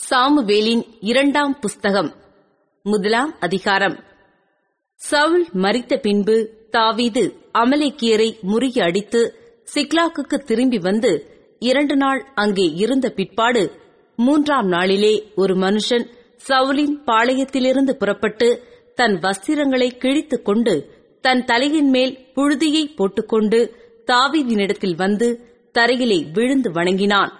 சாமுவேலின் இரண்டாம் புஸ்தகம் முதலாம் அதிகாரம் சவுல் மரித்த பின்பு தாவீது அமலேக்கியரை முறியடித்து சிக்லாக்குக்கு திரும்பி வந்து இரண்டு நாள் அங்கே இருந்த பிற்பாடு மூன்றாம் நாளிலே ஒரு மனுஷன் சவுலின் பாளையத்திலிருந்து புறப்பட்டு தன் வஸ்திரங்களை கிழித்துக் கொண்டு தன் தலையின் மேல் புழுதியை போட்டுக்கொண்டு தாவீதினிடத்தில் வந்து தரையிலே விழுந்து வணங்கினான்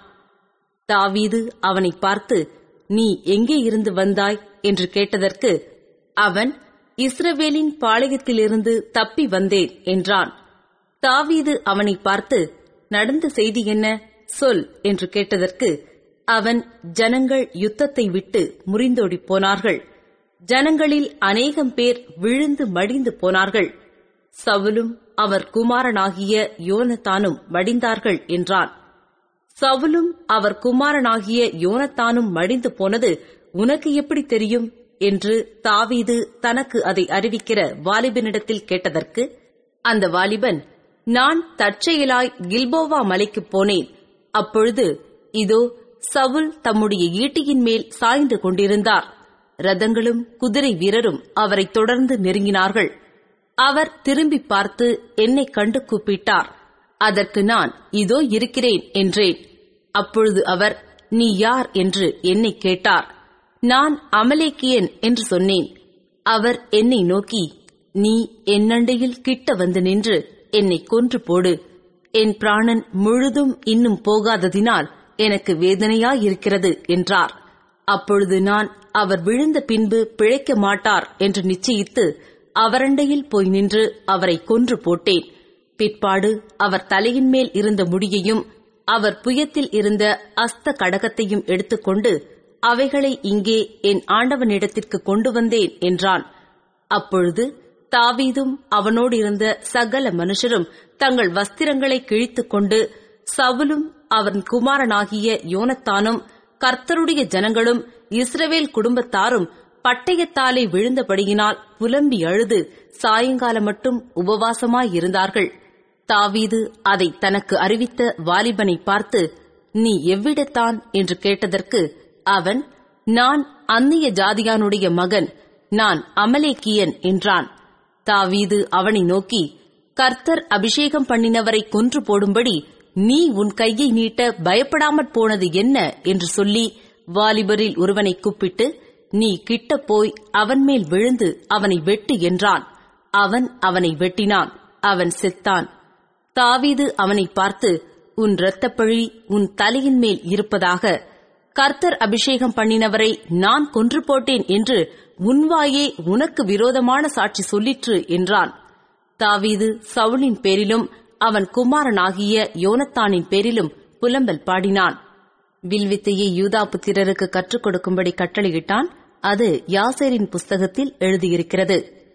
தாவீது அவனை பார்த்து நீ எங்கே இருந்து வந்தாய் என்று கேட்டதற்கு அவன் இஸ்ரவேலின் பாளையத்திலிருந்து தப்பி வந்தேன் என்றான் தாவீது அவனை பார்த்து நடந்த செய்தி என்ன சொல் என்று கேட்டதற்கு அவன் ஜனங்கள் யுத்தத்தை விட்டு முறிந்தோடிப் போனார்கள் ஜனங்களில் அநேகம் பேர் விழுந்து மடிந்து போனார்கள் சவுலும் அவர் குமாரனாகிய யோனத்தானும் மடிந்தார்கள் என்றான் சவுலும் அவர் குமாரனாகிய யோனத்தானும் மடிந்து போனது உனக்கு எப்படி தெரியும் என்று தாவீது தனக்கு அதை அறிவிக்கிற வாலிபனிடத்தில் கேட்டதற்கு அந்த வாலிபன் நான் தற்செயலாய் கில்போவா மலைக்குப் போனேன் அப்பொழுது இதோ சவுல் தம்முடைய ஈட்டியின் மேல் சாய்ந்து கொண்டிருந்தார் ரதங்களும் குதிரை வீரரும் அவரை தொடர்ந்து நெருங்கினார்கள் அவர் திரும்பி பார்த்து என்னை கண்டு கூப்பிட்டார் அதற்கு நான் இதோ இருக்கிறேன் என்றேன் அப்பொழுது அவர் நீ யார் என்று என்னை கேட்டார் நான் அமலேக்கியன் என்று சொன்னேன் அவர் என்னை நோக்கி நீ என்னண்டையில் கிட்ட வந்து நின்று என்னை கொன்று போடு என் பிராணன் முழுதும் இன்னும் போகாததினால் எனக்கு வேதனையாயிருக்கிறது என்றார் அப்பொழுது நான் அவர் விழுந்த பின்பு பிழைக்க மாட்டார் என்று நிச்சயித்து அவரண்டையில் போய் நின்று அவரை கொன்று போட்டேன் பிற்பாடு அவர் தலையின் மேல் இருந்த முடியையும் அவர் புயத்தில் இருந்த அஸ்த கடகத்தையும் எடுத்துக்கொண்டு அவைகளை இங்கே என் ஆண்டவனிடத்திற்கு கொண்டு வந்தேன் என்றான் அப்பொழுது தாவீதும் அவனோடு இருந்த சகல மனுஷரும் தங்கள் வஸ்திரங்களை கிழித்துக் கொண்டு சவுலும் அவன் குமாரனாகிய யோனத்தானும் கர்த்தருடைய ஜனங்களும் இஸ்ரவேல் குடும்பத்தாரும் பட்டயத்தாலே விழுந்தபடியினால் புலம்பி அழுது சாயங்காலம் மட்டும் உபவாசமாயிருந்தார்கள் தாவீது அதை தனக்கு அறிவித்த வாலிபனை பார்த்து நீ எவ்விடத்தான் என்று கேட்டதற்கு அவன் நான் அந்நிய ஜாதியானுடைய மகன் நான் அமலேக்கியன் என்றான் தாவீது அவனை நோக்கி கர்த்தர் அபிஷேகம் பண்ணினவரை கொன்று போடும்படி நீ உன் கையை நீட்ட பயப்படாமற் போனது என்ன என்று சொல்லி வாலிபரில் ஒருவனை கூப்பிட்டு நீ கிட்ட போய் அவன் மேல் விழுந்து அவனை வெட்டு என்றான் அவன் அவனை வெட்டினான் அவன் செத்தான் தாவீது அவனை பார்த்து உன் இரத்தப்பழி உன் தலையின் மேல் இருப்பதாக கர்த்தர் அபிஷேகம் பண்ணினவரை நான் கொன்று போட்டேன் என்று உன்வாயே உனக்கு விரோதமான சாட்சி சொல்லிற்று என்றான் தாவீது சவுலின் பேரிலும் அவன் குமாரனாகிய யோனத்தானின் பேரிலும் புலம்பல் பாடினான் வில்வித்தையை யூதா புத்திரருக்கு கற்றுக் கொடுக்கும்படி கட்டளையிட்டான் அது யாசேரின் புஸ்தகத்தில் எழுதியிருக்கிறது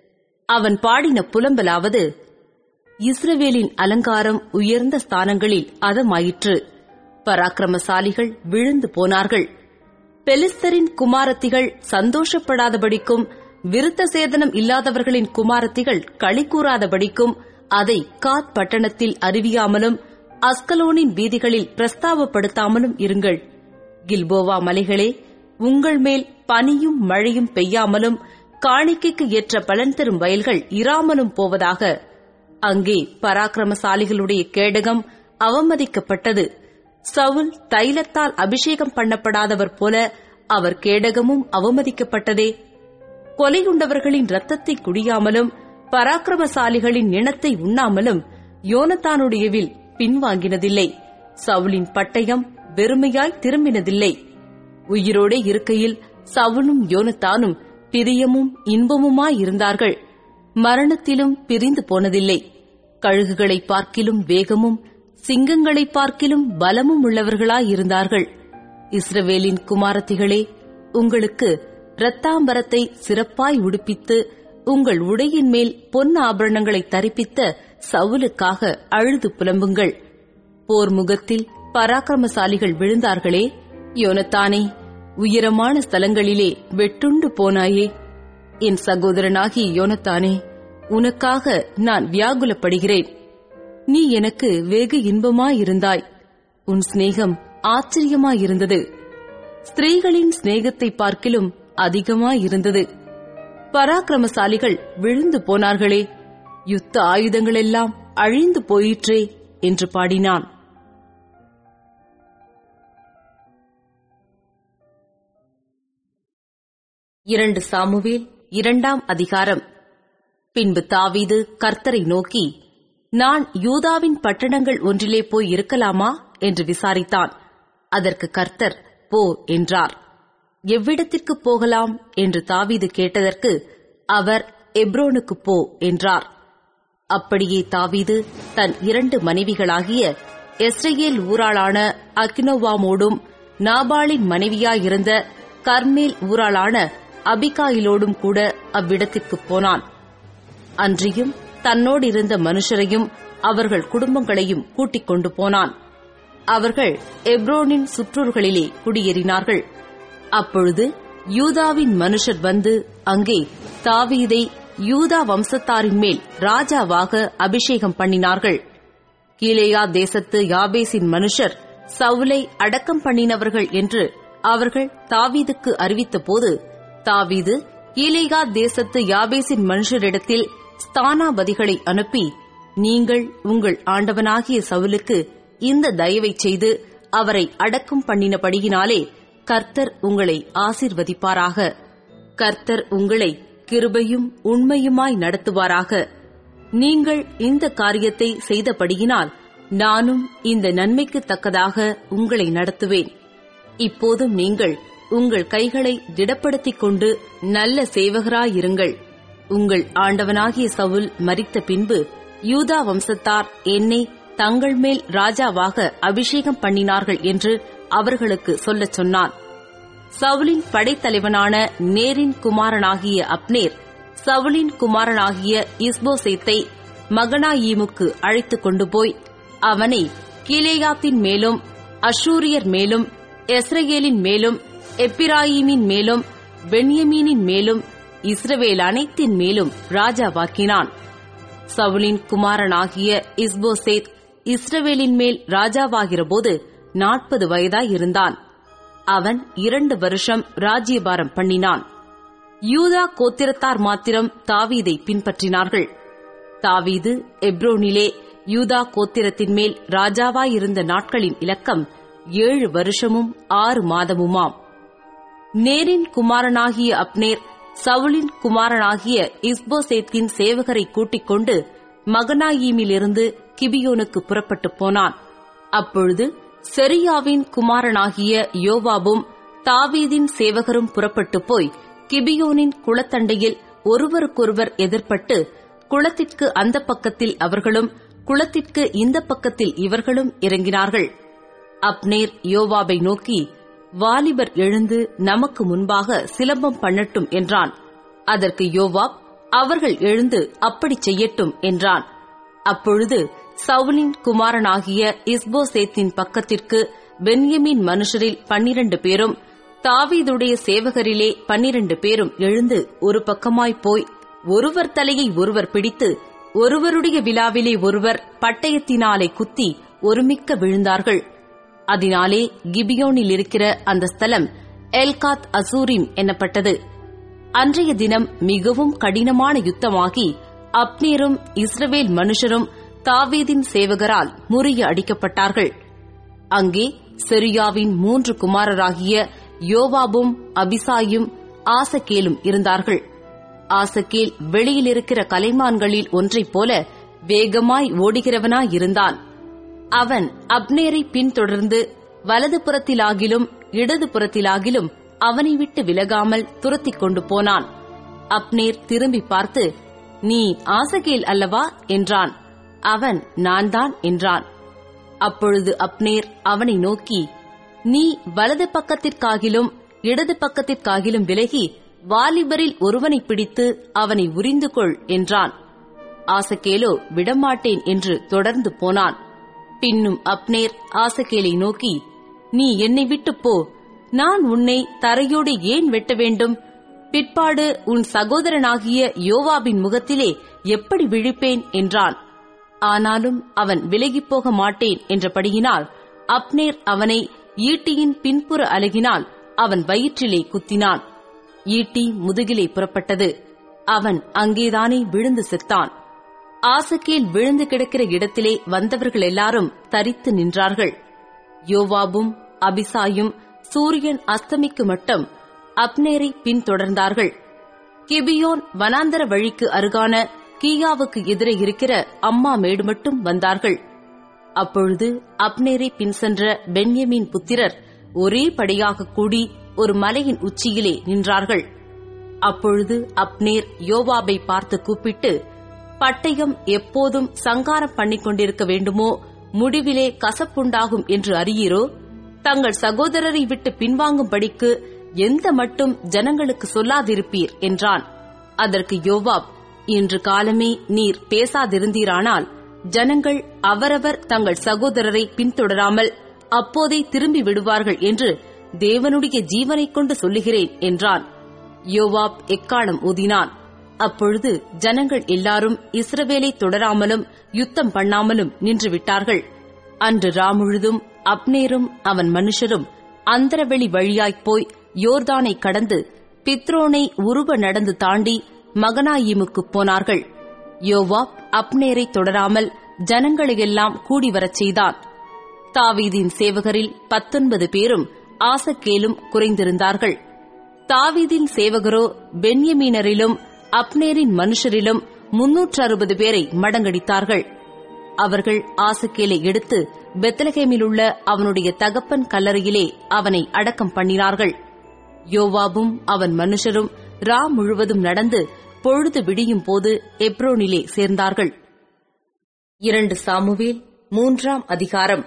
அவன் பாடின புலம்பலாவது இஸ்ரவேலின் அலங்காரம் உயர்ந்த ஸ்தானங்களில் அதமாயிற்று பராக்கிரமசாலிகள் விழுந்து போனார்கள் பெலிஸ்தரின் குமாரத்திகள் சந்தோஷப்படாதபடிக்கும் விருத்த சேதனம் இல்லாதவர்களின் குமாரத்திகள் களி கூறாதபடிக்கும் அதை காத் பட்டணத்தில் அறிவியாமலும் அஸ்கலோனின் வீதிகளில் பிரஸ்தாபப்படுத்தாமலும் இருங்கள் கில்போவா மலைகளே உங்கள் மேல் பனியும் மழையும் பெய்யாமலும் காணிக்கைக்கு ஏற்ற பலன் தரும் வயல்கள் இராமலும் போவதாக அங்கே பராக்கிரமசாலிகளுடைய கேடகம் அவமதிக்கப்பட்டது சவுல் தைலத்தால் அபிஷேகம் பண்ணப்படாதவர் போல அவர் கேடகமும் அவமதிக்கப்பட்டதே கொலையுண்டவர்களின் ரத்தத்தை குடியாமலும் பராக்கிரமசாலிகளின் இனத்தை உண்ணாமலும் யோனத்தானுடையவில் பின்வாங்கினதில்லை சவுலின் பட்டயம் வெறுமையாய் திரும்பினதில்லை உயிரோடே இருக்கையில் சவுலும் யோனத்தானும் பிரியமும் இன்பமுமாயிருந்தார்கள் மரணத்திலும் பிரிந்து போனதில்லை கழுகுகளை பார்க்கிலும் வேகமும் சிங்கங்களை பார்க்கிலும் பலமும் உள்ளவர்களாயிருந்தார்கள் இஸ்ரவேலின் குமாரத்திகளே உங்களுக்கு இரத்தாம்பரத்தை சிறப்பாய் உடுப்பித்து உங்கள் உடையின் மேல் பொன் ஆபரணங்களை தரிப்பித்த சவுலுக்காக அழுது புலம்புங்கள் போர் முகத்தில் பராக்கிரமசாலிகள் விழுந்தார்களே யோனத்தானே உயரமான ஸ்தலங்களிலே வெட்டுண்டு போனாயே என் சகோதரனாகிய யோனத்தானே உனக்காக நான் வியாகுலப்படுகிறேன் நீ எனக்கு வெகு இன்பமாயிருந்தாய் உன் சிநேகம் ஆச்சரியமாயிருந்தது ஸ்திரீகளின் சிநேகத்தை பார்க்கிலும் அதிகமாயிருந்தது பராக்கிரமசாலிகள் விழுந்து போனார்களே யுத்த ஆயுதங்களெல்லாம் அழிந்து போயிற்றே என்று பாடினான் இரண்டு சாமுவேல் இரண்டாம் அதிகாரம் பின்பு தாவீது கர்த்தரை நோக்கி நான் யூதாவின் பட்டணங்கள் ஒன்றிலே போய் இருக்கலாமா என்று விசாரித்தான் அதற்கு கர்த்தர் போ என்றார் எவ்விடத்திற்கு போகலாம் என்று தாவீது கேட்டதற்கு அவர் எப்ரோனுக்கு போ என்றார் அப்படியே தாவீது தன் இரண்டு மனைவிகளாகிய எஸ்ரேல் ஊராளான அக்கினோவாமோடும் நாபாலின் மனைவியாயிருந்த கர்மேல் ஊராளான அபிகாயிலோடும் கூட அவ்விடத்திற்குப் போனான் அன்றியும் தன்னோடிருந்த மனுஷரையும் அவர்கள் குடும்பங்களையும் கூட்டிக் கொண்டு போனான் அவர்கள் எப்ரோனின் சுற்றூர்களிலே குடியேறினார்கள் அப்பொழுது யூதாவின் மனுஷர் வந்து அங்கே தாவீதை யூதா வம்சத்தாரின் மேல் ராஜாவாக அபிஷேகம் பண்ணினார்கள் கீலேயா தேசத்து யாபேசின் மனுஷர் சவுலை அடக்கம் பண்ணினவர்கள் என்று அவர்கள் தாவீதுக்கு அறிவித்தபோது தாவீது கீலேயா தேசத்து யாபேசின் மனுஷரிடத்தில் ஸ்தானாபதிகளை அனுப்பி நீங்கள் உங்கள் ஆண்டவனாகிய சவுலுக்கு இந்த தயவை செய்து அவரை அடக்கம் பண்ணினபடியினாலே கர்த்தர் உங்களை ஆசிர்வதிப்பாராக கர்த்தர் உங்களை கிருபையும் உண்மையுமாய் நடத்துவாராக நீங்கள் இந்த காரியத்தை செய்தபடியினால் நானும் இந்த நன்மைக்கு தக்கதாக உங்களை நடத்துவேன் இப்போதும் நீங்கள் உங்கள் கைகளை திடப்படுத்திக் கொண்டு நல்ல சேவகராயிருங்கள் உங்கள் ஆண்டவனாகிய சவுல் மரித்த பின்பு யூதா வம்சத்தார் என்னை தங்கள் மேல் ராஜாவாக அபிஷேகம் பண்ணினார்கள் என்று அவர்களுக்கு சொல்லச் சொன்னான் சவுலின் படைத்தலைவனான நேரின் குமாரனாகிய அப்னேர் சவுலின் குமாரனாகிய இஸ்போசேத்தை மகனாயீமுக்கு அழைத்துக் கொண்டு போய் அவனை கீலேயாத்தின் மேலும் அஷூரியர் மேலும் எஸ்ரேலின் மேலும் எப்பிராயிமின் மேலும் பென்யமீனின் மேலும் இஸ்ரவேல் அனைத்தின் மேலும் ராஜாவாக்கினான் சவுலின் குமாரனாகிய இஸ்போசேத் இஸ்ரவேலின் மேல் ராஜாவாகிறபோது நாற்பது வயதாயிருந்தான் அவன் இரண்டு வருஷம் ராஜ்யபாரம் பண்ணினான் யூதா கோத்திரத்தார் மாத்திரம் தாவீதை பின்பற்றினார்கள் தாவீது எப்ரோனிலே யூதா கோத்திரத்தின் மேல் ராஜாவாயிருந்த நாட்களின் இலக்கம் ஏழு வருஷமும் ஆறு மாதமுமாம் நேரின் குமாரனாகிய அப்னேர் சவுலின் குமாரனாகிய இஸ்போசேத்தின் சேவகரை கூட்டிக் கொண்டு மகனாயீமிலிருந்து கிபியோனுக்கு புறப்பட்டுப் போனான் அப்பொழுது செரியாவின் குமாரனாகிய யோவாபும் தாவீதின் சேவகரும் புறப்பட்டுப் போய் கிபியோனின் குளத்தண்டையில் ஒருவருக்கொருவர் எதிர்ப்பட்டு குளத்திற்கு அந்த பக்கத்தில் அவர்களும் குளத்திற்கு இந்த பக்கத்தில் இவர்களும் இறங்கினார்கள் அப்னேர் யோவாபை நோக்கி வாலிபர் எழுந்து நமக்கு முன்பாக சிலம்பம் பண்ணட்டும் என்றான் அதற்கு யோவாப் அவர்கள் எழுந்து அப்படி செய்யட்டும் என்றான் அப்பொழுது சவுலின் குமாரனாகிய இஸ்போசேத்தின் பக்கத்திற்கு பென்யமின் மனுஷரில் பன்னிரண்டு பேரும் தாவீதுடைய சேவகரிலே பன்னிரண்டு பேரும் எழுந்து ஒரு பக்கமாய் போய் ஒருவர் தலையை ஒருவர் பிடித்து ஒருவருடைய விழாவிலே ஒருவர் பட்டயத்தினாலே குத்தி ஒருமிக்க விழுந்தார்கள் அதனாலே கிபியோனில் இருக்கிற அந்த ஸ்தலம் எல்காத் அசூரிம் எனப்பட்டது அன்றைய தினம் மிகவும் கடினமான யுத்தமாகி அப்னேரும் இஸ்ரவேல் மனுஷரும் தாவீதின் சேவகரால் முறிய அடிக்கப்பட்டார்கள் அங்கே செரியாவின் மூன்று குமாரராகிய யோவாபும் அபிசாயும் ஆசகேலும் இருந்தார்கள் ஆசகேல் வெளியில் இருக்கிற கலைமான்களில் ஒன்றைப் போல வேகமாய் ஓடுகிறவனாயிருந்தான் அவன் அப்னேரை பின்தொடர்ந்து வலது புறத்திலாகிலும் இடது புறத்திலாகிலும் அவனை விட்டு விலகாமல் துரத்திக் கொண்டு போனான் அப்னேர் திரும்பி பார்த்து நீ ஆசகேல் அல்லவா என்றான் அவன் நான் தான் என்றான் அப்பொழுது அப்னேர் அவனை நோக்கி நீ வலது பக்கத்திற்காகிலும் இடது பக்கத்திற்காகிலும் விலகி வாலிபரில் ஒருவனை பிடித்து அவனை உரிந்து கொள் என்றான் ஆசகேலோ விடமாட்டேன் என்று தொடர்ந்து போனான் பின்னும் அப்னேர் ஆசகேலை நோக்கி நீ என்னை விட்டுப் போ நான் உன்னை தரையோடு ஏன் வெட்ட வேண்டும் பிற்பாடு உன் சகோதரனாகிய யோவாபின் முகத்திலே எப்படி விழிப்பேன் என்றான் ஆனாலும் அவன் விலகிப் போக மாட்டேன் என்றபடியினால் அப்னேர் அவனை ஈட்டியின் பின்புற அலகினால் அவன் வயிற்றிலே குத்தினான் ஈட்டி முதுகிலே புறப்பட்டது அவன் அங்கேதானே விழுந்து செத்தான் ஆசக்கேல் விழுந்து கிடக்கிற இடத்திலே வந்தவர்கள் எல்லாரும் தரித்து நின்றார்கள் யோவாபும் அபிசாயும் சூரியன் அஸ்தமிக்கு மட்டும் அப்னேரை பின்தொடர்ந்தார்கள் கிபியோன் வனாந்தர வழிக்கு அருகான கீயாவுக்கு எதிரே இருக்கிற அம்மா மேடு மட்டும் வந்தார்கள் அப்பொழுது அப்னேரை பின் சென்ற பென்யமின் புத்திரர் ஒரே படியாக கூடி ஒரு மலையின் உச்சியிலே நின்றார்கள் அப்பொழுது அப்னேர் யோவாபை பார்த்து கூப்பிட்டு பட்டயம் எப்போதும் சங்காரம் பண்ணிக் கொண்டிருக்க வேண்டுமோ முடிவிலே கசப்புண்டாகும் என்று அறியீரோ தங்கள் சகோதரரை விட்டு பின்வாங்கும்படிக்கு எந்த மட்டும் ஜனங்களுக்கு சொல்லாதிருப்பீர் என்றான் அதற்கு யோவாப் இன்று காலமே நீர் பேசாதிருந்தீரானால் ஜனங்கள் அவரவர் தங்கள் சகோதரரை பின்தொடராமல் அப்போதே திரும்பி விடுவார்கள் என்று தேவனுடைய ஜீவனைக் கொண்டு சொல்லுகிறேன் என்றான் யோவாப் எக்காலம் ஊதினான் அப்பொழுது ஜனங்கள் எல்லாரும் இஸ்ரவேலை தொடராமலும் யுத்தம் பண்ணாமலும் நின்று விட்டார்கள் அன்று ராமுழுதும் அப்னேரும் அவன் மனுஷரும் அந்தரவெளி வழியாய்ப் போய் யோர்தானை கடந்து பித்ரோனை உருவ நடந்து தாண்டி மகனாயிமுக்குப் போனார்கள் யோவாப் அப்னேரை தொடராமல் ஜனங்களையெல்லாம் கூடி வரச் செய்தான் தாவீதின் சேவகரில் பத்தொன்பது பேரும் ஆசக்கேலும் குறைந்திருந்தார்கள் தாவீதின் சேவகரோ பென்யமீனரிலும் அப்னேரின் மனுஷரிலும் முன்னூற்று அறுபது பேரை மடங்கடித்தார்கள் அவர்கள் ஆசக்கேலை எடுத்து பெத்லகேமிலுள்ள அவனுடைய தகப்பன் கல்லறையிலே அவனை அடக்கம் பண்ணினார்கள் யோவாபும் அவன் மனுஷரும் ரா முழுவதும் நடந்து பொழுது விடியும் போது எப்ரோனிலே சேர்ந்தார்கள் இரண்டு சாமுவேல் மூன்றாம் அதிகாரம்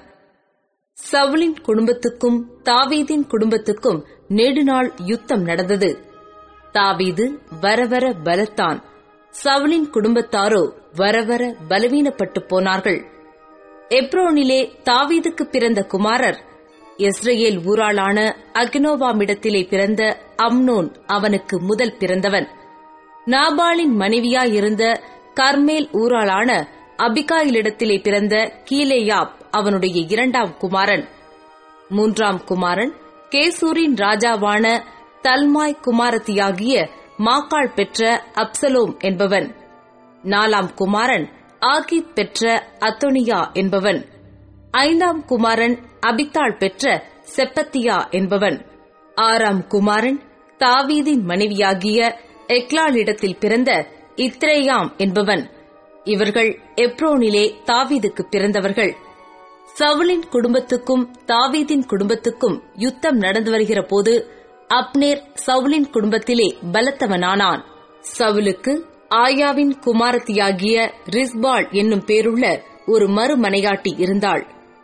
சவுலின் குடும்பத்துக்கும் தாவீதின் குடும்பத்துக்கும் நெடுநாள் யுத்தம் நடந்தது தாவீது வரவர பலத்தான் சவுலின் குடும்பத்தாரோ வரவர பலவீனப்பட்டு போனார்கள் எப்ரோனிலே தாவீதுக்கு பிறந்த குமாரர் இஸ்ரேல் ஊராளான அக்னோவாமிடத்திலே பிறந்த அம்னோன் அவனுக்கு முதல் பிறந்தவன் நாபாலின் மனைவியாயிருந்த கர்மேல் ஊராளான அபிகாயிலிடத்திலே பிறந்த கீலேயாப் அவனுடைய இரண்டாம் குமாரன் மூன்றாம் குமாரன் கேசூரின் ராஜாவான தல்மாய் குமாரத்தியாகிய மாக்காள் பெற்ற அப்சலோம் என்பவன் நாலாம் குமாரன் ஆகிப் பெற்ற அத்தொனியா என்பவன் ஐந்தாம் குமாரன் அபித்தாள் பெற்ற செப்பத்தியா என்பவன் ஆறாம் குமாரன் தாவீதின் மனைவியாகிய எக்லாளிடத்தில் பிறந்த இத்ரேயாம் என்பவன் இவர்கள் எப்ரோனிலே தாவீதுக்கு பிறந்தவர்கள் சவுலின் குடும்பத்துக்கும் தாவீதின் குடும்பத்துக்கும் யுத்தம் நடந்து வருகிற போது அப்னேர் சவுலின் குடும்பத்திலே பலத்தவனானான் சவுலுக்கு ஆயாவின் குமாரத்தியாகிய ரிஸ்பாள் என்னும் பேருள்ள ஒரு மறுமனையாட்டி இருந்தாள்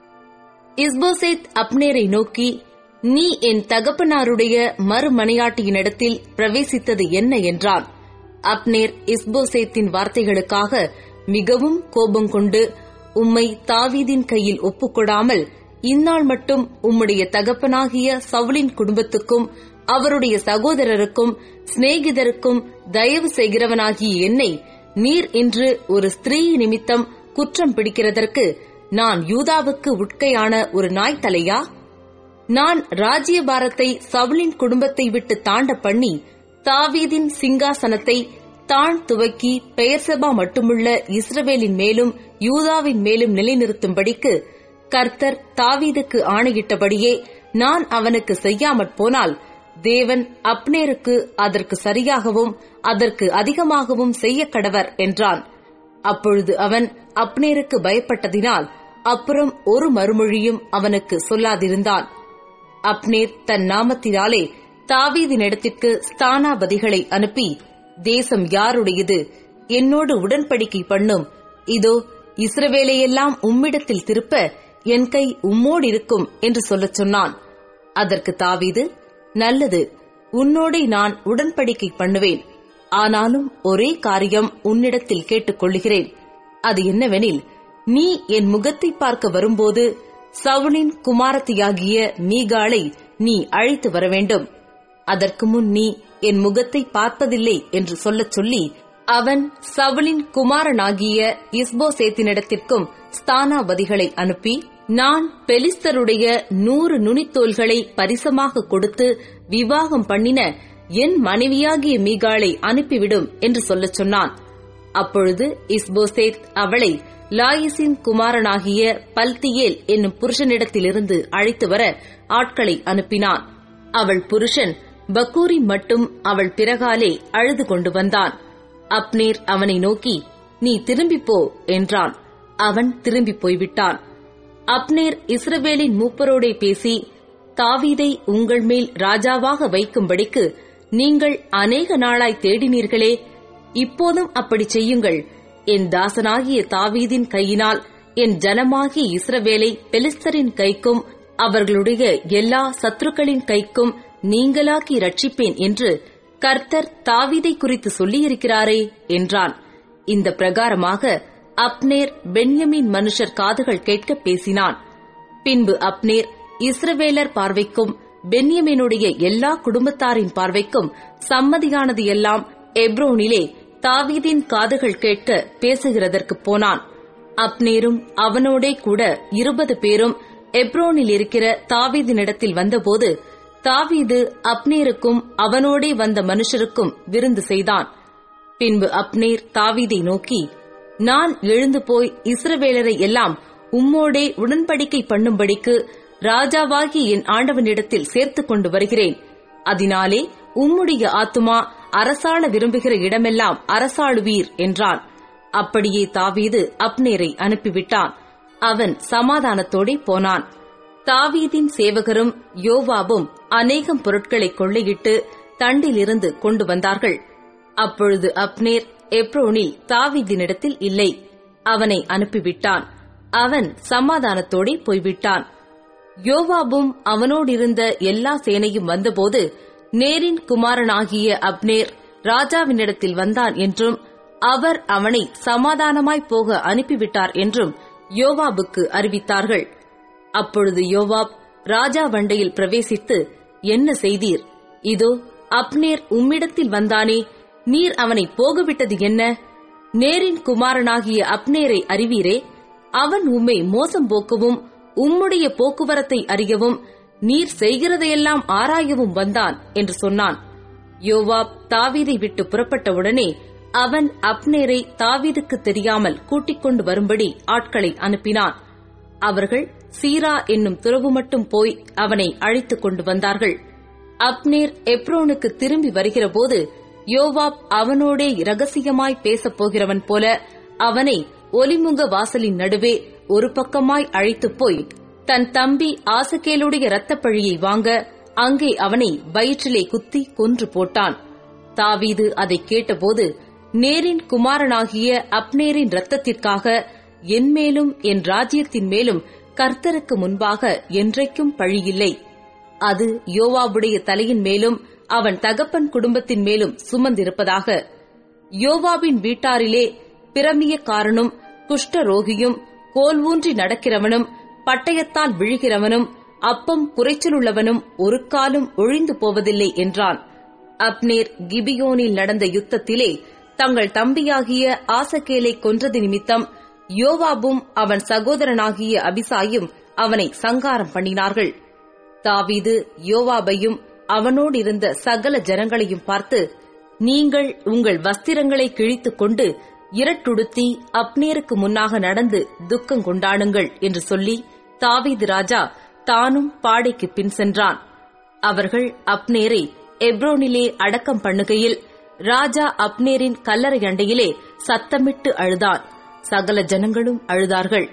இஸ்போசேத் அப்னேரை நோக்கி நீ என் தகப்பனாருடைய மறுமனையாட்டியினிடத்தில் பிரவேசித்தது என்ன என்றான் அப்னேர் இஸ்போசேத்தின் வார்த்தைகளுக்காக மிகவும் கோபம் கொண்டு உம்மை தாவீதின் கையில் ஒப்புக்கொடாமல் இந்நாள் மட்டும் உம்முடைய தகப்பனாகிய சவுலின் குடும்பத்துக்கும் அவருடைய சகோதரருக்கும் சிநேகிதருக்கும் தயவு செய்கிறவனாகிய என்னை நீர் இன்று ஒரு ஸ்திரீ நிமித்தம் குற்றம் பிடிக்கிறதற்கு நான் யூதாவுக்கு உட்கையான ஒரு நாய் தலையா நான் ராஜ்யபாரத்தை சவுலின் குடும்பத்தை விட்டு தாண்ட பண்ணி தாவீதின் சிங்காசனத்தை தான் துவக்கி பெயர்சபா மட்டுமுள்ள இஸ்ரவேலின் மேலும் யூதாவின் மேலும் நிலைநிறுத்தும்படிக்கு கர்த்தர் தாவீதுக்கு ஆணையிட்டபடியே நான் அவனுக்கு செய்யாமற் போனால் தேவன் அப்னேருக்கு அதற்கு சரியாகவும் அதற்கு அதிகமாகவும் செய்ய கடவர் என்றான் அப்பொழுது அவன் அப்னேருக்கு பயப்பட்டதினால் அப்புறம் ஒரு மறுமொழியும் அவனுக்கு சொல்லாதிருந்தான் அப்னேர் தன் நாமத்தினாலே தாவீதினிடத்திற்கு ஸ்தானாபதிகளை அனுப்பி தேசம் யாருடையது என்னோடு உடன்படிக்கை பண்ணும் இதோ இஸ்ரவேலையெல்லாம் உம்மிடத்தில் திருப்ப என் கை உம்மோடு இருக்கும் என்று சொல்லச் சொன்னான் அதற்கு தாவீது நல்லது உன்னோடே நான் உடன்படிக்கை பண்ணுவேன் ஆனாலும் ஒரே காரியம் உன்னிடத்தில் கேட்டுக்கொள்கிறேன் அது என்னவெனில் நீ என் முகத்தை பார்க்க வரும்போது சவுலின் குமாரத்தியாகிய மீகாளை நீ அழைத்து வர வேண்டும் அதற்கு முன் நீ என் முகத்தை பார்ப்பதில்லை என்று சொல்லச் சொல்லி அவன் சவுலின் குமாரனாகிய இஸ்போசேத்தினிடத்திற்கும் ஸ்தானாபதிகளை அனுப்பி நான் பெலிஸ்தருடைய நூறு நுனித்தோள்களை பரிசமாக கொடுத்து விவாகம் பண்ணின என் மனைவியாகிய மீகாளை அனுப்பிவிடும் என்று சொல்லச் சொன்னான் அப்பொழுது இஸ்போசேத் அவளை லாயிசின் குமாரனாகிய பல்தியேல் என்னும் புருஷனிடத்திலிருந்து அழைத்து வர ஆட்களை அனுப்பினான் அவள் புருஷன் பக்கூரி மட்டும் அவள் பிறகாலே அழுது கொண்டு வந்தான் அப்னேர் அவனை நோக்கி நீ திரும்பிப் போ என்றான் அவன் திரும்பிப் போய்விட்டான் அப்னேர் இஸ்ரவேலின் மூப்பரோடே பேசி தாவீதை உங்கள் மேல் ராஜாவாக வைக்கும்படிக்கு நீங்கள் அநேக நாளாய் தேடினீர்களே இப்போதும் அப்படி செய்யுங்கள் என் தாசனாகிய தாவீதின் கையினால் என் ஜனமாகிய இஸ்ரவேலை பெலிஸ்தரின் கைக்கும் அவர்களுடைய எல்லா சத்துருக்களின் கைக்கும் நீங்களாக்கி ரட்சிப்பேன் என்று கர்த்தர் தாவீதை குறித்து சொல்லியிருக்கிறாரே என்றான் இந்த பிரகாரமாக அப்னேர் பென்யமின் மனுஷர் காதுகள் கேட்க பேசினான் பின்பு அப்னேர் இஸ்ரவேலர் பார்வைக்கும் பென்யமீனுடைய எல்லா குடும்பத்தாரின் பார்வைக்கும் சம்மதியானது எல்லாம் எப்ரோனிலே தாவீதின் காதுகள் கேட்க பேசுகிறதற்கு போனான் அப்னேரும் அவனோடே கூட இருபது பேரும் எப்ரோனில் இருக்கிற தாவீதினிடத்தில் வந்தபோது தாவீது அப்னேருக்கும் அவனோடே வந்த மனுஷருக்கும் விருந்து செய்தான் பின்பு அப்னேர் தாவீதை நோக்கி நான் எழுந்து போய் இஸ்ரவேலரை எல்லாம் உம்மோடே உடன்படிக்கை பண்ணும்படிக்கு ராஜாவாகி என் ஆண்டவனிடத்தில் சேர்த்துக் கொண்டு வருகிறேன் அதனாலே உம்முடைய ஆத்துமா அரசாள விரும்புகிற இடமெல்லாம் அரசாளுவீர் என்றான் அப்படியே தாவீது அப்னேரை அனுப்பிவிட்டான் அவன் சமாதானத்தோடே போனான் தாவீதின் சேவகரும் யோவாபும் அநேகம் பொருட்களை கொள்ளையிட்டு தண்டிலிருந்து கொண்டு வந்தார்கள் அப்பொழுது அப்னேர் எப்ரோனில் தாவீதினிடத்தில் இல்லை அவனை அனுப்பிவிட்டான் அவன் சமாதானத்தோடே போய்விட்டான் யோவாபும் அவனோடிருந்த எல்லா சேனையும் வந்தபோது நேரின் குமாரனாகிய அப்னேர் ராஜாவினிடத்தில் வந்தான் என்றும் அவர் அவனை சமாதானமாய் போக அனுப்பிவிட்டார் என்றும் யோவாபுக்கு அறிவித்தார்கள் அப்பொழுது யோவாப் ராஜா வண்டையில் பிரவேசித்து என்ன செய்தீர் இதோ அப்னேர் உம்மிடத்தில் வந்தானே நீர் அவனை போகவிட்டது என்ன நேரின் குமாரனாகிய அப்னேரை அறிவீரே அவன் உம்மை மோசம் போக்கவும் உம்முடைய போக்குவரத்தை அறியவும் நீர் செய்கிறதையெல்லாம் ஆராயவும் வந்தான் என்று சொன்னான் யோவாப் தாவீதை விட்டு புறப்பட்டவுடனே அவன் அப்னேரை தாவீதுக்கு தெரியாமல் கூட்டிக் கொண்டு வரும்படி ஆட்களை அனுப்பினான் அவர்கள் சீரா என்னும் துறவு மட்டும் போய் அவனை அழைத்துக் கொண்டு வந்தார்கள் அப்னேர் எப்ரோனுக்கு திரும்பி வருகிறபோது யோவாப் அவனோடே இரகசியமாய் பேசப் போகிறவன் போல அவனை ஒலிமுக வாசலின் நடுவே ஒரு பக்கமாய் அழைத்துப் போய் தன் தம்பி ஆசகேலுடைய இரத்தப் பழியை வாங்க அங்கே அவனை வயிற்றிலே குத்தி கொன்று போட்டான் தாவீது அதை கேட்டபோது நேரின் குமாரனாகிய அப்னேரின் இரத்தத்திற்காக என் மேலும் என் ராஜ்யத்தின் மேலும் கர்த்தருக்கு முன்பாக என்றைக்கும் பழியில்லை அது யோவாபுடைய தலையின் மேலும் அவன் தகப்பன் குடும்பத்தின் மேலும் சுமந்திருப்பதாக யோவாபின் வீட்டாரிலே பிரமியக்காரனும் குஷ்டரோகியும் கோல் ஊன்றி நடக்கிறவனும் பட்டயத்தால் விழுகிறவனும் அப்பம் குறைச்சலுள்ளவனும் ஒரு காலும் ஒழிந்து போவதில்லை என்றான் அப்னேர் கிபியோனில் நடந்த யுத்தத்திலே தங்கள் தம்பியாகிய ஆசகேலை கொன்றது நிமித்தம் யோவாபும் அவன் சகோதரனாகிய அபிசாயும் அவனை சங்காரம் பண்ணினார்கள் தாவீது யோவாபையும் அவனோடு இருந்த சகல ஜனங்களையும் பார்த்து நீங்கள் உங்கள் வஸ்திரங்களை கிழித்துக் கொண்டு இரட்டுடுத்தி அப்னேருக்கு முன்னாக நடந்து துக்கம் கொண்டாடுங்கள் என்று சொல்லி தாவீது ராஜா தானும் பாடைக்கு பின் சென்றான் அவர்கள் அப்னேரை எப்ரோனிலே அடக்கம் பண்ணுகையில் ராஜா அப்னேரின் கல்லறை அண்டையிலே சத்தமிட்டு அழுதான் சகல ஜனங்களும் அழுதார்கள்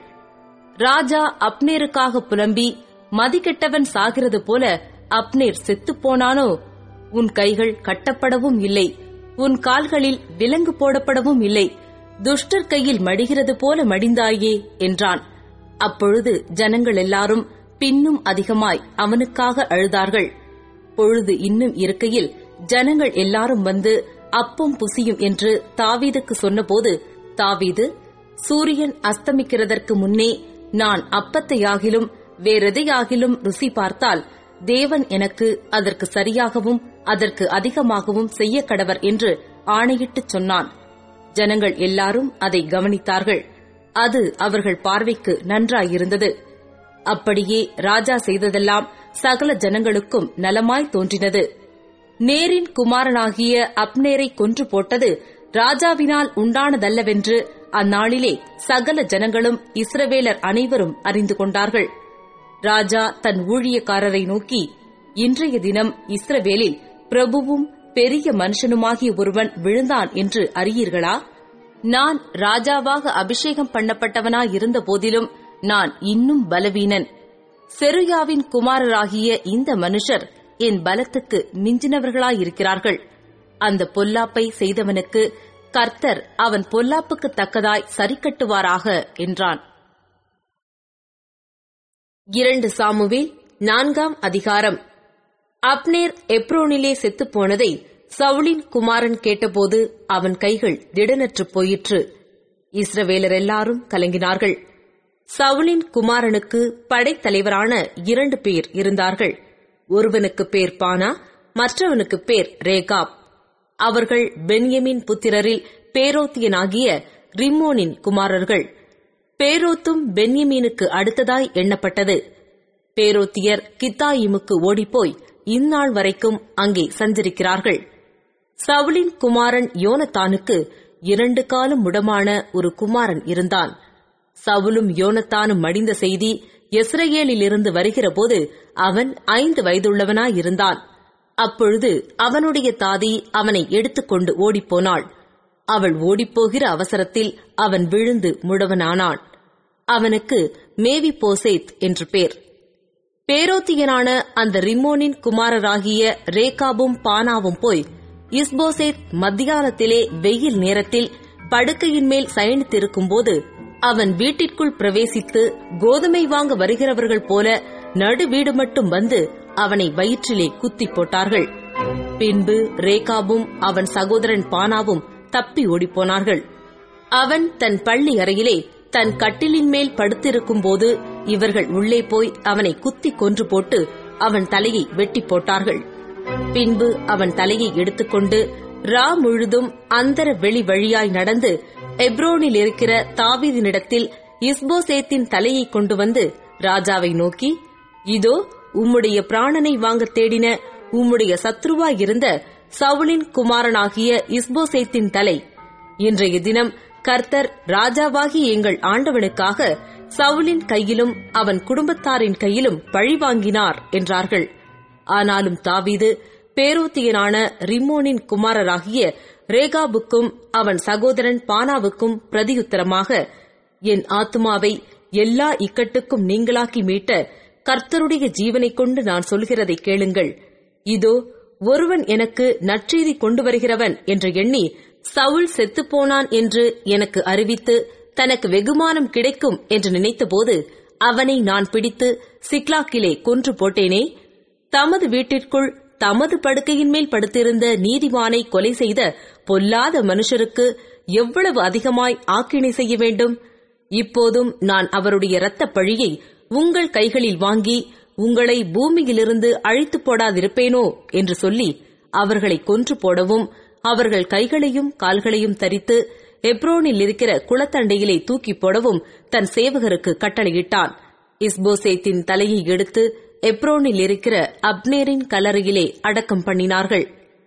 ராஜா அப்னேருக்காக புலம்பி மதிக்கெட்டவன் சாகிறது போல அப்னேர் செத்துப் போனானோ உன் கைகள் கட்டப்படவும் இல்லை உன் கால்களில் விலங்கு போடப்படவும் இல்லை துஷ்டர் கையில் மடிகிறது போல மடிந்தாயே என்றான் அப்பொழுது ஜனங்கள் எல்லாரும் பின்னும் அதிகமாய் அவனுக்காக அழுதார்கள் பொழுது இன்னும் இருக்கையில் ஜனங்கள் எல்லாரும் வந்து அப்பம் புசியும் என்று தாவீதுக்கு சொன்னபோது தாவீது சூரியன் அஸ்தமிக்கிறதற்கு முன்னே நான் அப்பத்தையாகிலும் வேறெதையாகிலும் ருசி பார்த்தால் தேவன் எனக்கு அதற்கு சரியாகவும் அதற்கு அதிகமாகவும் செய்ய கடவர் என்று ஆணையிட்டுச் சொன்னான் ஜனங்கள் எல்லாரும் அதை கவனித்தார்கள் அது அவர்கள் பார்வைக்கு நன்றாயிருந்தது அப்படியே ராஜா செய்ததெல்லாம் சகல ஜனங்களுக்கும் நலமாய் தோன்றினது நேரின் குமாரனாகிய அப்னேரை கொன்று போட்டது ராஜாவினால் உண்டானதல்லவென்று அந்நாளிலே சகல ஜனங்களும் இஸ்ரவேலர் அனைவரும் அறிந்து கொண்டார்கள் ராஜா தன் ஊழியக்காரரை நோக்கி இன்றைய தினம் இஸ்ரவேலில் பிரபுவும் பெரிய மனுஷனுமாகிய ஒருவன் விழுந்தான் என்று அறியீர்களா நான் ராஜாவாக அபிஷேகம் பண்ணப்பட்டவனாயிருந்த போதிலும் நான் இன்னும் பலவீனன் செருயாவின் குமாரராகிய இந்த மனுஷர் என் பலத்துக்கு மிஞ்சினவர்களாயிருக்கிறார்கள் அந்த பொல்லாப்பை செய்தவனுக்கு கர்த்தர் அவன் பொல்லாப்புக்கு தக்கதாய் சரிக்கட்டுவாராக என்றான் இரண்டு சாமுவேல் நான்காம் அதிகாரம் அப்னேர் எப்ரோனிலே செத்துப் போனதை சவுலின் குமாரன் கேட்டபோது அவன் கைகள் திடனற்றுப் போயிற்று இஸ்ரவேலர் எல்லாரும் கலங்கினார்கள் சவுலின் குமாரனுக்கு படைத்தலைவரான இரண்டு பேர் இருந்தார்கள் ஒருவனுக்கு பேர் பானா மற்றவனுக்கு பேர் ரேகாப் அவர்கள் பென்யமின் புத்திரரில் பேரோத்தியனாகிய ரிம்மோனின் குமாரர்கள் பேரோத்தும் பென்யமீனுக்கு அடுத்ததாய் எண்ணப்பட்டது பேரோத்தியர் கித்தாயிமுக்கு ஓடிப்போய் இந்நாள் வரைக்கும் அங்கே சஞ்சரிக்கிறார்கள் சவுலின் குமாரன் யோனத்தானுக்கு இரண்டு காலம் முடமான ஒரு குமாரன் இருந்தான் சவுலும் யோனத்தானும் மடிந்த செய்தி எஸ்ரேலிலிருந்து வருகிறபோது அவன் ஐந்து வயதுள்ளவனாயிருந்தான் அப்பொழுது அவனுடைய தாதி அவனை எடுத்துக்கொண்டு ஓடிப்போனாள் அவள் ஓடிப்போகிற அவசரத்தில் அவன் விழுந்து முடவனானான் அவனுக்கு மேவி போசேத் என்று பேர் பேரோத்தியனான அந்த ரிம்மோனின் குமாரராகிய ரேகாபும் பானாவும் போய் இஸ்போசேத் மத்தியானத்திலே வெயில் நேரத்தில் படுக்கையின் மேல் சயனித்திருக்கும்போது அவன் வீட்டிற்குள் பிரவேசித்து கோதுமை வாங்க வருகிறவர்கள் போல நடு வீடு மட்டும் வந்து அவனை வயிற்றிலே குத்தி போட்டார்கள் பின்பு ரேகாபும் அவன் சகோதரன் பானாவும் தப்பி ஓடிப்போனார்கள் அவன் தன் பள்ளி அறையிலே தன் கட்டிலின் மேல் படுத்திருக்கும் போது இவர்கள் உள்ளே போய் அவனை குத்தி கொன்று போட்டு அவன் தலையை வெட்டி போட்டார்கள் பின்பு அவன் தலையை எடுத்துக்கொண்டு ரா முழுதும் அந்தர வெளி வழியாய் நடந்து எப்ரோனில் இருக்கிற தாவீதினிடத்தில் இஸ்போசேத்தின் தலையை கொண்டு வந்து ராஜாவை நோக்கி இதோ உம்முடைய பிராணனை வாங்க தேடின உம்முடைய சத்ருவாய் இருந்த சவுலின் குமாரனாகிய இஸ்போசேத்தின் தலை இன்றைய தினம் கர்த்தர் ராஜாவாகி எங்கள் ஆண்டவனுக்காக சவுலின் கையிலும் அவன் குடும்பத்தாரின் கையிலும் பழிவாங்கினார் என்றார்கள் ஆனாலும் தாவீது பேரோத்தியனான ரிம்மோனின் குமாரராகிய ரேகாபுக்கும் அவன் சகோதரன் பானாவுக்கும் பிரதியுத்தரமாக என் ஆத்துமாவை எல்லா இக்கட்டுக்கும் நீங்களாக்கி மீட்ட கர்த்தருடைய ஜீவனைக் கொண்டு நான் சொல்கிறதை கேளுங்கள் இதோ ஒருவன் எனக்கு நற்செய்தி கொண்டு வருகிறவன் என்று எண்ணி சவுல் செத்துப்போனான் என்று எனக்கு அறிவித்து தனக்கு வெகுமானம் கிடைக்கும் என்று நினைத்தபோது அவனை நான் பிடித்து சிக்லாக்கிலே கொன்று போட்டேனே தமது வீட்டிற்குள் தமது படுக்கையின் மேல் படுத்திருந்த நீதிமானை கொலை செய்த பொல்லாத மனுஷருக்கு எவ்வளவு அதிகமாய் ஆக்கினை செய்ய வேண்டும் இப்போதும் நான் அவருடைய இரத்தப் பழியை உங்கள் கைகளில் வாங்கி உங்களை பூமியிலிருந்து அழித்து போடாதிருப்பேனோ என்று சொல்லி அவர்களை கொன்று போடவும் அவர்கள் கைகளையும் கால்களையும் தரித்து எப்ரோனில் இருக்கிற குளத்தண்டையிலே தூக்கி போடவும் தன் சேவகருக்கு கட்டளையிட்டான் இஸ்போசேத்தின் தலையை எடுத்து எப்ரோனில் இருக்கிற அப்னேரின் கல்லறையிலே அடக்கம் பண்ணினார்கள்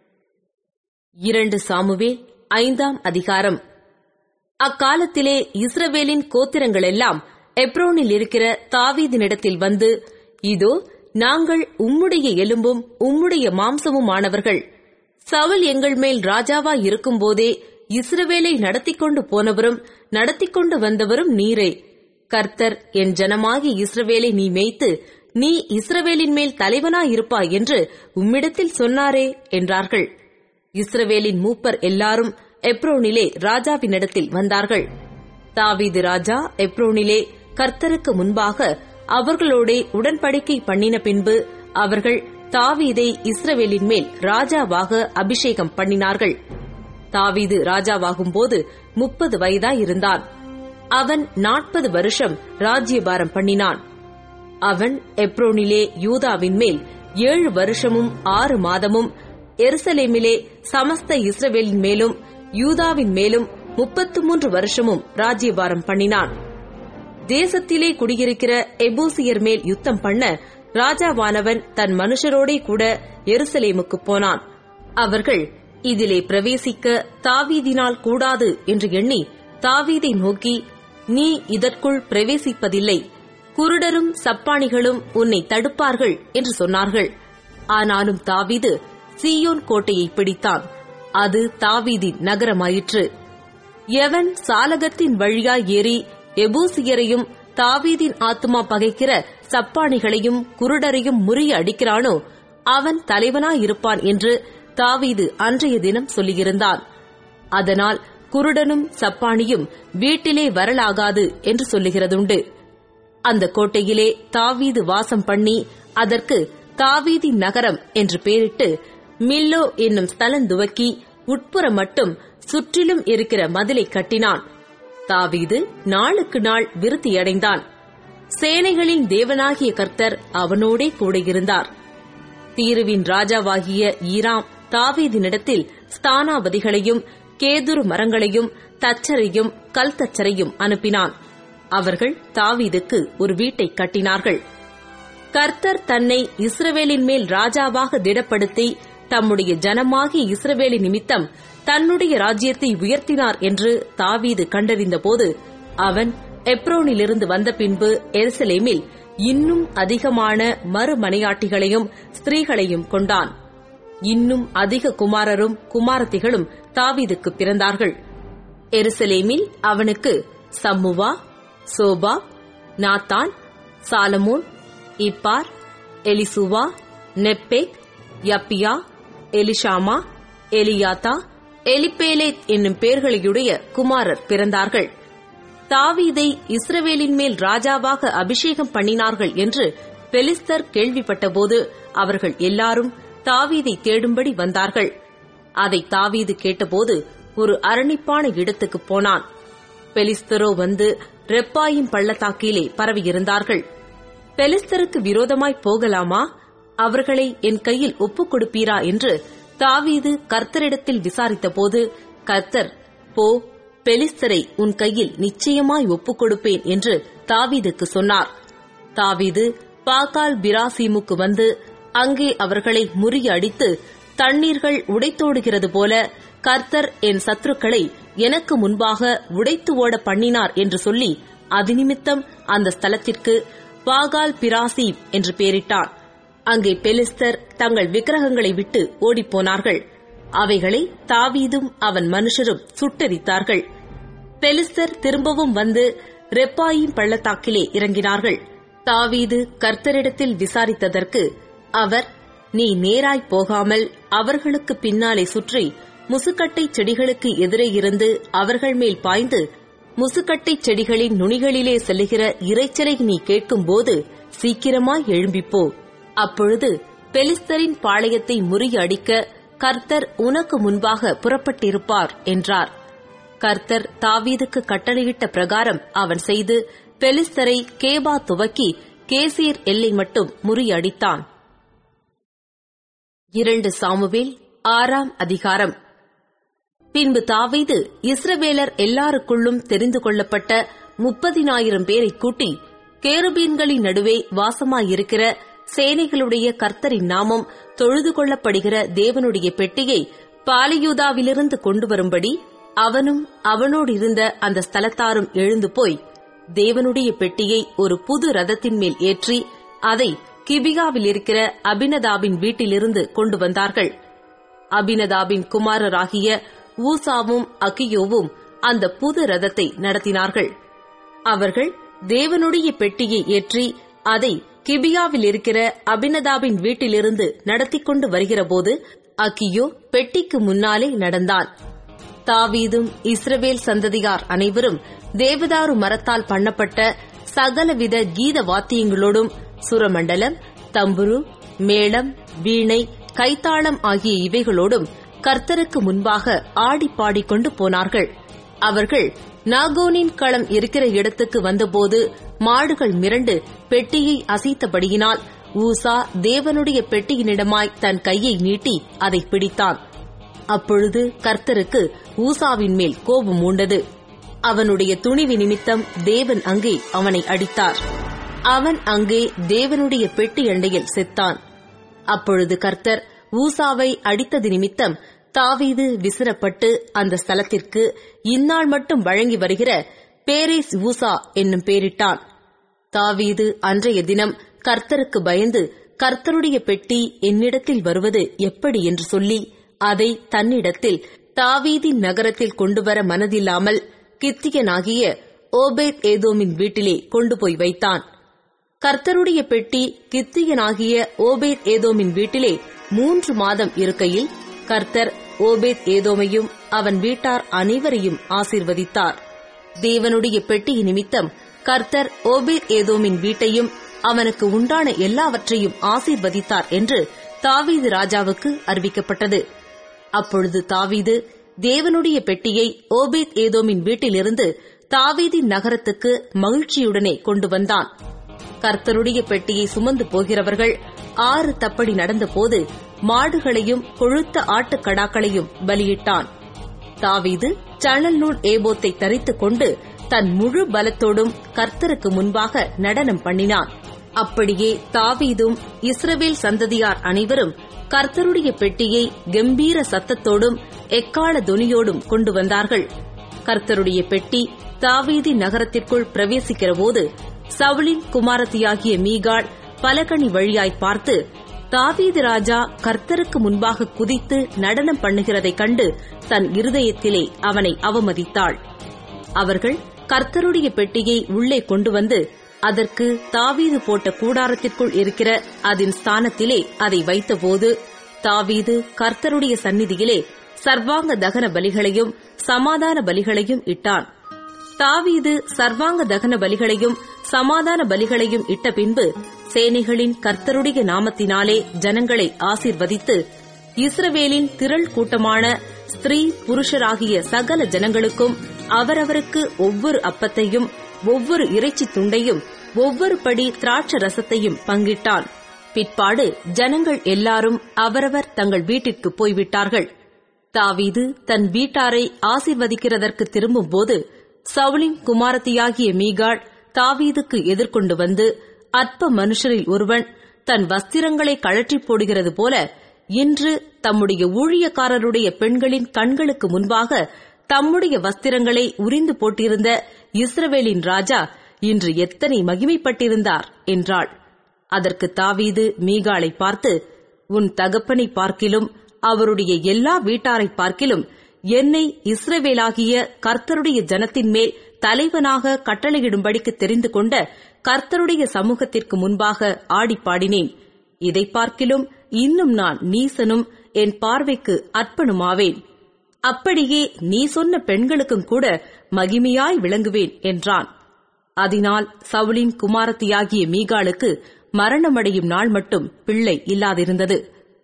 இரண்டு சாமுவே ஐந்தாம் அதிகாரம் அக்காலத்திலே இஸ்ரவேலின் கோத்திரங்களெல்லாம் எப்ரோனில் இருக்கிற தாவீதினிடத்தில் வந்து இதோ நாங்கள் உம்முடைய எலும்பும் உம்முடைய மாம்சமுமானவர்கள் சவுல் எங்கள் மேல் ராஜாவா இருக்கும்போதே இஸ்ரவேலை நடத்திக் கொண்டு போனவரும் நடத்திக் கொண்டு வந்தவரும் நீரே கர்த்தர் என் ஜனமாகி இஸ்ரவேலை நீ மேய்த்து நீ இஸ்ரவேலின் மேல் தலைவனாயிருப்பாய் என்று உம்மிடத்தில் சொன்னாரே என்றார்கள் இஸ்ரவேலின் மூப்பர் எல்லாரும் எப்ரோனிலே ராஜாவினிடத்தில் வந்தார்கள் தாவீது ராஜா எப்ரோனிலே கர்த்தருக்கு முன்பாக அவர்களோடே உடன்படிக்கை பண்ணின பின்பு அவர்கள் தாவீதை இஸ்ரவேலின் மேல் ராஜாவாக அபிஷேகம் பண்ணினார்கள் தாவீது ராஜாவாகும்போது முப்பது வயதாயிருந்தான் அவன் நாற்பது வருஷம் ராஜ்யபாரம் பண்ணினான் அவன் எப்ரோனிலே யூதாவின் மேல் ஏழு வருஷமும் ஆறு மாதமும் எருசலேமிலே சமஸ்த இஸ்ரவேலின் மேலும் யூதாவின் மேலும் முப்பத்து மூன்று வருஷமும் ராஜ்யபாரம் பண்ணினான் தேசத்திலே குடியிருக்கிற எபூசியர் மேல் யுத்தம் பண்ண ராஜாவானவன் தன் மனுஷரோடே கூட எருசலேமுக்கு போனான் அவர்கள் இதிலே பிரவேசிக்க தாவீதினால் கூடாது என்று எண்ணி தாவீதை நோக்கி நீ இதற்குள் பிரவேசிப்பதில்லை குருடரும் சப்பானிகளும் உன்னை தடுப்பார்கள் என்று சொன்னார்கள் ஆனாலும் தாவீது சீயோன் கோட்டையை பிடித்தான் அது தாவீதின் நகரமாயிற்று எவன் சாலகத்தின் வழியாய் ஏறி எபூசியரையும் தாவீதின் ஆத்துமா பகைக்கிற சப்பானிகளையும் குருடரையும் முறிய அடிக்கிறானோ அவன் தலைவனாயிருப்பான் என்று தாவீது அன்றைய தினம் சொல்லியிருந்தான் அதனால் குருடனும் சப்பானியும் வீட்டிலே வரலாகாது என்று சொல்லுகிறதுண்டு அந்த கோட்டையிலே தாவீது வாசம் பண்ணி அதற்கு தாவீதி நகரம் என்று பெயரிட்டு மில்லோ என்னும் ஸ்தலந்துவக்கி உட்புறம் மட்டும் சுற்றிலும் இருக்கிற மதிலை கட்டினான் தாவீது நாளுக்கு நாள் விருத்தியடைந்தான் சேனைகளின் தேவனாகிய கர்த்தர் அவனோடே கூட இருந்தார் தீருவின் ராஜாவாகிய ஈராம் தாவீதினிடத்தில் ஸ்தானாபதிகளையும் கேதுரு மரங்களையும் தச்சரையும் கல் தச்சரையும் அனுப்பினான் அவர்கள் தாவீதுக்கு ஒரு வீட்டை கட்டினார்கள் கர்த்தர் தன்னை இஸ்ரவேலின் மேல் ராஜாவாக திடப்படுத்தி தம்முடைய ஜனமாகிய இஸ்ரவேலின் நிமித்தம் தன்னுடைய ராஜ்யத்தை உயர்த்தினார் என்று தாவீது கண்டறிந்தபோது அவன் எப்ரோனிலிருந்து வந்த பின்பு எருசலேமில் இன்னும் அதிகமான மறுமனையாட்டிகளையும் ஸ்திரீகளையும் கொண்டான் இன்னும் அதிக குமாரரும் குமாரத்திகளும் தாவீதுக்கு பிறந்தார்கள் எருசலேமில் அவனுக்கு Shammua Shobab Nathan Solomon Ibhar Elishua Nepheg Japhia Elishama Eliada Eliphelet என்னும் பெயர்களையுடைய குமாரர் பிறந்தார்கள் தாவீதை இஸ்ரவேலின் மேல் ராஜாவாக அபிஷேகம் பண்ணினார்கள் என்று பெலிஸ்தர் கேள்விப்பட்டபோது அவர்கள் எல்லாரும் தாவீதை தேடும்படி வந்தார்கள் அதை தாவீது கேட்டபோது ஒரு அரணிப்பான இடத்துக்கு போனான் பெலிஸ்தரோ வந்து ரெப்பாயின் பள்ளத்தாக்கிலே பரவியிருந்தார்கள் பெலிஸ்தருக்கு விரோதமாய் போகலாமா அவர்களை என் கையில் ஒப்புக் கொடுப்பீரா என்று தாவீது கர்த்தரிடத்தில் விசாரித்தபோது கர்த்தர் போ பெலிஸ்தரை உன் கையில் நிச்சயமாய் ஒப்புக் கொடுப்பேன் என்று தாவீதுக்கு சொன்னார் தாவீது பாகால் பிராசீமுக்கு வந்து அங்கே அவர்களை முறியடித்து தண்ணீர்கள் உடைத்தோடுகிறது போல கர்த்தர் என் சத்துருக்களை எனக்கு முன்பாக உடைத்து ஓட பண்ணினார் என்று சொல்லி அது நிமித்தம் அந்த ஸ்தலத்திற்கு பாகால் பிராசீம் என்று பெயரிட்டான் அங்கே பெலிஸ்தர் தங்கள் விக்கிரகங்களை விட்டு ஓடிப்போனார்கள் அவைகளை தாவீதும் அவன் மனுஷரும் சுட்டெரித்தார்கள் பெலிஸ்தர் திரும்பவும் வந்து ரெப்பாயின் பள்ளத்தாக்கிலே இறங்கினார்கள் தாவீது கர்த்தரிடத்தில் விசாரித்ததற்கு அவர் நீ நேராய் போகாமல் அவர்களுக்கு பின்னாலே சுற்றி முசுக்கட்டை செடிகளுக்கு எதிரே இருந்து அவர்கள் மேல் பாய்ந்து முசுக்கட்டை செடிகளின் நுனிகளிலே செல்லுகிற இரைச்சலை நீ கேட்கும்போது சீக்கிரமாய் எழும்பிப்போ அப்பொழுது பெலிஸ்தரின் பாளையத்தை முறியடிக்க கர்த்தர் உனக்கு முன்பாக புறப்பட்டிருப்பார் என்றார் கர்த்தர் தாவீதுக்கு கட்டளையிட்ட பிரகாரம் அவன் செய்து பெலிஸ்தரை கேபா துவக்கி கேசீர் எல்லை மட்டும் முறியடித்தான் இரண்டு சாமுவேல் ஆறாம் அதிகாரம் பின்பு தாவீது இஸ்ரவேலர் எல்லாருக்குள்ளும் தெரிந்து கொள்ளப்பட்ட முப்பதினாயிரம் பேரை கூட்டி கேருபீன்களின் நடுவே வாசமாயிருக்கிற சேனைகளுடைய கர்த்தரின் நாமம் தொழுது கொள்ளப்படுகிற தேவனுடைய பெட்டியை பாலியூதாவிலிருந்து கொண்டு வரும்படி அவனும் அவனோடு இருந்த அந்த ஸ்தலத்தாரும் எழுந்து போய் தேவனுடைய பெட்டியை ஒரு புது ரதத்தின் மேல் ஏற்றி அதை கிபிகாவில் இருக்கிற அபினதாபின் வீட்டிலிருந்து கொண்டு வந்தார்கள் அபினதாபின் குமாரராகிய ஊசாவும் அகியோவும் அந்த புது ரதத்தை நடத்தினார்கள் அவர்கள் தேவனுடைய பெட்டியை ஏற்றி அதை கிபியாவில் இருக்கிற அபினதாபின் வீட்டிலிருந்து நடத்தி கொண்டு வருகிறபோது அகியோ பெட்டிக்கு முன்னாலே நடந்தான் தாவீதும் இஸ்ரவேல் சந்ததியார் அனைவரும் தேவதாரு மரத்தால் பண்ணப்பட்ட சகலவித கீத வாத்தியங்களோடும் சுரமண்டலம் தம்புரு மேளம் வீணை கைத்தாளம் ஆகிய இவைகளோடும் கர்த்தருக்கு முன்பாக ஆடி பாடிக்கொண்டு போனார்கள் அவர்கள் நாகோனின் களம் இருக்கிற இடத்துக்கு வந்தபோது மாடுகள் மிரண்டு பெட்டியை அசைத்தபடியினால் ஊசா தேவனுடைய பெட்டியினிடமாய் தன் கையை நீட்டி அதை பிடித்தான் அப்பொழுது கர்த்தருக்கு ஊசாவின் மேல் கோபம் உண்டது அவனுடைய துணிவு நிமித்தம் தேவன் அங்கே அவனை அடித்தார் அவன் அங்கே தேவனுடைய பெட்டி அண்டையில் செத்தான் அப்பொழுது கர்த்தர் ஊசாவை அடித்தது நிமித்தம் தாவீது விசிறப்பட்டு அந்த ஸ்தலத்திற்கு இந்நாள் மட்டும் வழங்கி வருகிற பேரேஸ் ஊசா என்னும் பேரிட்டான் தாவீது அன்றைய தினம் கர்த்தருக்கு பயந்து கர்த்தருடைய பெட்டி என்னிடத்தில் வருவது எப்படி என்று சொல்லி அதை தன்னிடத்தில் தாவீதின் நகரத்தில் கொண்டுவர மனதில்லாமல் கித்தியனாகிய ஓபேத் ஏதோமின் வீட்டிலே கொண்டு போய் வைத்தான் கர்த்தருடைய பெட்டி கித்தியனாகிய ஓபேத் ஏதோமின் வீட்டிலே மூன்று மாதம் இருக்கையில் கர்த்தர் ஓபேத் ஏதோமையும் அவன் வீட்டார் அனைவரையும் ஆசீர்வதித்தார் தேவனுடைய பெட்டி நிமித்தம் கர்த்தர் ஓபேத் ஏதோமின் வீட்டையும் அவனுக்கு உண்டான எல்லாவற்றையும் ஆசீர்வதித்தார் என்று தாவீது ராஜாவுக்கு அறிவிக்கப்பட்டது அப்பொழுது தாவீது தேவனுடைய பெட்டியை ஓபேத் ஏதோமின் வீட்டிலிருந்து தாவீதின் நகரத்துக்கு மகிழ்ச்சியுடனே கொண்டு வந்தான் கர்த்தருடைய பெட்டியை சுமந்து போகிறவர்கள் ஆறு தப்படி நடந்தபோது மாடுகளையும் கொழுத்த ஆட்டுக்கடாக்களையும் பலியிட்டான் தாவீது சணல் நூல் ஏபோத்தை தரித்துக் கொண்டு தன் முழு பலத்தோடும் கர்த்தருக்கு முன்பாக நடனம் பண்ணினான் அப்படியே தாவீதும் இஸ்ரவேல் சந்ததியார் அனைவரும் கர்த்தருடைய பெட்டியை கம்பீர சத்தத்தோடும் எக்கால துனியோடும் கொண்டு வந்தார்கள் கர்த்தருடைய பெட்டி தாவீதி நகரத்திற்குள் பிரவேசிக்கிறபோது சவுலின் குமாரத்தியாகிய மீகாள் பலகணி வழியாய் பார்த்து தாவீது ராஜா கர்த்தருக்கு முன்பாக குதித்து நடனம் பண்ணுகிறதைக் கண்டு தன் இருதயத்திலே அவனை அவமதித்தாள் அவர்கள் கர்த்தருடைய பெட்டியை உள்ளே கொண்டு வந்து அதற்கு தாவீது போட்ட கூடாரத்திற்குள் இருக்கிற அதன் ஸ்தானத்திலே அதை வைத்தபோது தாவீது கர்த்தருடைய சந்நிதியிலே சர்வாங்க தகன பலிகளையும் சமாதான பலிகளையும் இட்டான் தாவீது சர்வாங்க தகன பலிகளையும் சமாதான பலிகளையும் இட்ட பின்பு சேனைகளின் கர்த்தருடைய நாமத்தினாலே ஜனங்களை ஆசீர்வதித்து இஸ்ரவேலின் திரள் கூட்டமான ஸ்திரீ புருஷராகிய சகல ஜனங்களுக்கும் அவரவருக்கு ஒவ்வொரு அப்பத்தையும் ஒவ்வொரு இறைச்சி துண்டையும் ஒவ்வொரு படி திராட்ச ரசத்தையும் பங்கிட்டான் பிற்பாடு ஜனங்கள் எல்லாரும் அவரவர் தங்கள் வீட்டிற்கு போய்விட்டார்கள் தாவீது தன் வீட்டாரை ஆசீர்வதிக்கிறதற்கு திரும்பும்போது சவுலின் குமாரத்தியாகிய மீகாள் தாவீதுக்கு எதிர்கொண்டு வந்து அற்ப மனுஷரில் ஒருவன் தன் வஸ்திரங்களை கழற்றி போடுகிறது போல இன்று தம்முடைய ஊழியக்காரருடைய பெண்களின் கண்களுக்கு முன்பாக தம்முடைய வஸ்திரங்களை உரிந்து போட்டிருந்த இஸ்ரவேலின் ராஜா இன்று எத்தனை மகிமைப்பட்டிருந்தார் என்றாள் அதற்கு தாவீது மீகாளை பார்த்து உன் தகப்பனை பார்க்கிலும் அவருடைய எல்லா வீட்டாரை பார்க்கிலும் என்னை இஸ்ரவேலாகிய கர்த்தருடைய ஜனத்தின் மேல் தலைவனாக கட்டளையிடும்படிக்கு தெரிந்து கொண்ட கர்த்தருடைய சமூகத்திற்கு முன்பாக ஆடி பாடினேன் இதை பார்க்கிலும் இன்னும் நான் நீசனும் என் பார்வைக்கு அர்ப்பணுமாவேன் அப்படியே நீ சொன்ன பெண்களுக்கும் கூட மகிமையாய் விளங்குவேன் என்றான் அதனால் சவுலின் குமாரத்தியாகிய மீகாளுக்கு மரணமடையும் நாள் மட்டும் பிள்ளை இல்லாதிருந்தது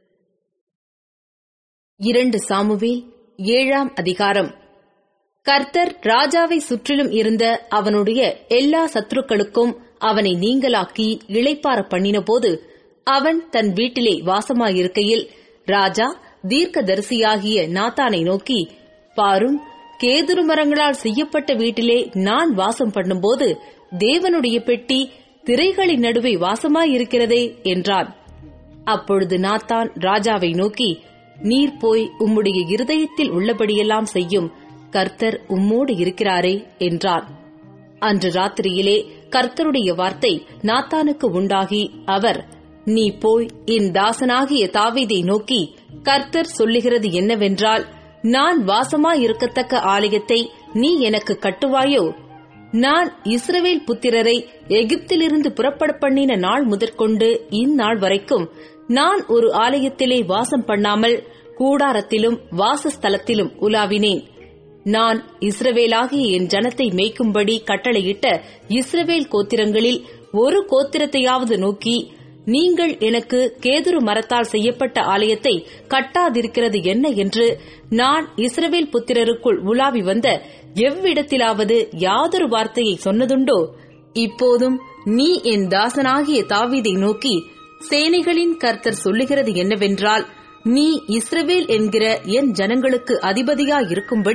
இரண்டு சாமுவேல் ஏழாம் அதிகாரம் கர்த்தர் ராஜாவை சுற்றிலும் இருந்த அவனுடைய எல்லா சத்துருக்களுக்கும் அவனை நீங்களாக்கி இளைப்பார பண்ணினபோது அவன் தன் வீட்டிலே வாசமாயிருக்கையில் ராஜா தீர்க்கதரிசியாகிய நாத்தானை நோக்கி பாரும் கேதுரு மரங்களால் செய்யப்பட்ட வீட்டிலே நான் வாசம் பண்ணும்போது தேவனுடைய பெட்டி திரைகளின் நடுவே வாசமாயிருக்கிறதே என்றான் அப்பொழுது நாத்தான் ராஜாவை நோக்கி நீர் போய் உம்முடைய இருதயத்தில் உள்ளபடியெல்லாம் செய்யும் கர்த்தர் உம்மோடு இருக்கிறாரே என்றான் அன்று ராத்திரியிலே கர்த்தருடைய வார்த்தை நாத்தானுக்கு உண்டாகி அவர் நீ போய் என் தாசனாகிய தாவீதை நோக்கி கர்த்தர் சொல்லுகிறது என்னவென்றால் நான் வாசமாயிருக்கத்தக்க ஆலயத்தை நீ எனக்கு கட்டுவாயோ நான் இஸ்ரவேல் புத்திரரை எகிப்திலிருந்து புறப்பட பண்ணின நாள் முதற்கொண்டு இந்நாள் வரைக்கும் நான் ஒரு ஆலயத்திலே வாசம் பண்ணாமல் கூடாரத்திலும் வாசஸ்தலத்திலும் உலாவினேன் நான் இஸ்ரவேலாகிய என் ஜனத்தை மேய்க்கும்படி கட்டளையிட்ட இஸ்ரவேல் கோத்திரங்களில் ஒரு கோத்திரத்தையாவது நோக்கி நீங்கள் எனக்கு கேதுரு மரத்தால் செய்யப்பட்ட ஆலயத்தை கட்டாதிருக்கிறது என்ன என்று நான் இஸ்ரவேல் புத்திரருக்குள் உலாவி வந்த எவ்விடத்திலாவது யாதொரு வார்த்தையை சொன்னதுண்டோ இப்போதும் நீ என் தாசனாகிய தாவீதை நோக்கி சேனைகளின் கர்த்தர் சொல்லுகிறது என்னவென்றால் நீ இஸ்ரவேல் என்கிற என் ஜனங்களுக்கு அதிபதியாயிருக்கும்படி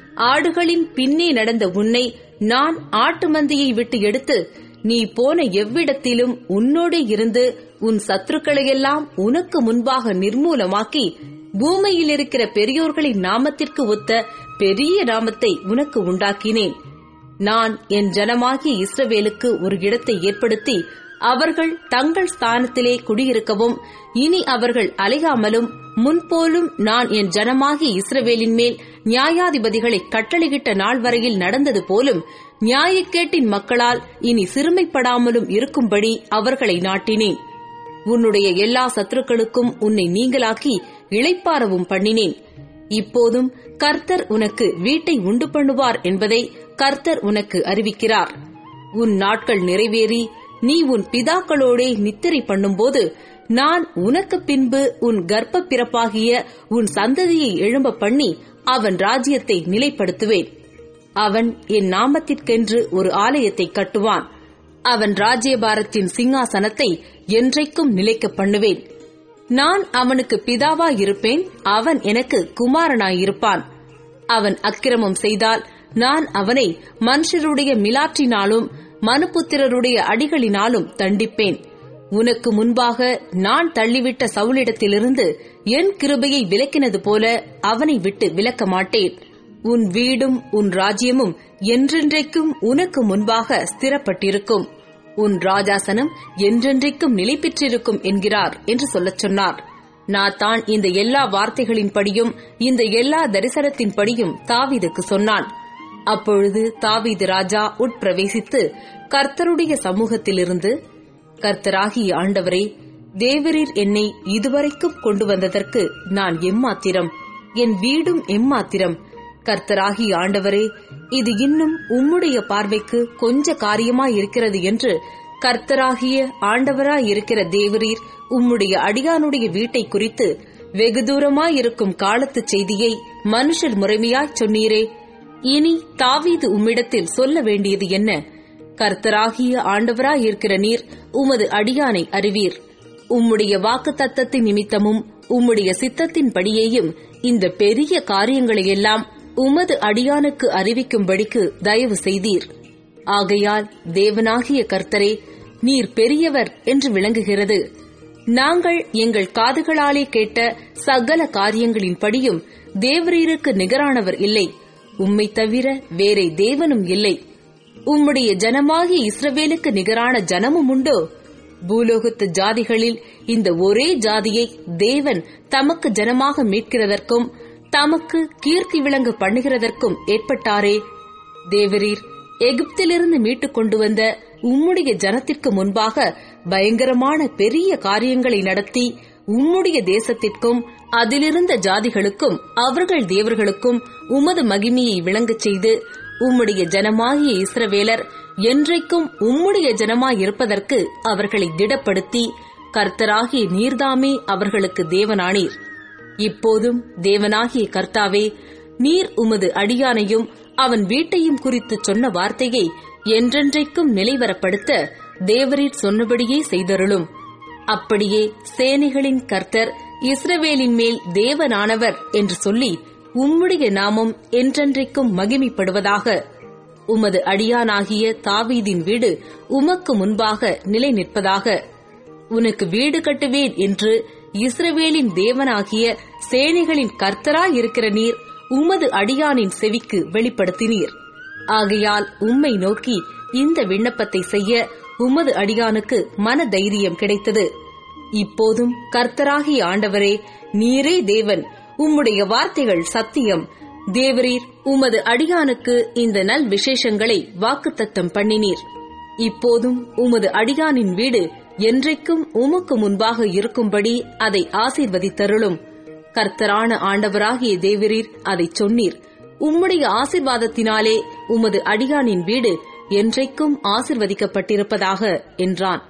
ஆடுகளின் பின்னே நடந்த உன்னை நான் ஆட்டு மந்தையை விட்டு எடுத்து நீ போன எவ்விடத்திலும் உன்னோடு இருந்து உன் சத்துருக்களையெல்லாம் உனக்கு முன்பாக நிர்மூலமாக்கி பூமியில் இருக்கிற பெரியோர்களின் நாமத்திற்கு ஒத்த பெரிய நாமத்தை உனக்கு உண்டாக்கினேன் நான் என் ஜனமாகிய இஸ்ரவேலுக்கு ஒரு இடத்தை ஏற்படுத்தி அவர்கள் தங்கள் ஸ்தானத்திலே குடியிருக்கவும் இனி அவர்கள் அலையாமலும் முன்போலும் நான் என் ஜனமாகிய இஸ்ரவேலின் மேல் நியாயாதிபதிகளை கட்டளையிட்ட நாள் வரையில் நடந்தது போலும் நியாயக்கேட்டின் மக்களால் இனி சிறுமைப்படாமலும் இருக்கும்படி அவர்களை நாட்டினேன் உன்னுடைய எல்லா சத்துருக்களுக்கும் உன்னை நீங்களாக்கி இளைப்பாறவும் பண்ணினேன் இப்போதும் கர்த்தர் உனக்கு வீட்டை உண்டு பண்ணுவார் என்பதை கர்த்தர் உனக்கு அறிவிக்கிறார் உன் நாட்கள் நிறைவேறி நீ உன் பிதாக்களோடே நித்திரை பண்ணும்போது நான் உனக்கு பின்பு உன் கர்ப்ப பிறப்பாகிய உன் சந்ததியை எழும்ப பண்ணி அவன் ராஜ்யத்தை நிலைப்படுத்துவேன் அவன் என் நாமத்திற்கென்று ஒரு ஆலயத்தை கட்டுவான் அவன் ராஜ்யபாரத்தின் சிங்காசனத்தை என்றைக்கும் நிலைக்க பண்ணுவேன் நான் அவனுக்கு பிதாவாயிருப்பேன் அவன் எனக்கு குமாரனாயிருப்பான் அவன் அக்கிரமம் செய்தால் நான் அவனை மனுஷருடைய மிலாற்றினாலும் மனுபுத்திரருடைய அடிகளினாலும் தண்டிப்பேன் உனக்கு முன்பாக நான் தள்ளிவிட்ட சவுலிடத்திலிருந்து என் கிருபையை விலக்கினது போல அவனை விட்டு விலக்க மாட்டேன் உன் வீடும் உன் ராஜ்யமும் என்றென்றைக்கும் உனக்கு முன்பாக ஸ்திரப்பட்டிருக்கும் உன் ராஜாசனம் என்றென்றைக்கும் நிலை பெற்றிருக்கும் என்கிறார் என்று சொல்லச் சொன்னார் நாத்தான் இந்த எல்லா வார்த்தைகளின்படியும் இந்த எல்லா தரிசனத்தின்படியும் தாவீதுக்கு சொன்னான் அப்பொழுது தாவீது ராஜா உட்பிரவேசித்து கர்த்தருடைய சமூகத்திலிருந்து கர்த்தராகிய ஆண்டவரே தேவரீர் என்னை இதுவரைக்கும் கொண்டு வந்ததற்கு நான் எம்மாத்திரம் என் வீடும் எம்மாத்திரம் கர்த்தராகிய ஆண்டவரே இது இன்னும் உம்முடைய பார்வைக்கு கொஞ்ச காரியமாயிருக்கிறது என்று கர்த்தராகிய ஆண்டவராயிருக்கிற தேவரீர் உம்முடைய அடியானுடைய வீட்டை குறித்து வெகு தூரமாயிருக்கும் காலத்து செய்தியை மனுஷர் முறைமையாய்ச் சொன்னீரே இனி தாவீது உம்மிடத்தில் சொல்ல வேண்டியது என்ன கர்த்தராகிய ஆண்டவராயிருக்கிற நீர் உமது அடியானை அறிவீர் உம்முடைய வாக்கு தத்தத்தின் நிமித்தமும் உம்முடைய சித்தத்தின் படியேயும் இந்த பெரிய காரியங்களையெல்லாம் உமது அடியானுக்கு அறிவிக்கும்படிக்கு தயவு செய்தீர் ஆகையால் தேவனாகிய கர்த்தரே நீர் பெரியவர் என்று விளங்குகிறது நாங்கள் எங்கள் காதுகளாலே கேட்ட சகல காரியங்களின்படியும் தேவரீருக்கு நிகரானவர் இல்லை உம்மை தவிர வேறே தேவனும் இல்லை உம்முடைய ஜனமாகிய இஸ்ரவேலுக்கு நிகரான ஜனமும் உண்டோ பூலோகத்து ஜாதிகளில் இந்த ஒரே ஜாதியை தேவன் தமக்கு ஜனமாக மீட்கிறதற்கும் தமக்கு கீர்த்தி விளங்க பண்ணுகிறதற்கும் ஏற்பட்டாரே தேவரீர் எகிப்திலிருந்து மீட்டுக் கொண்டு வந்த உம்முடைய ஜனத்திற்கு முன்பாக பயங்கரமான பெரிய காரியங்களை நடத்தி உம்முடைய தேசத்திற்கும் அதிலிருந்த ஜாதிகளுக்கும் அவர்கள் தேவர்களுக்கும் உமது மகிமையை விளங்கச் செய்து உம்முடைய ஜனமாகிய இஸ்ரவேலர் என்றைக்கும் உம்முடைய ஜனமாயிருப்பதற்கு அவர்களை திடப்படுத்தி கர்த்தராகிய நீர்தாமே அவர்களுக்கு தேவனானீர் இப்போதும் தேவனாகிய கர்த்தாவே நீர் உமது அடியானையும் அவன் வீட்டையும் குறித்து சொன்ன வார்த்தையை என்றென்றைக்கும் நிலைவரப்படுத்த தேவரீர் சொன்னபடியே செய்தருளும் அப்படியே சேனைகளின் கர்த்தர் இஸ்ரவேலின் மேல் தேவனானவர் என்று சொல்லி உம்முடைய நாமம் என்றென்றைக்கும் மகிமைப்படுவதாக உமது அடியானாகிய தாவீதின் வீடு உமக்கு முன்பாக நிலை நிற்பதாக உனக்கு வீடு கட்டுவேன் என்று இஸ்ரவேலின் தேவனாகிய சேனைகளின் கர்த்தராயிருக்கிற நீர் உமது அடியானின் செவிக்கு வெளிப்படுத்தினீர் ஆகையால் உம்மை நோக்கி இந்த விண்ணப்பத்தை செய்ய உமது அடியானுக்கு மன தைரியம் கிடைத்தது இப்போதும் கர்த்தராகிய ஆண்டவரே நீரே தேவன் உம்முடைய வார்த்தைகள் சத்தியம் தேவரீர் உமது அடியானுக்கு இந்த நல் விசேஷங்களை வாக்குத்தத்தம் பண்ணினீர் இப்போதும் உமது அடியானின் வீடு என்றைக்கும் உமக்கு முன்பாக இருக்கும்படி அதை ஆசீர்வதித்தருளும் கர்த்தரான ஆண்டவராகிய தேவரீர் அதைச் சொன்னீர் உம்முடைய ஆசிர்வாதத்தினாலே உமது அடியானின் வீடு என்றைக்கும் ஆசிர்வதிக்கப்பட்டிருப்பதாக என்றான்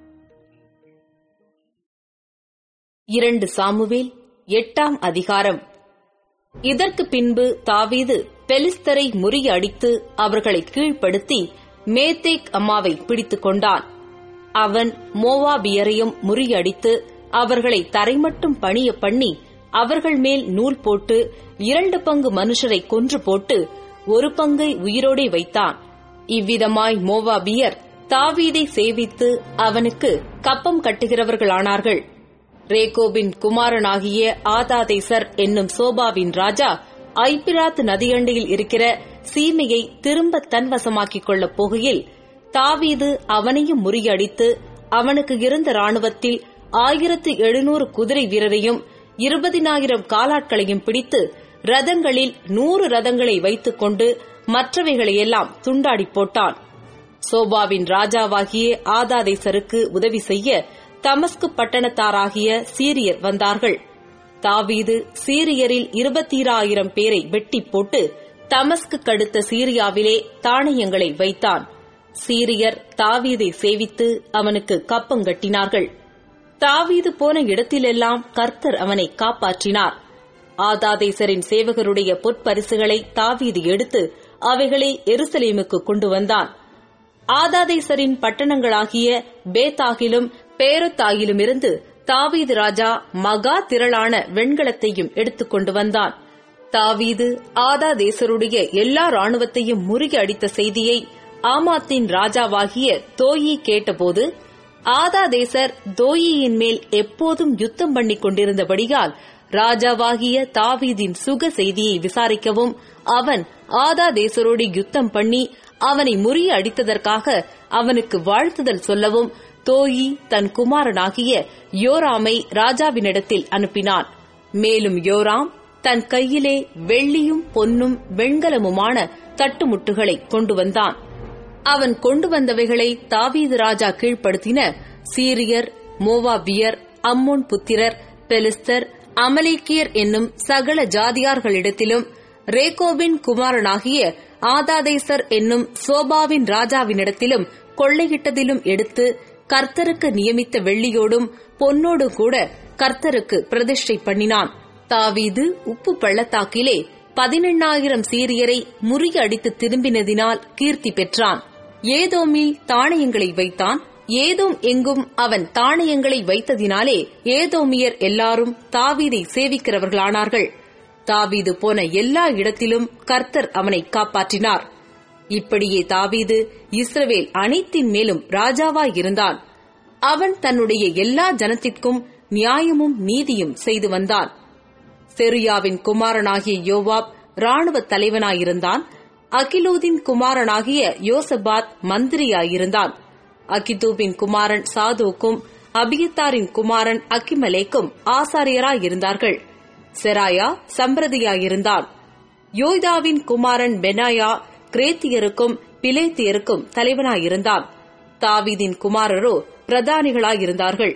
இரண்டு சாமுவேல் எட்டாம் அதிகாரம் இதற்கு பின்பு தாவீது பெலிஸ்தரை முறியடித்து அவர்களை கீழ்ப்படுத்தி மேத்தேக் அம்மாவை பிடித்துக் கொண்டான் அவன் மோவாபியரையும் முறியடித்து அவர்களை தரைமட்டும் பணிய பண்ணி அவர்கள் மேல் நூல் போட்டு இரண்டு பங்கு மனுஷரை கொன்று போட்டு ஒரு பங்கை உயிரோடே வைத்தான் இவ்விதமாய் மோவாபியர் தாவீதை சேவித்து அவனுக்கு கப்பம் கட்டுகிறவர்களானார்கள் ரேகோபின் குமாரனாகிய ஆதாதேசர் என்னும் சோபாவின் ராஜா ஐபிராத் நதியண்டையில் இருக்கிற சீமையை திரும்ப தன்வசமாக்கிக் கொள்ளப் போகையில் தாவீது அவனையும் முறியடித்து அவனுக்கு இருந்த ராணுவத்தில் ஆயிரத்து எழுநூறு குதிரை வீரரையும் இருபதினாயிரம் காலாட்களையும் பிடித்து ரதங்களில் நூறு ரதங்களை வைத்துக் கொண்டு மற்றவைகளையெல்லாம் துண்டாடி போட்டான் சோபாவின் ராஜாவாகிய ஆதாதேசருக்கு உதவி செய்ய தமஸ்கு பட்டணத்தாராகிய சீரியர் வந்தார்கள் தாவீது சீரியரில் இருபத்தீராயிரம் பேரை வெட்டி போட்டு தமஸ்கு கடுத்த சீரியாவிலே தானியங்களை வைத்தான் சீரியர் தாவீதை சேவித்து அவனுக்கு கப்பங்கட்டினார்கள் தாவீது போன இடத்திலெல்லாம் கர்த்தர் அவனை காப்பாற்றினார் ஆதாதேசரின் சேவகருடைய பொற்பரிசுகளை தாவீது எடுத்து அவைகளை எருசலேமுக்கு கொண்டு வந்தான் ஆதாதேசரின் பட்டணங்களாகிய பேத்தாகிலும் பேரத்தாகிலுமிருந்து தாவீது ராஜா மகா திரளான வெண்கலத்தையும் எடுத்துக் கொண்டு வந்தான் தாவீது ஆதாதேசருடைய எல்லா ராணுவத்தையும் முறியடித்த செய்தியை ஆமாத்தின் ராஜாவாகிய தோயி கேட்டபோது ஆதாதேசர் தோயியின் மேல் எப்போதும் யுத்தம் பண்ணிக் கொண்டிருந்தபடியால் ராஜாவாகிய தாவீதின் சுக செய்தியை விசாரிக்கவும் அவன் ஆதாதேசரோடு யுத்தம் பண்ணி அவனை முறிய அடித்ததற்காக அவனுக்கு வாழ்த்துதல் சொல்லவும் தோயி தன் குமாரனாகிய யோராமை ராஜாவினிடத்தில் அனுப்பினான் மேலும் யோராம் தன் கையிலே வெள்ளியும் பொன்னும் வெண்கலமுமான தட்டுமுட்டுகளை கொண்டு வந்தான் அவன் கொண்டு வந்தவைகளை தாவீது ராஜா கீழ்ப்படுத்தின சீரியர் மோவாபியர் அம்மோன் புத்திரர் பெலிஸ்தர் அமலேக்கியர் என்னும் சகல ஜாதியார்களிடத்திலும் ரேகோபின் குமாரனாகிய ஆதாதேசர் என்னும் சோபாவின் ராஜாவினிடத்திலும் கொள்ளையிட்டதிலும் எடுத்து கர்த்தருக்கு நியமித்த வெள்ளியோடும் பொன்னோடும் கூட கர்த்தருக்கு பிரதிஷ்டை பண்ணினான் தாவீது உப்பு பள்ளத்தாக்கிலே பதினெண்ணாயிரம் சீரியரை முறியடித்து திரும்பினதினால் கீர்த்தி பெற்றான் ஏதோமில் தானியங்களை வைத்தான் ஏதோம் எங்கும் அவன் தானியங்களை வைத்ததினாலே ஏதோமியர் எல்லாரும் தாவீதை சேவிக்கிறவர்களானார்கள் தாவீது போன எல்லா இடத்திலும் கர்த்தர் அவனை காப்பாற்றினார் இப்படியே தாவீது இஸ்ரவேல் அனைத்தின் மேலும் ராஜாவாய் இருந்தான் அவன் தன்னுடைய எல்லா ஜனத்திற்கும் நியாயமும் நீதியும் செய்து வந்தான் செருயாவின் குமாரனாகிய யோவாப் ராணுவ தலைவனாயிருந்தான் அகிலூதின் குமாரனாகிய யோசபாத் மந்திரியாயிருந்தான் அகிதூபின் குமாரன் சாதோக்கும் அபியத்தாரின் குமாரன் அக்கிமலேக்கும் ஆசாரியராயிருந்தார்கள் செராயா சம்பிரதியாயிருந்தான் யோய்தாவின் குமாரன் பெனாயா கிரேத்தியருக்கும் பிலேத்தியருக்கும் தலைவனாயிருந்தான் தாவீதின் குமாரரோ பிரதானிகளாயிருந்தார்கள்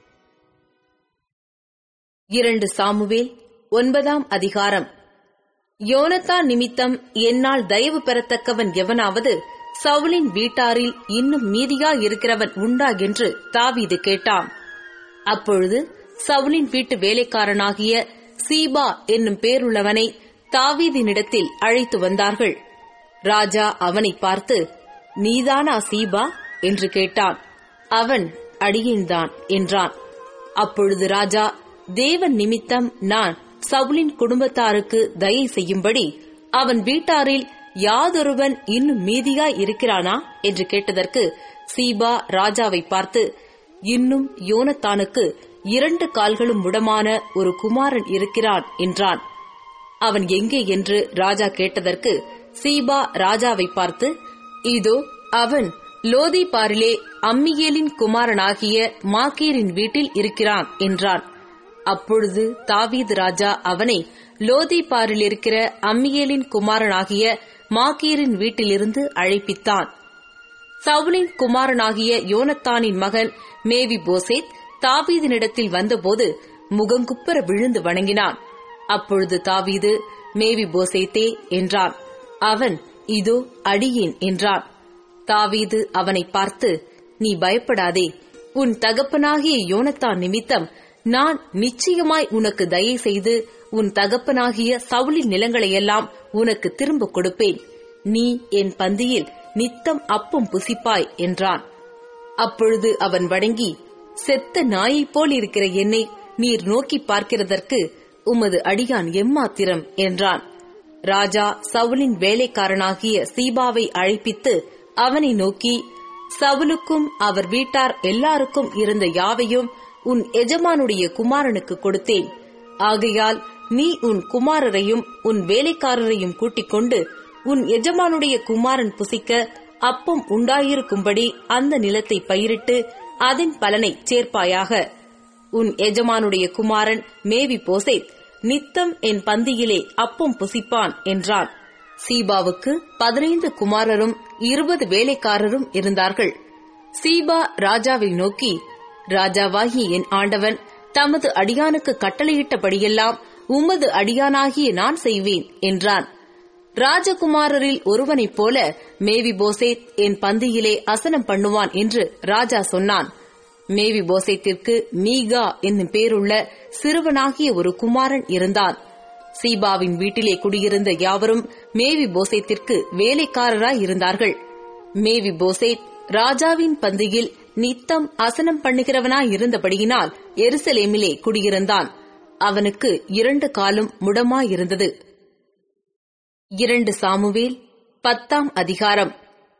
இரண்டு சாமுவேல் ஒன்பதாம் அதிகாரம் யோனத்தா நிமித்தம் என்னால் தயவு பெறத்தக்கவன் எவனாவது சவுலின் வீட்டாரில் இன்னும் மீதியா இருக்கிறவன் உண்டா என்று தாவீது கேட்டான் அப்பொழுது சவுலின் வீட்டு வேலைக்காரனாகிய சீபா என்னும் பேருள்ளவனை தாவீதினிடத்தில் அழைத்து வந்தார்கள் ராஜா அவனை பார்த்து நீதானா சீபா என்று கேட்டான் அவன் அடியேன்தான் என்றான் அப்பொழுது ராஜா தேவன் நிமித்தம் நான் சவுலின் குடும்பத்தாருக்கு தயை செய்யும்படி அவன் வீட்டாரில் யாதொருவன் இன்னும் மீதியாய் இருக்கிறானா என்று கேட்டதற்கு சீபா ராஜாவை பார்த்து இன்னும் யோனத்தானுக்கு இரண்டு கால்களும் முடமான ஒரு குமாரன் இருக்கிறான் என்றான் அவன் எங்கே என்று ராஜா கேட்டதற்கு சீபா ராஜாவை பார்த்து இதோ அவன் லோதிபாரிலே அம்மியேலின் குமாரனாகிய மாக்கீரின் வீட்டில் இருக்கிறான் என்றான் அப்பொழுது தாவீது ராஜா அவனை லோதிபாரில் இருக்கிற அம்மியேலின் குமாரனாகிய மாக்கீரின் வீட்டிலிருந்து அழைப்பித்தான் சவுலின் குமாரனாகிய யோனத்தானின் மகன் மேவி போசேத் தாவீதினிடத்தில் வந்தபோது முகங்குப்புற விழுந்து வணங்கினான் அப்பொழுது தாவீது மேவி போசேத்தே என்றான் அவன் இதோ அடியேன் என்றான் தாவீது அவனை பார்த்து நீ பயப்படாதே உன் தகப்பனாகிய யோனத்தான் நிமித்தம் நான் நிச்சயமாய் உனக்கு தயை செய்து உன் தகப்பனாகிய சவுளின் நிலங்களையெல்லாம் உனக்கு திரும்ப கொடுப்பேன் நீ என் பந்தியில் நித்தம் அப்பம் புசிப்பாய் என்றான் அப்பொழுது அவன் வணங்கி செத்த நாயைப் போல் இருக்கிற என்னை நீர் நோக்கி பார்க்கிறதற்கு உமது அடியான் எம்மாத்திரம் என்றான் ராஜா சவுலின் வேலைக்காரனாகிய சீபாவை அழைப்பித்து அவனை நோக்கி சவுலுக்கும் அவர் வீட்டார் எல்லாருக்கும் இருந்த யாவையும் உன் எஜமானுடைய குமாரனுக்கு கொடுத்தேன் ஆகையால் நீ உன் குமாரரையும் உன் வேலைக்காரரையும் கூட்டிக் கொண்டு உன் எஜமானுடைய குமாரன் புசிக்க அப்பம் உண்டாயிருக்கும்படி அந்த நிலத்தை பயிரிட்டு அதன் பலனை சேர்ப்பாயாக உன் எஜமானுடைய குமாரன் மேவி போசேத் நித்தம் என் பந்தியிலே அப்பம் புசிப்பான் என்றான் சீபாவுக்கு பதினைந்து குமாரரும் இருபது வேலைக்காரரும் இருந்தார்கள் சீபா ராஜாவை நோக்கி ராஜாவாகி என் ஆண்டவன் தமது அடியானுக்கு கட்டளையிட்டபடியெல்லாம் உமது அடியானாகிய நான் செய்வேன் என்றான் ராஜகுமாரரில் ஒருவனைப் போல மேவி போசேத் என் பந்தியிலே அசனம் பண்ணுவான் என்று ராஜா சொன்னான் மேவி போசேத்திற்கு மீகா என்னும் பேருள்ள சிறுவனாகிய ஒரு குமாரன் இருந்தான் சீபாவின் வீட்டிலே குடியிருந்த யாவரும் மேவி போசேத்திற்கு வேலைக்காரராய் இருந்தார்கள் மேவி போசேத் ராஜாவின் பந்தியில் நித்தம் அசனம் பண்ணுகிறவனாய் இருந்தபடியினால் எருசலேமிலே குடியிருந்தான் அவனுக்கு இரண்டு காலும் முடமாயிருந்தது இரண்டு சாமுவேல் பத்தாம் அதிகாரம்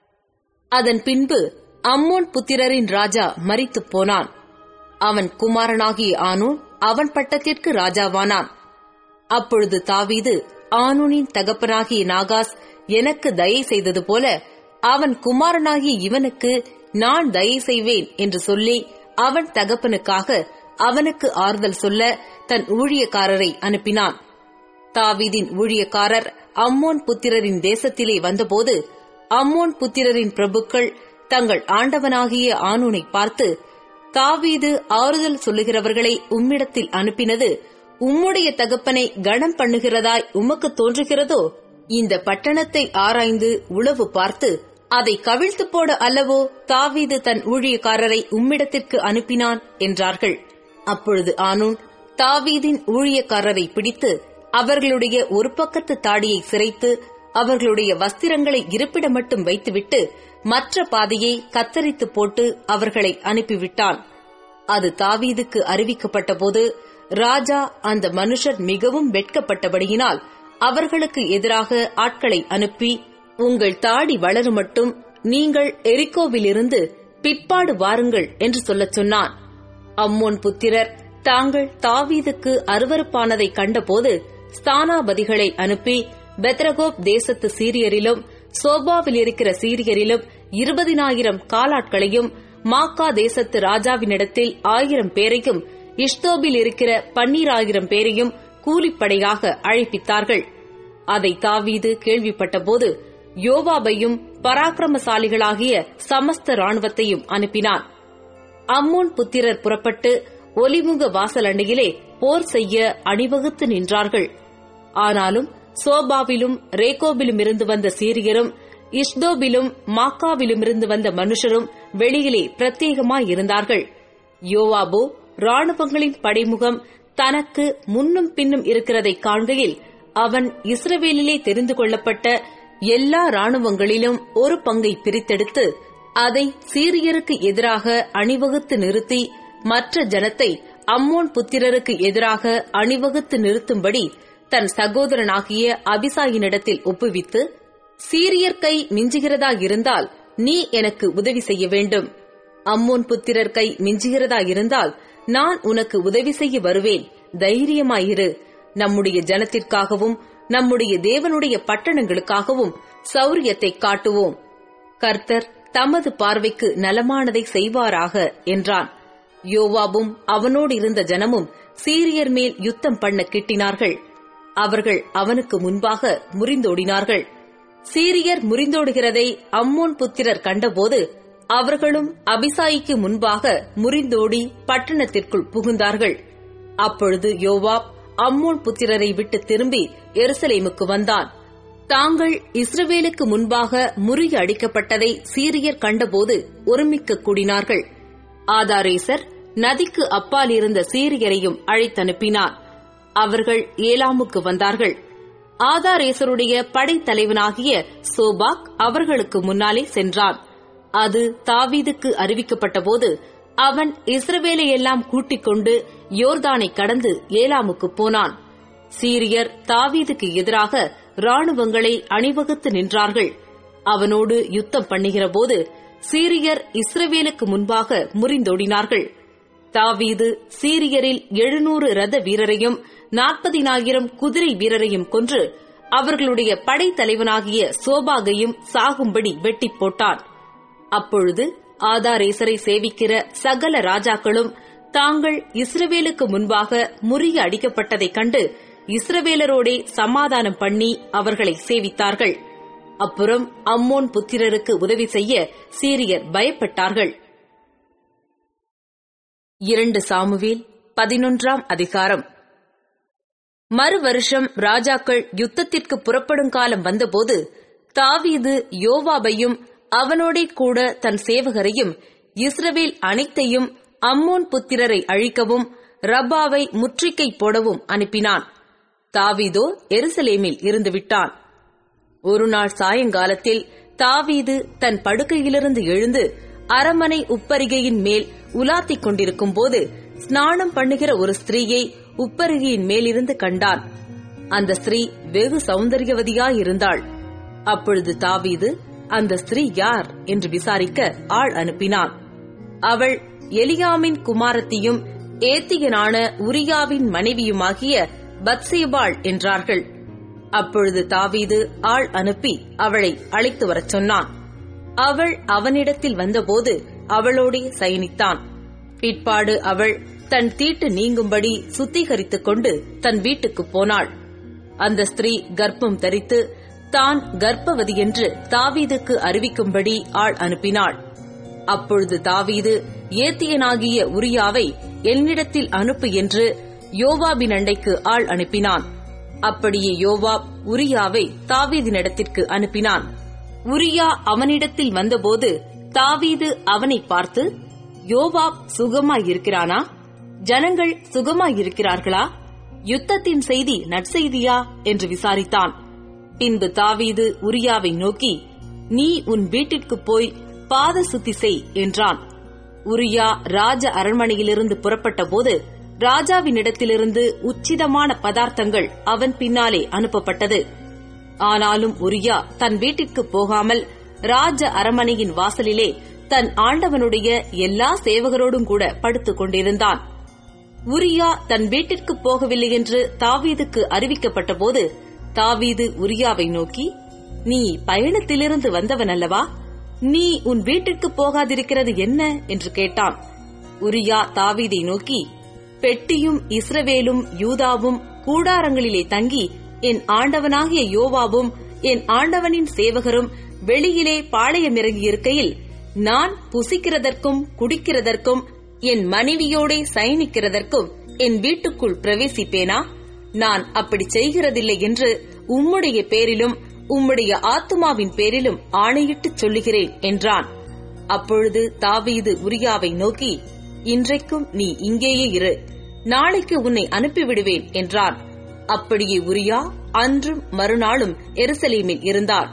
அதன் பின்பு அம்மோன் புத்திரரின் ராஜா மரித்துப் போனான் அவன் குமாரனாகிய ஆனூன் அவன் பட்டத்திற்கு ராஜாவானான் அப்பொழுது தாவீது ஆனூனின் தகப்பனாகிய நாகாஸ் எனக்கு தயை செய்தது போல அவன் குமாரனாகிய இவனுக்கு நான் தயை செய்வேன் என்று சொல்லி அவன் தகப்பனுக்காக அவனுக்கு ஆறுதல் சொல்ல தன் ஊழியக்காரரை அனுப்பினான் தாவீதின் ஊழியக்காரர் அம்மோன் புத்திரரின் தேசத்திலே வந்தபோது அம்மோன் புத்திரரின் பிரபுக்கள் தங்கள் ஆண்டவனாகிய ஆனூனை பார்த்து தாவீது ஆறுதல் சொல்லுகிறவர்களை உம்மிடத்தில் அனுப்பினது உம்முடைய தகப்பனை கனம் பண்ணுகிறதாய் உமக்கு தோன்றுகிறதோ இந்த பட்டணத்தை ஆராய்ந்து உளவு பார்த்து அதை கவிழ்த்து போட அல்லவோ தாவீது தன் ஊழியக்காரரை உம்மிடத்திற்கு அனுப்பினான் என்றார்கள் அப்பொழுது ஆனூன் தாவீதின் ஊழியக்காரரை பிடித்து அவர்களுடைய ஒரு பக்கத்து தாடியை சிரைத்து அவர்களுடைய வஸ்திரங்களை இருப்பிட மட்டும் வைத்துவிட்டு மற்ற பாதையை கத்தரித்து போட்டு அவர்களை அனுப்பிவிட்டான் அது தாவீதுக்கு அறிவிக்கப்பட்டபோது ராஜா அந்த மனுஷர் மிகவும் வெட்கப்பட்டபடியினால் அவர்களுக்கு எதிராக ஆட்களை அனுப்பி உங்கள் தாடி வளரும் மட்டும் நீங்கள் எரிக்கோவிலிருந்து பிற்பாடு வாருங்கள் என்று சொல்லச் சொன்னான் அம்மோன் புத்திரர் தாங்கள் தாவீதுக்கு அருவருப்பானதை கண்டபோது ஸ்தானாபதிகளை அனுப்பி பெத்ரகோப் தேசத்து சீரியரிலும் சோபாவில் இருக்கிற சீரியரிலும் இருபதினாயிரம் காலாட்களையும் மாக்கா தேசத்து ராஜாவினிடத்தில் ஆயிரம் பேரையும் இஷ்தோபில் இருக்கிற பன்னீராயிரம் பேரையும் கூலிப்படையாக அழைப்பித்தார்கள் அதை தாவீது கேள்விப்பட்டபோது யோவாபையும் பராக்கிரமசாலிகளாகிய சமஸ்த ராணுவத்தையும் அனுப்பினான் அம்மோன் புத்திரர் புறப்பட்டு ஒலிமுக வாசல் அண்டையிலே போர் செய்ய அணிவகுத்து நின்றார்கள் ஆனாலும் சோபாவிலும் ரேகோபிலும் இருந்து வந்த சீரியரும் இஷ்தோபிலும் மாக்காவிலுமிருந்து வந்த மனுஷரும் வெளியிலே பிரத்யேகமாயிருந்தார்கள் யோவாபோ ராணுவங்களின் படைமுகம் தனக்கு முன்னும் பின்னும் இருக்கிறதை காண்கையில் அவன் இஸ்ரவேலிலே தெரிந்து கொள்ளப்பட்ட எல்லா ராணுவங்களிலும் ஒரு பங்கை பிரித்தெடுத்து அதை சீரியருக்கு எதிராக அணிவகுத்து நிறுத்தி மற்ற ஜனத்தை அம்மோன் புத்திரருக்கு எதிராக அணிவகுத்து நிறுத்தும்படி தன் சகோதரனாகிய அபிசாயினிடத்தில் ஒப்புவித்து சீரியர் கை மிஞ்சுகிறதா இருந்தால் நீ எனக்கு உதவி செய்ய வேண்டும் அம்மோன் புத்திரர் கை மிஞ்சுகிறதா இருந்தால் நான் உனக்கு உதவி செய்ய வருவேன் தைரியமாயிரு நம்முடைய ஜனத்திற்காகவும் நம்முடைய தேவனுடைய பட்டணங்களுக்காகவும் சௌரியத்தை காட்டுவோம் கர்த்தர் தமது பார்வைக்கு நலமானதை செய்வாராக என்றான் யோவாபும் அவனோடு இருந்த ஜனமும் சீரியர் மேல் யுத்தம் பண்ண கிட்டினார்கள் அவர்கள் அவனுக்கு முன்பாக முறிந்தோடினார்கள் சீரியர் முறிந்தோடுகிறதை அம்மோன் புத்திரர் கண்டபோது அவர்களும் அபிசாயிக்கு முன்பாக முறிந்தோடி பட்டணத்திற்குள் புகுந்தார்கள் அப்பொழுது யோவாப் அம்மோன் புத்திரரை விட்டு திரும்பி எருசலேமுக்கு வந்தான் தாங்கள் இஸ்ரவேலுக்கு முன்பாக முறிய அடிக்கப்பட்டதை சீரியர் கண்டபோது ஒருமிக்க கூடினார்கள் ஆதாரேசர் நதிக்கு அப்பால் இருந்த சீரியரையும் அழைத்தனுப்பினார் அவர்கள் ஏலாமுக்கு வந்தார்கள் ஆதாரேசருடைய படைத்தலைவனாகிய சோபாக் அவர்களுக்கு முன்னாலே சென்றான் அது தாவீதுக்கு அறிவிக்கப்பட்டபோது அவன் இஸ்ரவேலை எல்லாம் கூட்டிக் கொண்டு யோர்தானை கடந்து ஏலாமுக்கு போனான் சீரியர் தாவீதுக்கு எதிராக ராணுவங்களை அணிவகுத்து நின்றார்கள் அவனோடு யுத்தம் பண்ணுகிறபோது சீரியர் இஸ்ரவேலுக்கு முன்பாக முறிந்தோடினார்கள் தாவீது சீரியரில் எழுநூறு ரத வீரரையும் நாற்பதினாயிரம் குதிரை வீரரையும் கொன்று அவர்களுடைய படைத்தலைவனாகிய சோபாகையும் சாகும்படி வெட்டி போட்டான் அப்பொழுது ஆதாரேசரை சேவிக்கிற சகல ராஜாக்களும் தாங்கள் இஸ்ரவேலுக்கு முன்பாக முறிய அடிக்கப்பட்டதைக் கண்டு இஸ்ரவேலரோடே சமாதானம் பண்ணி அவர்களை சேவித்தார்கள் அப்புறம் அம்மோன் புத்திரருக்கு உதவி செய்ய சீரியர் பயப்பட்டார்கள் இரண்டு சாமுவேல் பதினொன்றாம் அதிகாரம் மறு வருஷம் ராஜாக்கள் யுத்தத்திற்கு புறப்படும் காலம் வந்தபோது தாவீது யோவாபையும் அவனோடே கூட தன் சேவகரையும் இஸ்ரவேல் அனைத்தையும் அம்மோன் புத்திரரை அழிக்கவும் ரப்பாவை முற்றுகை போடவும் அனுப்பினான் தாவீதோ எருசலேமில் இருந்துவிட்டான் ஒருநாள் சாயங்காலத்தில் தாவீது தன் படுக்கையிலிருந்து எழுந்து அரமனை உப்பரிகையின் மேல் உலாத்திக் கொண்டிருக்கும் போது ஸ்நானம் பண்ணுகிற ஒரு ஸ்திரீயை உப்பரிகையின் மேலிருந்து கண்டான் அந்த ஸ்திரீ வெகு சௌந்தரியவதியாயிருந்தாள் அப்பொழுது தாவீது அந்த ஸ்திரீ யார் என்று விசாரிக்க ஆள் அனுப்பினான் அவள் எலியாமின் குமாரத்தியும் ஏத்தியனான உரியாவின் மனைவியுமாகிய பத்சேபாள் என்றார்கள் அப்பொழுது தாவீது ஆள் அனுப்பி அவளை அழைத்து வரச் சொன்னான் அவள் அவனிடத்தில் வந்தபோது அவளோடே சயனித்தான் பிற்பாடு அவள் தன் தீட்டு நீங்கும்படி சுத்திகரித்துக் கொண்டு தன் வீட்டுக்குப் போனாள் அந்த ஸ்திரீ கர்ப்பம் தரித்து தான் கர்ப்பவதி என்று தாவீதுக்கு அறிவிக்கும்படி ஆள் அனுப்பினாள் அப்பொழுது தாவீது ஏத்தியனாகிய உரியாவை என்னிடத்தில் அனுப்பு என்று யோவாபின் அண்டைக்கு ஆள் அனுப்பினான் அப்படியே யோவாப் உரியாவை தாவீதினிடத்திற்கு அனுப்பினான் உரியா அவனிடத்தில் வந்தபோது தாவீது அவனை பார்த்து யோவாப் சுகமாயிருக்கிறானா ஜனங்கள் சுகமாயிருக்கிறார்களா யுத்தத்தின் செய்தி நற்செய்தியா என்று விசாரித்தான் பின்பு தாவீது உரியாவை நோக்கி நீ உன் வீட்டிற்குப் போய் பாத சுத்தி செய் என்றான் உரியா ராஜ அரண்மனையிலிருந்து புறப்பட்டபோது ராஜாவினிடத்திலிருந்து உச்சிதமான பதார்த்தங்கள் அவன் பின்னாலே அனுப்பப்பட்டது ஆனாலும் உரியா தன் வீட்டிற்கு போகாமல் ராஜ அரண்மனையின் வாசலிலே தன் ஆண்டவனுடைய எல்லா சேவகரோடும் கூட படுத்துக் கொண்டிருந்தான் உரியா தன் வீட்டிற்கு போகவில்லை என்று தாவீதுக்கு அறிவிக்கப்பட்டபோது தாவீது உரியாவை நோக்கி நீ பயணத்திலிருந்து வந்தவன் அல்லவா நீ உன் வீட்டிற்கு போகாதிருக்கிறது என்ன என்று கேட்டான் உரியா தாவீதை நோக்கி பெட்டியும் இஸ்ரவேலும் யூதாவும் கூடாரங்களிலே தங்கி என் ஆண்டவனாகிய யோவாவும் என் ஆண்டவனின் சேவகரும் வெளியிலே பாளையமிறங்கியிருக்கையில் நான் புசிக்கிறதற்கும் குடிக்கிறதற்கும் என் மனைவியோடே சயனிக்கிறதற்கும் என் வீட்டுக்குள் பிரவேசிப்பேனா நான் அப்படி செய்கிறதில்லை என்று உம்முடைய பேரிலும் உம்முடைய ஆத்துமாவின் பேரிலும் ஆணையிட்டுச் சொல்லுகிறேன் என்றான் அப்பொழுது தாவீது உரியாவை நோக்கி இன்றைக்கும் நீ இங்கேயே இரு நாளைக்கு உன்னை அனுப்பிவிடுவேன் என்றான் அப்படியே உரியா அன்றும் மறுநாளும் எருசலேமில் இருந்தார்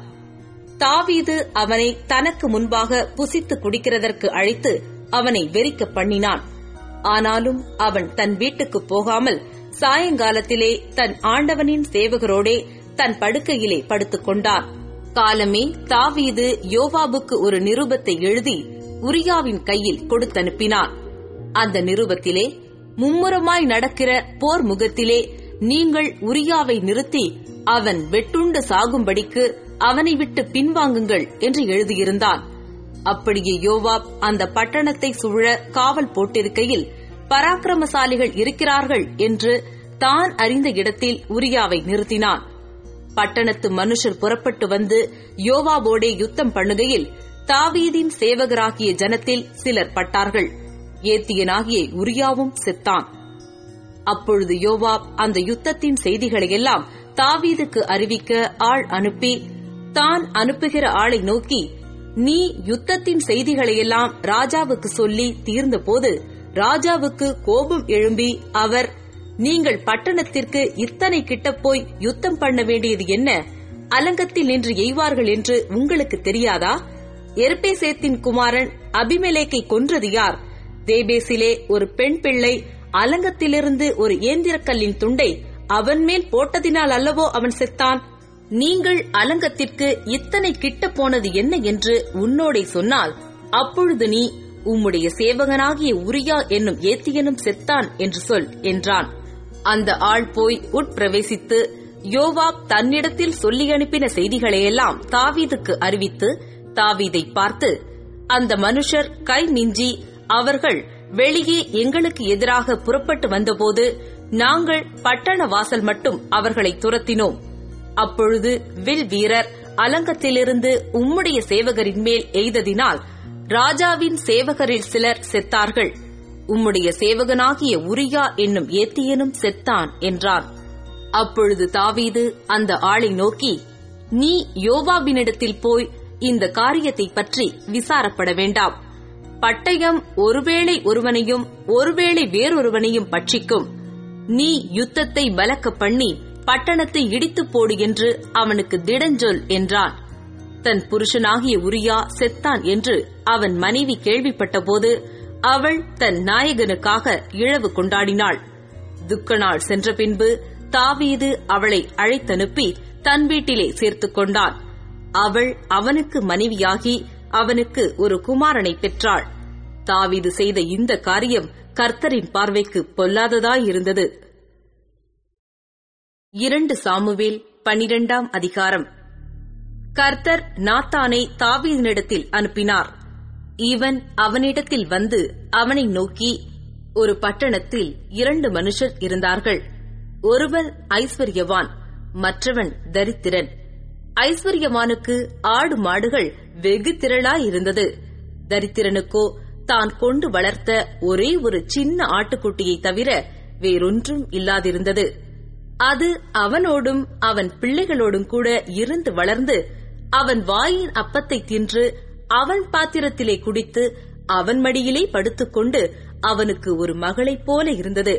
தாவீது அவனை தனக்கு முன்பாக புசித்து குடிக்கிறதற்கு அழைத்து அவனை வெறிக்க பண்ணினான் ஆனாலும் அவன் தன் வீட்டுக்கு போகாமல் சாயங்காலத்திலே தன் ஆண்டவனின் சேவகரோடே தன் படுக்கையிலே படுத்துக் கொண்டான் காலமே தாவீது யோவாபுக்கு ஒரு நிருபத்தை எழுதி உரியாவின் கையில் கொடுத்தனுப்பினான் அந்த நிருபத்திலே மும்முரமாய் நடக்கிற போர் முகத்திலே நீங்கள் உரியாவை நிறுத்தி அவன் வெட்டுண்டு சாகும்படிக்கு அவனை விட்டு பின்வாங்குங்கள் என்று எழுதியிருந்தான் அப்படியே யோவாப் அந்த பட்டணத்தை சூழ காவல் போட்டிருக்கையில் பராக்கிரமசாலிகள் இருக்கிறார்கள் என்று தான் அறிந்த இடத்தில் உரியாவை நிறுத்தினான் பட்டணத்து மனுஷர் புறப்பட்டு வந்து யோவாபோடே யுத்தம் பண்ணுகையில் தாவீதின் சேவகராகிய ஜனத்தில் சிலர் பட்டார்கள் ஏத்தியனாகிய உரியாவும் செத்தான் அப்பொழுது யோவாப் அந்த யுத்தத்தின் செய்திகளையெல்லாம் தாவீதுக்கு அறிவிக்க ஆள் அனுப்பி தான் அனுப்புகிற ஆளை நோக்கி நீ யுத்தத்தின் செய்திகளையெல்லாம் ராஜாவுக்கு சொல்லி தீர்ந்தபோது ராஜாவுக்கு கோபம் எழும்பி அவர் நீங்கள் பட்டணத்திற்கு இத்தனை கிட்ட போய் யுத்தம் பண்ண வேண்டியது என்ன அலங்கத்தில் நின்று எய்வார்கள் என்று உங்களுக்கு தெரியாதா எர்பேசேத்தின் குமாரன் அபிமெலேக்கை கொன்றது யார் தேபேசிலே ஒரு பெண் பிள்ளை அலங்கத்திலிருந்து ஒரு ஏந்திரக்கல்லின் துண்டை அவன் மேல் போட்டதினால் அல்லவோ அவன் செத்தான் நீங்கள் அலங்கத்திற்கு இத்தனை கிட்ட போனது என்ன என்று உன்னோடே சொன்னால் அப்பொழுது நீ உம்முடைய சேவகனாகிய உரியா என்னும் ஏத்தியனும் செத்தான் என்று சொல் என்றான் அந்த ஆள் போய் உட்பிரவேசித்து யோவாப் தன்னிடத்தில் சொல்லி அனுப்பின செய்திகளையெல்லாம் தாவீதுக்கு அறிவித்து தாவீதை பார்த்து அந்த மனுஷர் கை மிஞ்சி அவர்கள் வெளியே எங்களுக்கு எதிராக புறப்பட்டு வந்தபோது நாங்கள் பட்டண வாசல் மட்டும் அவர்களை துரத்தினோம் அப்பொழுது வில் வீரர் அலங்கத்திலிருந்து உம்முடைய சேவகரின் மேல் எய்ததினால் ராஜாவின் சேவகரில் சிலர் செத்தார்கள் உம்முடைய சேவகனாகிய உரியா என்னும் ஏத்தியனும் செத்தான் என்றான் அப்பொழுது தாவீது அந்த ஆளை நோக்கி நீ யோவாபினிடத்தில் போய் இந்த காரியத்தை பற்றி விசாரப்பட வேண்டாம் பட்டயம் ஒருவேளை ஒருவனையும் ஒருவேளை வேறொருவனையும் பட்சிக்கும் நீ யுத்தத்தை பலக்க பண்ணி பட்டணத்தை இடித்துப் போடு என்று அவனுக்கு திடஞ்சொல் என்றான் தன் புருஷனாகிய உரியா செத்தான் என்று அவன் மனைவி கேள்விப்பட்டபோது அவள் தன் நாயகனுக்காக இழவு கொண்டாடினாள் துக்க நாள் சென்ற பின்பு தாவீது அவளை அழைத்தனுப்பி தன் வீட்டிலே சேர்த்துக் கொண்டான் அவள் அவனுக்கு மனைவியாகி அவனுக்கு ஒரு குமாரனை பெற்றாள் தாவீது செய்த இந்த காரியம் கர்த்தரின் பார்வைக்கு பொல்லாததாயிருந்தது இரண்டு சாமுவேல் பனிரெண்டாம் அதிகாரம் கர்த்தர் நாத்தானை தாவீதினிடத்தில் அனுப்பினார் இவன் அவனிடத்தில் வந்து அவனை நோக்கி ஒரு பட்டணத்தில் இரண்டு மனுஷர் இருந்தார்கள் ஒருவன் ஐஸ்வர்யவான் மற்றவன் தரித்திரன் ஐஸ்வர்யவானுக்கு ஆடு மாடுகள் வெகு திரளாயிருந்தது தரித்திரனுக்கோ தான் கொண்டு வளர்த்த ஒரே ஒரு சின்ன ஆட்டுக்குட்டியை தவிர வேறொன்றும் இல்லாதிருந்தது அது அவனோடும் அவன் பிள்ளைகளோடும் கூட இருந்து வளர்ந்து அவன் வாயின் அப்பத்தை தின்று அவன் பாத்திரத்திலே குடித்து அவன் மடியிலே படுத்துக்கொண்டு அவனுக்கு ஒரு மகளைப் போல இருந்தது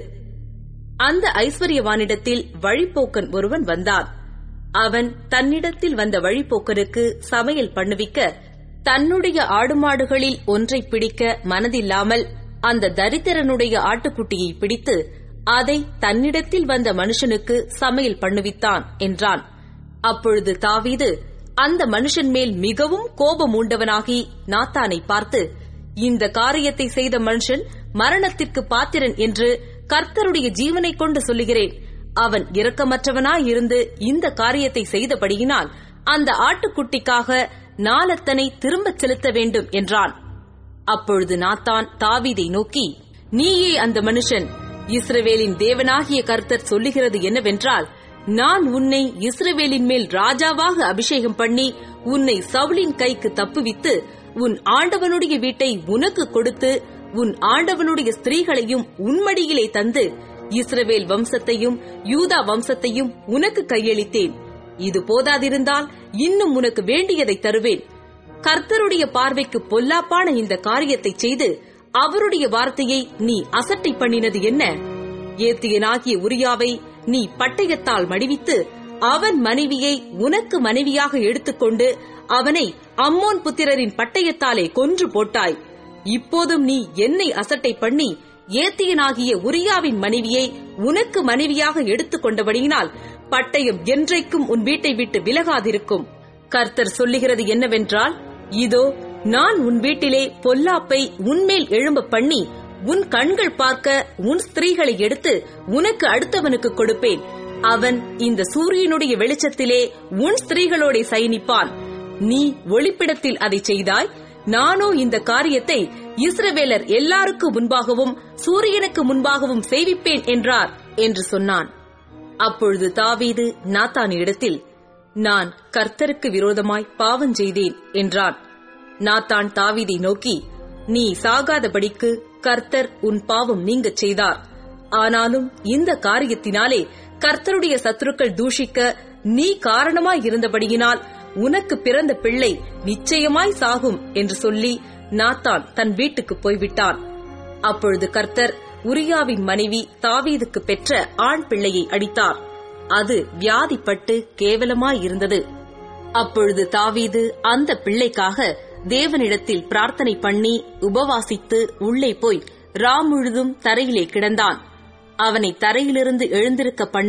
அந்த ஐஸ்வர்யவானிடத்தில் வழிப்போக்கன் ஒருவன் வந்தான் அவன் தன்னிடத்தில் வந்த வழிப்போக்கனுக்கு சமையல் பண்ணுவிக்க தன்னுடைய ஆடுமாடுகளில் ஒன்றை பிடிக்க மனதில்லாமல் அந்த தரித்திரனுடைய ஆட்டுக்குட்டியை பிடித்து அதை தன்னிடத்தில் வந்த மனுஷனுக்கு சமையல் பண்ணுவித்தான் என்றான் அப்பொழுது தாவீது அந்த மனுஷன் மேல் மிகவும் கோபம் உண்டவனாகி நாத்தானை பார்த்து இந்த காரியத்தை செய்த மனுஷன் மரணத்திற்கு பாத்திரன் என்று கர்த்தருடைய ஜீவனைக் கொண்டு சொல்லுகிறேன் அவன் இரக்கமற்றவனாயிருந்து இந்த காரியத்தை செய்தபடியினால் அந்த ஆட்டுக்குட்டிக்காக நாளத்தனை திரும்பச் செலுத்த வேண்டும் என்றான் அப்பொழுது நாத்தான் தாவீதை நோக்கி நீயே அந்த மனுஷன் இஸ்ரவேலின் தேவனாகிய கர்த்தர் சொல்லுகிறது என்னவென்றால் நான் உன்னை இஸ்ரவேலின் மேல் ராஜாவாக அபிஷேகம் பண்ணி உன்னை சவுலின் கைக்கு தப்புவித்து உன் ஆண்டவனுடைய வீட்டை உனக்கு கொடுத்து உன் ஆண்டவனுடைய ஸ்திரீகளையும் உன்மடியிலே தந்து இஸ்ரவேல் வம்சத்தையும் யூதா வம்சத்தையும் உனக்கு கையளித்தேன் இது போதாதிருந்தால் இன்னும் உனக்கு வேண்டியதை தருவேன் கர்த்தருடைய பார்வைக்கு பொல்லாப்பான இந்த காரியத்தை செய்து அவருடைய வார்த்தையை நீ அசட்டை பண்ணினது என்ன ஏத்தியனாகிய உரியாவை நீ பட்டயத்தால் மடிவித்து அவன் மனைவியை உனக்கு மனைவியாக எடுத்துக்கொண்டு அவனை அம்மோன் புத்திரரின் பட்டயத்தாலே கொன்று போட்டாய் இப்போதும் நீ என்னை அசட்டை பண்ணி ஏத்தியனாகிய உரியாவின் மனைவியை உனக்கு மனைவியாக எடுத்துக் கொண்டபடியினால் பட்டயம் என்றைக்கும் உன் வீட்டை விட்டு விலகாதிருக்கும் கர்த்தர் சொல்லுகிறது என்னவென்றால் இதோ நான் உன் வீட்டிலே பொல்லாப்பை உன்மேல் எழும்ப பண்ணி உன் கண்கள் பார்க்க உன் ஸ்திரீகளை எடுத்து உனக்கு அடுத்தவனுக்கு கொடுப்பேன் அவன் இந்த சூரியனுடைய வெளிச்சத்திலே உன் ஸ்திரீகளோட சயனிப்பான் நீ ஒளிப்பிடத்தில் அதை செய்தாய் நானோ இந்த காரியத்தை இஸ்ரவேலர் எல்லாருக்கு முன்பாகவும் சூரியனுக்கு முன்பாகவும் செய்விப்பேன் என்றார் என்று சொன்னான் அப்பொழுது தாவீது நாத்தானிடத்தில் நான் கர்த்தருக்கு விரோதமாய் பாவம் செய்தேன் என்றான் நாத்தான் தாவீதை நோக்கி நீ சாகாதபடிக்கு கர்த்தர் உன் பாவம் நீங்கச் செய்தார் ஆனாலும் இந்த காரியத்தினாலே கர்த்தருடைய சத்துருக்கள் தூஷிக்க நீ காரணமாய் இருந்தபடியினால் உனக்கு பிறந்த பிள்ளை நிச்சயமாய் சாகும் என்று சொல்லி நாத்தான் தன் வீட்டுக்கு போய்விட்டான் அப்பொழுது கர்த்தர் உரியாவின் மனைவி தாவீதுக்கு பெற்ற ஆண் பிள்ளையை அடித்தார் அது வியாதிப்பட்டு கேவலமாயிருந்தது அப்பொழுது தாவீது அந்த பிள்ளைக்காக தேவனிடத்தில் பிரார்த்தனை பண்ணி உபவாசித்து உள்ளே போய் ரா முழுதும் தரையிலே கிடந்தான் அவனை தரையிலிருந்து எழுந்திருக்க பண்ண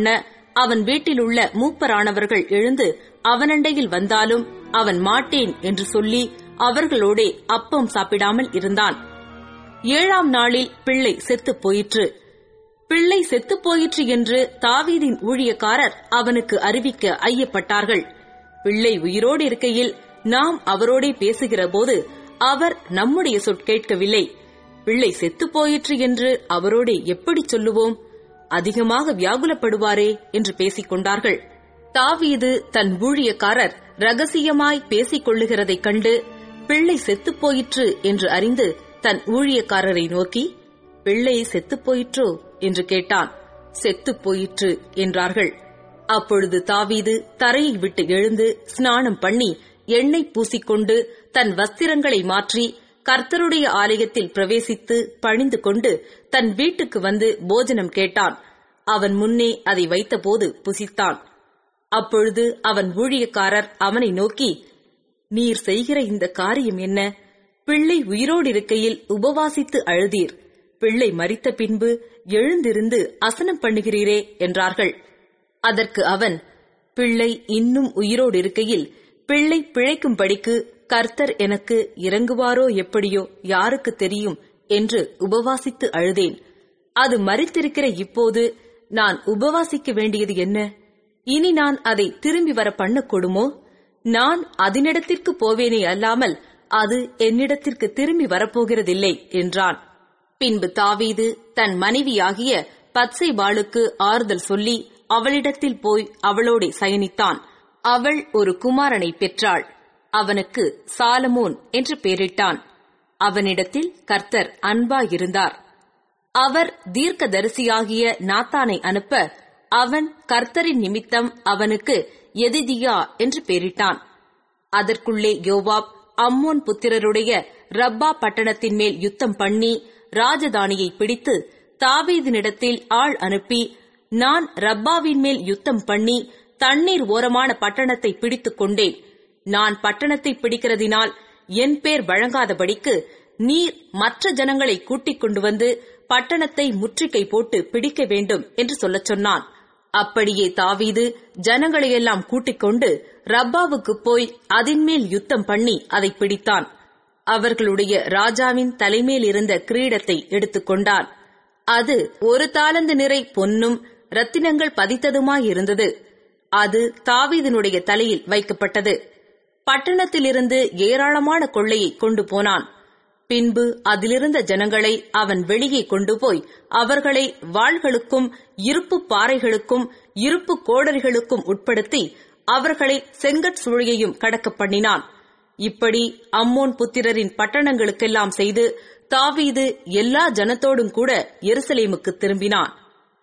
அவன் வீட்டிலுள்ள மூப்பரானவர்கள் எழுந்து அவனண்டையில் வந்தாலும் அவன் மாட்டேன் என்று சொல்லி அவர்களோடே அப்பம் சாப்பிடாமல் இருந்தான் ஏழாம் நாளில் பிள்ளை செத்துப் போயிற்று பிள்ளை செத்துப் போயிற்று என்று தாவீதின் ஊழியக்காரர் அவனுக்கு அறிவிக்க ஐயப்பட்டார்கள் பிள்ளை உயிரோடு இருக்கையில் நாம் அவரோடே பேசுகிறபோது அவர் நம்முடைய சொற்கேட்கவில்லை பிள்ளை செத்துப் போயிற்று என்று அவரோடே எப்படி சொல்லுவோம் அதிகமாக வியாகுலப்படுவாரே என்று பேசிக் கொண்டார்கள் தாவீது தன் ஊழியக்காரர் ரகசியமாய் பேசிக் கொள்ளுகிறதைக் கண்டு பிள்ளை செத்துப் போயிற்று என்று அறிந்து தன் ஊழியக்காரரை நோக்கி பிள்ளை செத்துப் போயிற்றோ என்று கேட்டான் செத்துப் போயிற்று என்றார்கள் அப்பொழுது தாவீது தரையை விட்டு எழுந்து ஸ்நானம் பண்ணி எண்ணெய் பூசிக்கொண்டு தன் வஸ்திரங்களை மாற்றி கர்த்தருடைய ஆலயத்தில் பிரவேசித்து பணிந்து கொண்டு தன் வீட்டுக்கு வந்து போஜனம் கேட்டான் அவன் முன்னே அதை வைத்தபோது புசித்தான் அப்பொழுது அவன் ஊழியக்காரர் அவனை நோக்கி நீர் செய்கிற இந்த காரியம் என்ன பிள்ளை உயிரோடு இருக்கையில் உபவாசித்து அழுதீர் பிள்ளை மரித்த பின்பு எழுந்திருந்து அசனம் பண்ணுகிறீரே என்றார்கள் அதற்கு அவன் பிள்ளை இன்னும் உயிரோடு இருக்கையில் பிள்ளை பிழைக்கும்படிக்கு கர்த்தர் எனக்கு இறங்குவாரோ எப்படியோ யாருக்கு தெரியும் என்று உபவாசித்து அழுதேன் அது மறித்திருக்கிற இப்போது நான் உபவாசிக்க வேண்டியது என்ன இனி நான் அதை திரும்பி வர பண்ணக்கூடுமோ நான் அதனிடத்திற்கு போவேனே அல்லாமல் அது என்னிடத்திற்கு திரும்பி வரப்போகிறதில்லை என்றான் பின்பு தாவீது தன் மனைவியாகிய பத்சைபாளுக்கு ஆறுதல் சொல்லி அவளிடத்தில் போய் அவளோடே சயனித்தான் அவள் ஒரு குமாரனை பெற்றாள் அவனுக்கு சாலமோன் என்று பெயரிட்டான் அவனிடத்தில் கர்த்தர் அன்பாயிருந்தார் அவர் தீர்க்கதரிசியாகிய நாத்தானை அனுப்ப அவன் கர்த்தரின் நிமித்தம் அவனுக்கு எதிதியா என்று பெயரிட்டான் அதற்குள்ளே யோவாப் அம்மோன் புத்திரருடைய ரப்பா பட்டணத்தின் மேல் யுத்தம் பண்ணி ராஜதானியை பிடித்து தாவீதினிடத்தில் ஆள் அனுப்பி நான் ரப்பாவின் மேல் யுத்தம் பண்ணி தண்ணீர் ஓரமான பட்டணத்தை பிடித்துக் கொண்டேன் நான் பட்டணத்தை பிடிக்கிறதினால் என் பேர் வழங்காதபடிக்கு நீர் மற்ற ஜனங்களை கூட்டிக் கொண்டு வந்து பட்டணத்தை முற்றுகை போட்டு பிடிக்க வேண்டும் என்று சொல்லச் சொன்னான் அப்படியே தாவீது ஜனங்களையெல்லாம் கூட்டிக் கொண்டு ரப்பாவுக்கு போய் அதின்மேல் யுத்தம் பண்ணி அதை பிடித்தான் அவர்களுடைய ராஜாவின் தலைமேல் இருந்த கிரீடத்தை எடுத்துக்கொண்டான் அது ஒரு தாளந்து நிறை பொன்னும் ரத்தினங்கள் பதித்ததுமாயிருந்தது அது தாவீதினுடைய தலையில் வைக்கப்பட்டது பட்டணத்திலிருந்து ஏராளமான கொள்ளையை கொண்டு போனான் பின்பு அதிலிருந்த ஜனங்களை அவன் வெளியே கொண்டு போய் அவர்களை வாள்களுக்கும் இருப்பு பாறைகளுக்கும் இருப்பு கோடரிகளுக்கும் உட்படுத்தி அவர்களை செங்கட் சூழியையும் கடக்க பண்ணினான் இப்படி அம்மோன் புத்திரரின் பட்டணங்களுக்கெல்லாம் செய்து தாவீது எல்லா ஜனத்தோடும் கூட எருசலேமுக்கு திரும்பினான்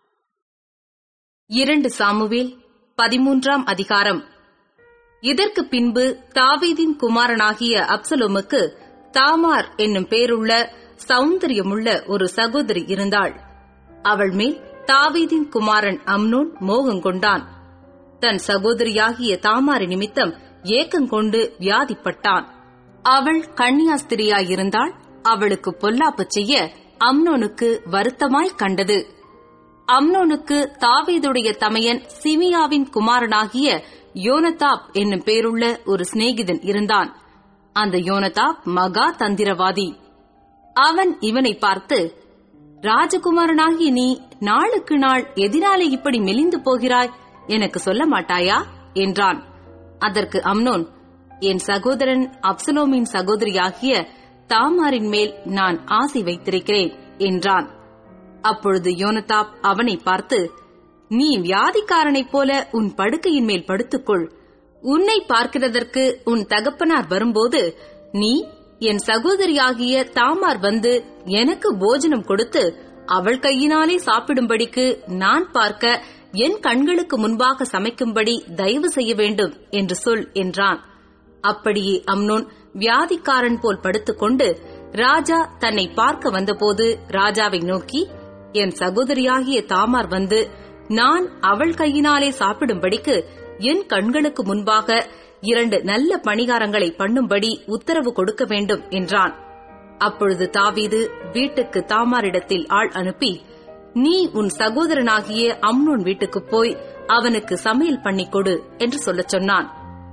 இரண்டு சாமுவேல் பதிமூன்றாம் அதிகாரம் இதற்கு பின்பு தாவீதின் குமாரனாகிய அப்சலோமுக்கு தாமார் என்னும் பேருள்ள சௌந்தரியமுள்ள ஒரு சகோதரி இருந்தாள் அவள் மேல் தாவீதின் குமாரன் அம்னோன் மோகங்கொண்டான் தன் சகோதரியாகிய தாமாரி நிமித்தம் ஏக்கங்கொண்டு வியாதிப்பட்டான் அவள் கன்னியாஸ்திரியாயிருந்தாள் அவளுக்கு பொல்லாப்பு செய்ய அம்னோனுக்கு வருத்தமாய் கண்டது அம்னோனுக்கு தாவீதுடைய தமையன் சிமியாவின் குமாரனாகிய யோனதாப் என்னும் பேருள்ள ஒரு சிநேகிதன் இருந்தான் அந்த யோனதாப் மகா தந்திரவாதி அவன் இவனை பார்த்து ராஜகுமாரனாகிய நீ நாளுக்கு நாள் எதிராலே இப்படி மெலிந்து போகிறாய் எனக்கு சொல்ல மாட்டாயா என்றான் அதற்கு அம்னோன் என் சகோதரன் அப்சலோமின் சகோதரியாகிய தாமாரின் மேல் நான் ஆசை வைத்திருக்கிறேன் என்றான் அப்பொழுது யோனதாப் அவனை பார்த்து நீ வியாதிக்காரனைப் போல உன் படுக்கையின் மேல் படுத்துக்கொள் உன்னை பார்க்கிறதற்கு உன் தகப்பனார் வரும்போது நீ என் சகோதரியாகிய தாமார் வந்து எனக்கு போஜனம் கொடுத்து அவள் கையினாலே சாப்பிடும்படிக்கு நான் பார்க்க என் கண்களுக்கு முன்பாக சமைக்கும்படி தயவு செய்ய வேண்டும் என்று சொல் என்றான் அப்படியே அம்னோன் வியாதிக்காரன் போல் படுத்துக்கொண்டு ராஜா தன்னை பார்க்க வந்தபோது ராஜாவை நோக்கி என் சகோதரியாகிய தாமார் வந்து நான் அவள் கையினாலே சாப்பிடும்படிக்கு என் கண்களுக்கு முன்பாக இரண்டு நல்ல பணிகாரங்களை பண்ணும்படி உத்தரவு கொடுக்க வேண்டும் என்றான் அப்பொழுது தாவீது வீட்டுக்கு தாமாரிடத்தில் ஆள் அனுப்பி நீ உன் சகோதரனாகிய அம்னோன் வீட்டுக்குப் போய் அவனுக்கு சமையல் பண்ணிக் கொடு என்று சொல்லச் சொன்னான்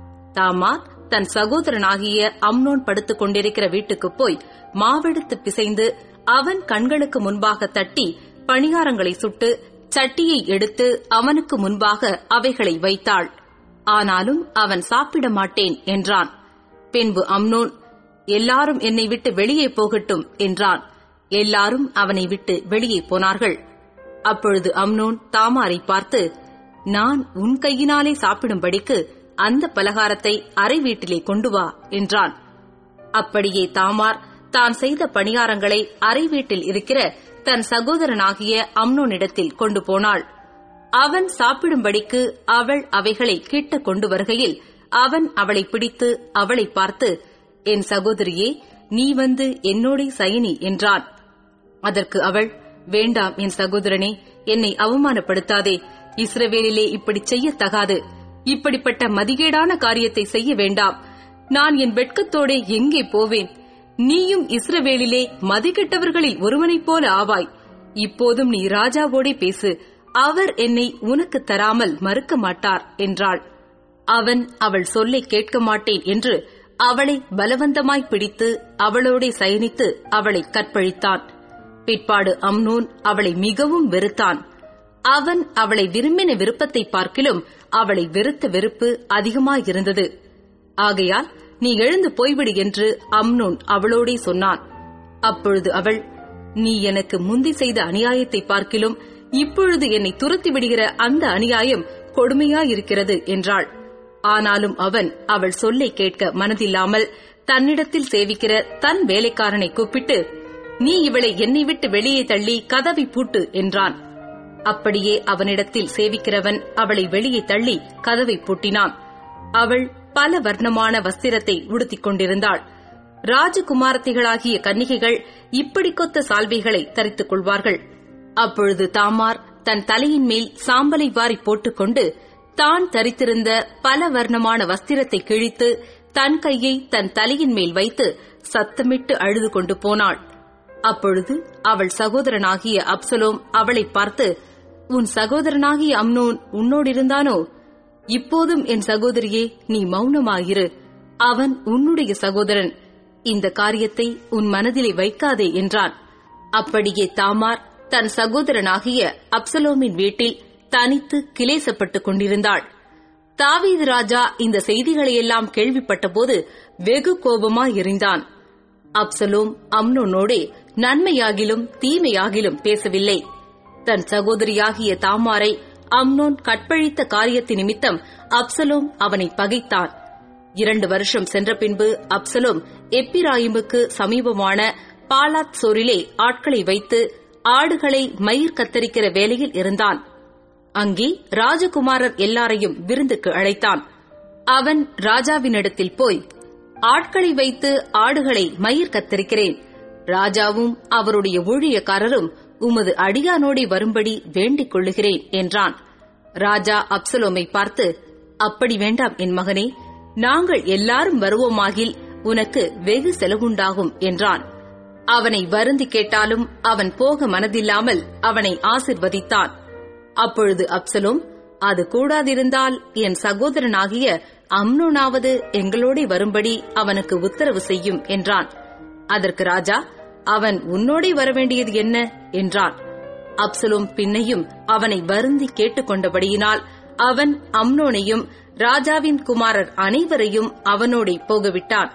தாமார் தன் சகோதரனாகிய அம்னோன் படுத்துக் கொண்டிருக்கிற வீட்டுக்கு போய் மாவெடுத்து பிசைந்து அவன் கண்களுக்கு முன்பாக தட்டி பணியாரங்களை சுட்டு சட்டியை எடுத்து அவனுக்கு முன்பாக அவைகளை வைத்தாள் ஆனாலும் அவன் சாப்பிட மாட்டேன் என்றான் பின்பு அம்னோன் எல்லாரும் என்னை விட்டு வெளியே போகட்டும் என்றான் எல்லாரும் அவனை விட்டு வெளியே போனார்கள் அப்பொழுது அம்னோன் தாமாரை பார்த்து நான் உன் கையினாலே சாப்பிடும்படிக்கு அந்த பலகாரத்தை அறை வீட்டிலே கொண்டு வா என்றான் அப்படியே தாமார் தான் செய்த பணியாரங்களை அறை வீட்டில் இருக்கிற தன் சகோதரனாகிய அம்னோனிடத்தில் கொண்டு போனாள் அவன் சாப்பிடும்படிக்கு அவள் அவைகளை கிட்ட கொண்டு வருகையில் அவன் அவளை பிடித்து அவளை பார்த்து என் சகோதரியே நீ வந்து என்னோடே சயனி என்றான் அதற்கு அவள் வேண்டாம் என் சகோதரனே என்னை அவமானப்படுத்தாதே இஸ்ரவேலிலே இப்படி செய்யத்தகாது இப்படிப்பட்ட மதிகேடான காரியத்தை செய்ய வேண்டாம் நான் என் வெட்கத்தோடே எங்கே போவேன் நீயும் இஸ்ரவேலிலே மதிகெட்டவர்களில் ஒருவனைப் போல ஆவாய் இப்போதும் நீ ராஜாவோடே பேசு அவர் என்னை உனக்கு தராமல் மறுக்க மாட்டார் என்றாள் அவன் அவள் சொல்லை கேட்க மாட்டேன் என்று அவளை பலவந்தமாய் பிடித்து அவளோடே சயனித்து அவளை கற்பழித்தான் பிற்பாடு அம்னோன் அவளை மிகவும் வெறுத்தான் அவன் அவளை விரும்பின விருப்பத்தை பார்க்கிலும் அவளை வெறுத்த வெறுப்பு அதிகமாயிருந்தது ஆகையால் நீ எழுந்து போய்விடு என்று அம்னோன் அவளோடே சொன்னான் அப்பொழுது அவள் நீ எனக்கு முந்தி செய்த அநியாயத்தை பார்க்கிலும் இப்பொழுது என்னை துரத்தி விடுகிற அந்த அநியாயம் கொடுமையாயிருக்கிறது என்றாள் ஆனாலும் அவன் அவள் சொல்லை கேட்க மனதில்லாமல் தன்னிடத்தில் சேவிக்கிற தன் வேலைக்காரனை கூப்பிட்டு நீ இவளை என்னை விட்டு வெளியே தள்ளி கதவை பூட்டு என்றான் அப்படியே அவனிடத்தில் சேவிக்கிறவன் அவளை வெளியே தள்ளி கதவை பூட்டினான் அவள் பல வர்ணமான வஸ்திரத்தை உடுத்திக் கொண்டிருந்தாள் ராஜகுமாரத்திகளாகிய கன்னிகைகள் இப்படி கொத்த சால்வைகளை தரித்துக் கொள்வார்கள் அப்பொழுது தாமார் தன் தலையின் மேல் சாம்பலை வாரி போட்டுக்கொண்டு தான் தரித்திருந்த பல வர்ணமான வஸ்திரத்தை கிழித்து தன் கையை தன் தலையின் மேல் வைத்து சத்தமிட்டு அழுது கொண்டு போனாள் அப்பொழுது அவள் சகோதரனாகிய அப்சலோம் அவளை பார்த்து உன் சகோதரனாகிய அம்னோன் உன்னோடிருந்தானோ இப்போதும் என் சகோதரியே நீ மௌனமாயிரு அவன் உன்னுடைய சகோதரன் இந்த காரியத்தை உன் மனதிலே வைக்காதே என்றான் அப்படியே தாமார் தன் சகோதரனாகிய அப்சலோமின் வீட்டில் தனித்து கிளேசப்பட்டுக் கொண்டிருந்தாள் தாவீது ராஜா இந்த செய்திகளையெல்லாம் கேள்விப்பட்டபோது வெகு கோபமாய் எறிந்தான் அப்சலோம் அம்னோனோடே நன்மையாகிலும் தீமையாகிலும் பேசவில்லை தன் சகோதரியாகிய தாமாரை அம்னோன் கற்பழித்த காரியத்து நிமித்தம் அப்சலோம் அவனை பகைத்தான் இரண்டு வருஷம் சென்ற பின்பு அப்சலோம் எப்பிராயிமுக்கு சமீபமான பாலாத் சோரிலே ஆட்களை வைத்து ஆடுகளை மயிர் கத்தரிக்கிற வேலையில் இருந்தான் அங்கே ராஜகுமாரர் எல்லாரையும் விருந்துக்கு அழைத்தான் அவன் ராஜாவினிடத்தில் போய் ஆட்களை வைத்து ஆடுகளை மயிர் கத்தரிக்கிறேன் ராஜாவும் அவருடைய ஊழியக்காரரும் உமது அடியானோடி வரும்படி வேண்டிக் கொள்ளுகிறேன் என்றான் ராஜா அப்சலோமை பார்த்து அப்படி வேண்டாம் என் மகனே நாங்கள் எல்லாரும் வருவோமாகில் உனக்கு வெகு செலவுண்டாகும் என்றான் அவனை வருந்தி கேட்டாலும் அவன் போக மனதில்லாமல் அவனை ஆசிர்வதித்தான் அப்பொழுது அப்சலோம் அது கூடாதிருந்தால் என் சகோதரனாகிய அம்னோனாவது எங்களோடே வரும்படி அவனுக்கு உத்தரவு செய்யும் என்றான் அதற்கு ராஜா அவன் உன்னோடே வரவேண்டியது என்ன என்றான் அப்சலோம் பின்னையும் அவனை வருந்தி கேட்டுக்கொண்டபடியினால் அவன் அம்னோனையும் ராஜாவின் குமாரர் அனைவரையும் அவனோடே போகவிட்டான்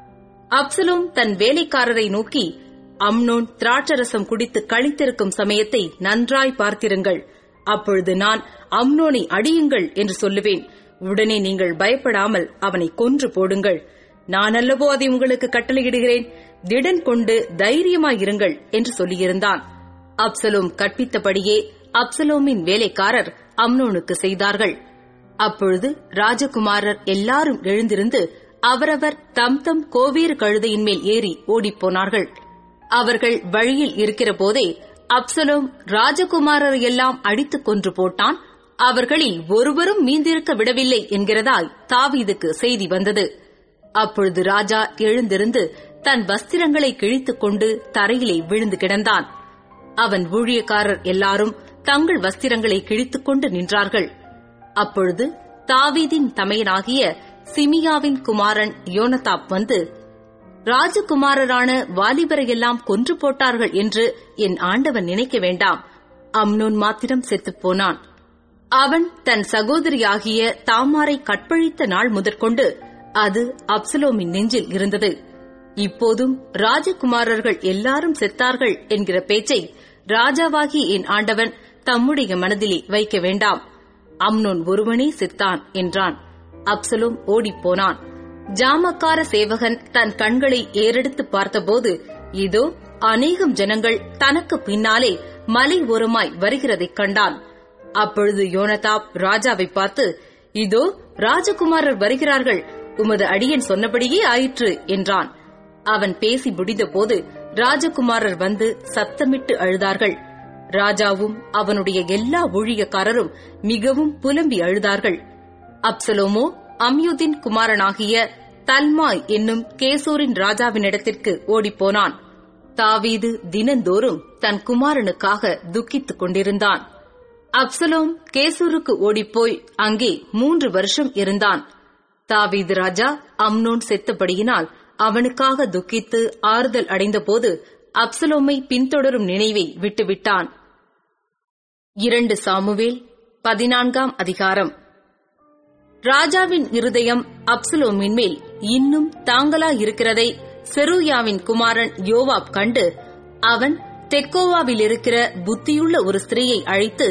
அப்சலோம் தன் வேலைக்காரரை நோக்கி அம்னோன் திராட்சரசம் குடித்து கழித்திருக்கும் சமயத்தை நன்றாய் பார்த்திருங்கள் அப்பொழுது நான் அம்னோனை அடியுங்கள் என்று சொல்லுவேன் உடனே நீங்கள் பயப்படாமல் அவனை கொன்று போடுங்கள் நான் அல்லவோ அதை உங்களுக்கு கட்டளையிடுகிறேன் திடன் கொண்டு தைரியமாயிருங்கள் என்று சொல்லியிருந்தான் அப்சலோம் கற்பித்தபடியே அப்சலோமின் வேலைக்காரர் அம்னோனுக்கு செய்தார்கள் அப்பொழுது ராஜகுமாரர் எல்லாரும் எழுந்திருந்து அவரவர் தம் தம் கோவேறு கழுதையின் மேல் ஏறி ஓடிப்போனார்கள் அவர்கள் வழியில் இருக்கிற போதே அப்சலோம் ராஜகுமாரர் எல்லாம் அடித்துக் கொன்று போட்டான் அவர்களில் ஒருவரும் மீந்திருக்க விடவில்லை என்கிறதாய் தாவீதுக்கு செய்தி வந்தது அப்பொழுது ராஜா எழுந்திருந்து தன் வஸ்திரங்களை கிழித்துக் கொண்டு தரையிலே விழுந்து கிடந்தான் அவன் ஊழியக்காரர் எல்லாரும் தங்கள் வஸ்திரங்களை கிழித்துக் கொண்டு நின்றார்கள் அப்பொழுது தாவீதின் தமையனாகிய சிமியாவின் குமாரன் யோனதாப் வந்து ராஜகுமாரரான வாலிபரையெல்லாம் கொன்று போட்டார்கள் என்று என் ஆண்டவன் நினைக்க வேண்டாம் அம்னோன் மாத்திரம் செத்துப் போனான் அவன் தன் சகோதரியாகிய தாமாரை கற்பழித்த நாள் முதற்கொண்டு அது அப்சலோமின் நெஞ்சில் இருந்தது இப்போதும் ராஜகுமாரர்கள் எல்லாரும் செத்தார்கள் என்கிற பேச்சை ராஜாவாகி என் ஆண்டவன் தம்முடைய மனதிலே வைக்க வேண்டாம் அம்னோன் ஒருவனே செத்தான் என்றான் அப்சலோம் ஓடிப்போனான் ஜாமக்கார சேவகன் தன் கண்களை ஏறெடுத்து பார்த்தபோது இதோ அநேகம் ஜனங்கள் தனக்கு பின்னாலே மலை ஓரமாய் வருகிறதைக் கண்டான் அப்பொழுது யோனதாப் ராஜாவை பார்த்து இதோ ராஜகுமாரர் வருகிறார்கள் உமது அடியன் சொன்னபடியே ஆயிற்று என்றான் அவன் பேசி முடிந்தபோது ராஜகுமாரர் வந்து சத்தமிட்டு அழுதார்கள் ராஜாவும் அவனுடைய எல்லா ஊழியக்காரரும் மிகவும் புலம்பி அழுதார்கள் அப்சலோமோ அம்யுதின் குமாரனாகிய தல்மாய் என்னும் கேசூரின் ராஜாவினிடத்திற்கு ஓடிப்போனான் தாவீது தினந்தோறும் தன் குமாரனுக்காக துக்கித்துக் கொண்டிருந்தான் அப்சலோம் கேசூருக்கு ஓடிப்போய் அங்கே மூன்று வருஷம் இருந்தான் தாவீது ராஜா அம்னோன் செத்தபடியினால் அவனுக்காக துக்கித்து ஆறுதல் அடைந்தபோது அப்சலோமை பின்தொடரும் நினைவை விட்டுவிட்டான் இரண்டு சாமுவேல் பதினான்காம் அதிகாரம் ராஜாவின் இருதயம் அப்சலோமின் மேல் இன்னும் தாங்களா இருக்கிறதை செருயாவின் குமாரன் யோவாப் கண்டு அவன் தெக்கோவாவில் இருக்கிற புத்தியுள்ள ஒரு ஸ்திரீயை அழைத்து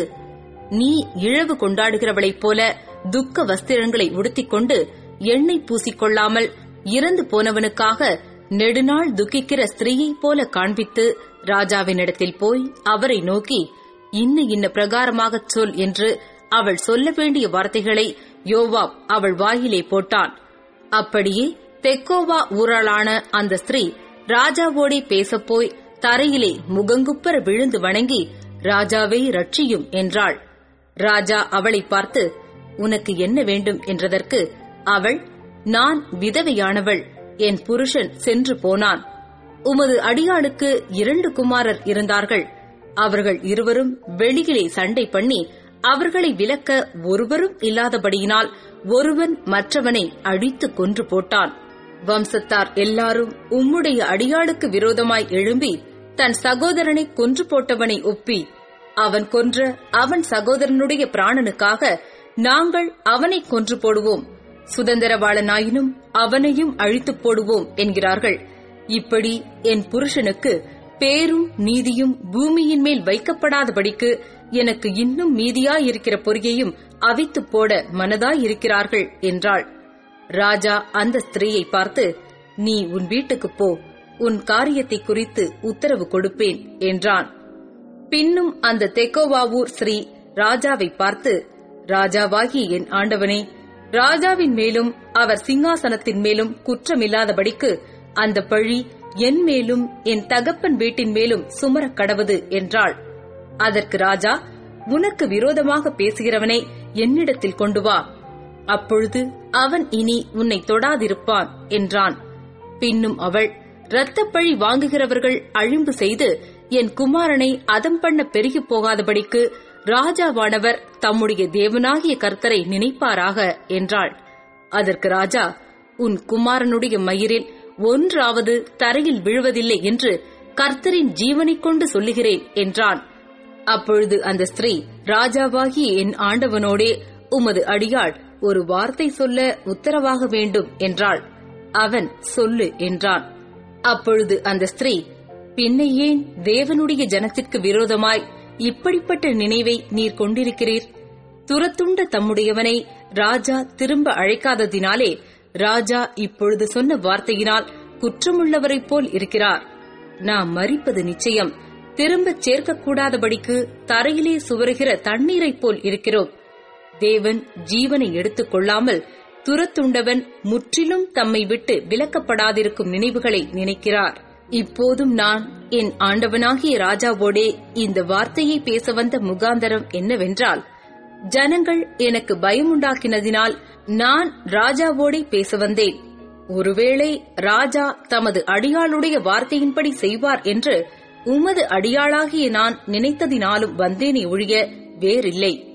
நீ இழவு கொண்டாடுகிறவளைப் போல துக்க வஸ்திரங்களை உடுத்திக் கொண்டு எண்ணெய் பூசிக்கொள்ளாமல் இறந்து போனவனுக்காக நெடுநாள் துக்கிக்கிற ஸ்திரீயைப் போல காண்பித்து ராஜாவினிடத்தில் போய் அவரை நோக்கி இன்ன இன்ன பிரகாரமாகச் சொல் என்று அவள் சொல்ல வேண்டிய வார்த்தைகளை யோவாப் அவள் வாயிலே போட்டான் அப்படியே தெக்கோவா ஊராளான அந்த ஸ்திரீ ராஜாவோடே பேசப்போய் தரையிலே முகங்குப்பர விழுந்து வணங்கி ராஜாவை ரட்சியும் என்றாள் ராஜா அவளை பார்த்து உனக்கு என்ன வேண்டும் என்றதற்கு அவள் நான் விதவையானவள் என் புருஷன் சென்று போனான் உமது அடியாளுக்கு இரண்டு குமாரர் இருந்தார்கள் அவர்கள் இருவரும் வெளியிலே சண்டை பண்ணி அவர்களை விலக்க ஒருவரும் இல்லாதபடியினால் ஒருவன் மற்றவனை அடித்து கொன்று போட்டான் வம்சத்தார் எல்லாரும் உம்முடைய அடியாளுக்கு விரோதமாய் எழும்பி தன் சகோதரனை கொன்று போட்டவனை ஒப்பி அவன் கொன்ற அவன் சகோதரனுடைய பிராணனுக்காக நாங்கள் அவனை கொன்று போடுவோம் சுதந்திரவாளனாயினும் அவனையும் அழித்துப் போடுவோம் என்கிறார்கள் இப்படி என் புருஷனுக்கு பேரும் நீதியும் பூமியின் மேல் வைக்கப்படாதபடிக்கு எனக்கு இன்னும் மீதியாயிருக்கிற பொறியையும் அவித்துப் போட மனதாயிருக்கிறார்கள் என்றாள் ராஜா அந்த ஸ்திரீயை பார்த்து நீ உன் வீட்டுக்குப் போ உன் காரியத்தை குறித்து உத்தரவு கொடுப்பேன் என்றான் பின்னும் அந்த தெக்கோவாவூர் ஸ்ரீ ராஜாவை பார்த்து ராஜாவாகி என் ஆண்டவனே ராஜாவின் மேலும் அவர் சிங்காசனத்தின் மேலும் குற்றமில்லாதபடிக்கு அந்த பழி என் மேலும் என் தகப்பன் வீட்டின் மேலும் சுமரக் கடவது என்றாள் அதற்கு ராஜா உனக்கு விரோதமாக பேசுகிறவனை என்னிடத்தில் கொண்டு வா அப்பொழுது அவன் இனி உன்னை தொடாதிருப்பான் என்றான் பின்னும் அவள் இரத்தப்பழி வாங்குகிறவர்கள் அழிம்பு செய்து என் குமாரனை அதம் பண்ண பெருகிப் போகாதபடிக்கு ராஜாவானவர் தம்முடைய தேவனாகிய கர்த்தரை நினைப்பாராக என்றாள் அதற்கு ராஜா உன் குமாரனுடைய மயிரில் ஒன்றாவது தரையில் விழுவதில்லை என்று கர்த்தரின் ஜீவனைக் கொண்டு சொல்லுகிறேன் என்றான் அப்பொழுது அந்த ஸ்திரீ ராஜாவாகிய என் ஆண்டவனோடே உமது அடியாள் ஒரு வார்த்தை சொல்ல உத்தரவாக வேண்டும் என்றாள் அவன் சொல்லு என்றான் அப்பொழுது அந்த ஸ்திரீ பின்ன ஏன் தேவனுடைய ஜனத்திற்கு விரோதமாய் இப்படிப்பட்ட நினைவை நீர் கொண்டிருக்கிறீர் துரத்துண்ட தம்முடையவனை ராஜா திரும்ப அழைக்காததினாலே ராஜா இப்பொழுது சொன்ன வார்த்தையினால் குற்றமுள்ளவரைப் போல் இருக்கிறார் நாம் மறிப்பது நிச்சயம் திரும்பச் சேர்க்கக்கூடாதபடிக்கு தரையிலே சுவருகிற தண்ணீரைப் போல் இருக்கிறோம் தேவன் ஜீவனை எடுத்துக் கொள்ளாமல் துரத்துண்டவன் முற்றிலும் தம்மை விட்டு விலக்கப்படாதிருக்கும் நினைவுகளை நினைக்கிறார் இப்போதும் நான் என் ஆண்டவனாகிய ராஜாவோடே இந்த வார்த்தையை பேச வந்த முகாந்தரம் என்னவென்றால் ஜனங்கள் எனக்கு பயமுண்டாக்கினதினால் நான் ராஜாவோடே பேச வந்தேன் ஒருவேளை ராஜா தமது அடியாளுடைய வார்த்தையின்படி செய்வார் என்று உமது அடியாளாகிய நான் நினைத்ததினாலும் வந்தேனே ஒழிய வேறில்லை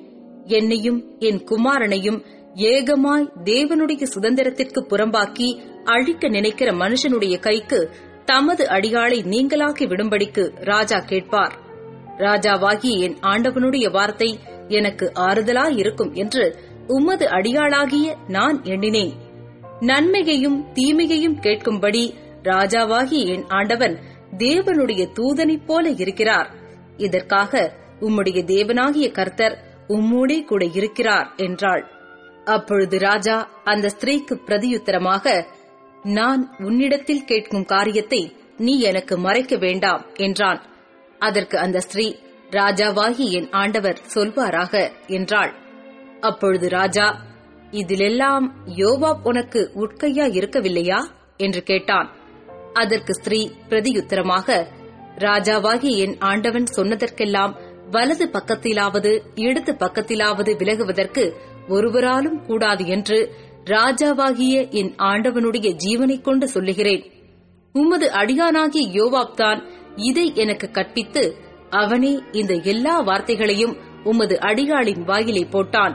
என்னையும் என் குமாரனையும் ஏகமாய் தேவனுடைய சுதந்திரத்திற்கு புறம்பாக்கி அழிக்க நினைக்கிற மனுஷனுடைய கைக்கு தமது அடியாளை நீங்களாக்கி விடும்படிக்கு ராஜா கேட்பார் ராஜாவாகிய என் ஆண்டவனுடைய வார்த்தை எனக்கு ஆறுதலாயிருக்கும் என்று உமது அடியாளாகிய நான் எண்ணினேன் நன்மையையும் தீமையையும் கேட்கும்படி ராஜாவாகிய என் ஆண்டவன் தேவனுடைய தூதனைப் போல இருக்கிறார் இதற்காக உம்முடைய தேவனாகிய கர்த்தர் உம்மோடே கூட இருக்கிறார் என்றாள் அப்பொழுது ராஜா அந்த ஸ்திரீக்கு பிரதியுத்தரமாக நான் உன்னிடத்தில் கேட்கும் காரியத்தை நீ எனக்கு மறைக்க வேண்டாம் என்றான் அதற்கு அந்த ஸ்திரீ ராஜாவாகி என் ஆண்டவர் சொல்வாராக என்றாள் அப்பொழுது ராஜா இதிலெல்லாம் யோவாப் உனக்கு உட்கையா இருக்கவில்லையா என்று கேட்டான் அதற்கு ஸ்திரீ பிரதியுத்தரமாக ராஜாவாகி என் ஆண்டவன் சொன்னதற்கெல்லாம் வலது பக்கத்திலாவது இடது பக்கத்திலாவது விலகுவதற்கு ஒருவராலும் கூடாது என்று ராஜாவாகிய என் ஆண்டவனுடைய ஜீவனைக் கொண்டு சொல்லுகிறேன் உமது அடியானாகிய யோவாப் தான் இதை எனக்கு கற்பித்து அவனே இந்த எல்லா வார்த்தைகளையும் உமது அடியாளின் வாயிலை போட்டான்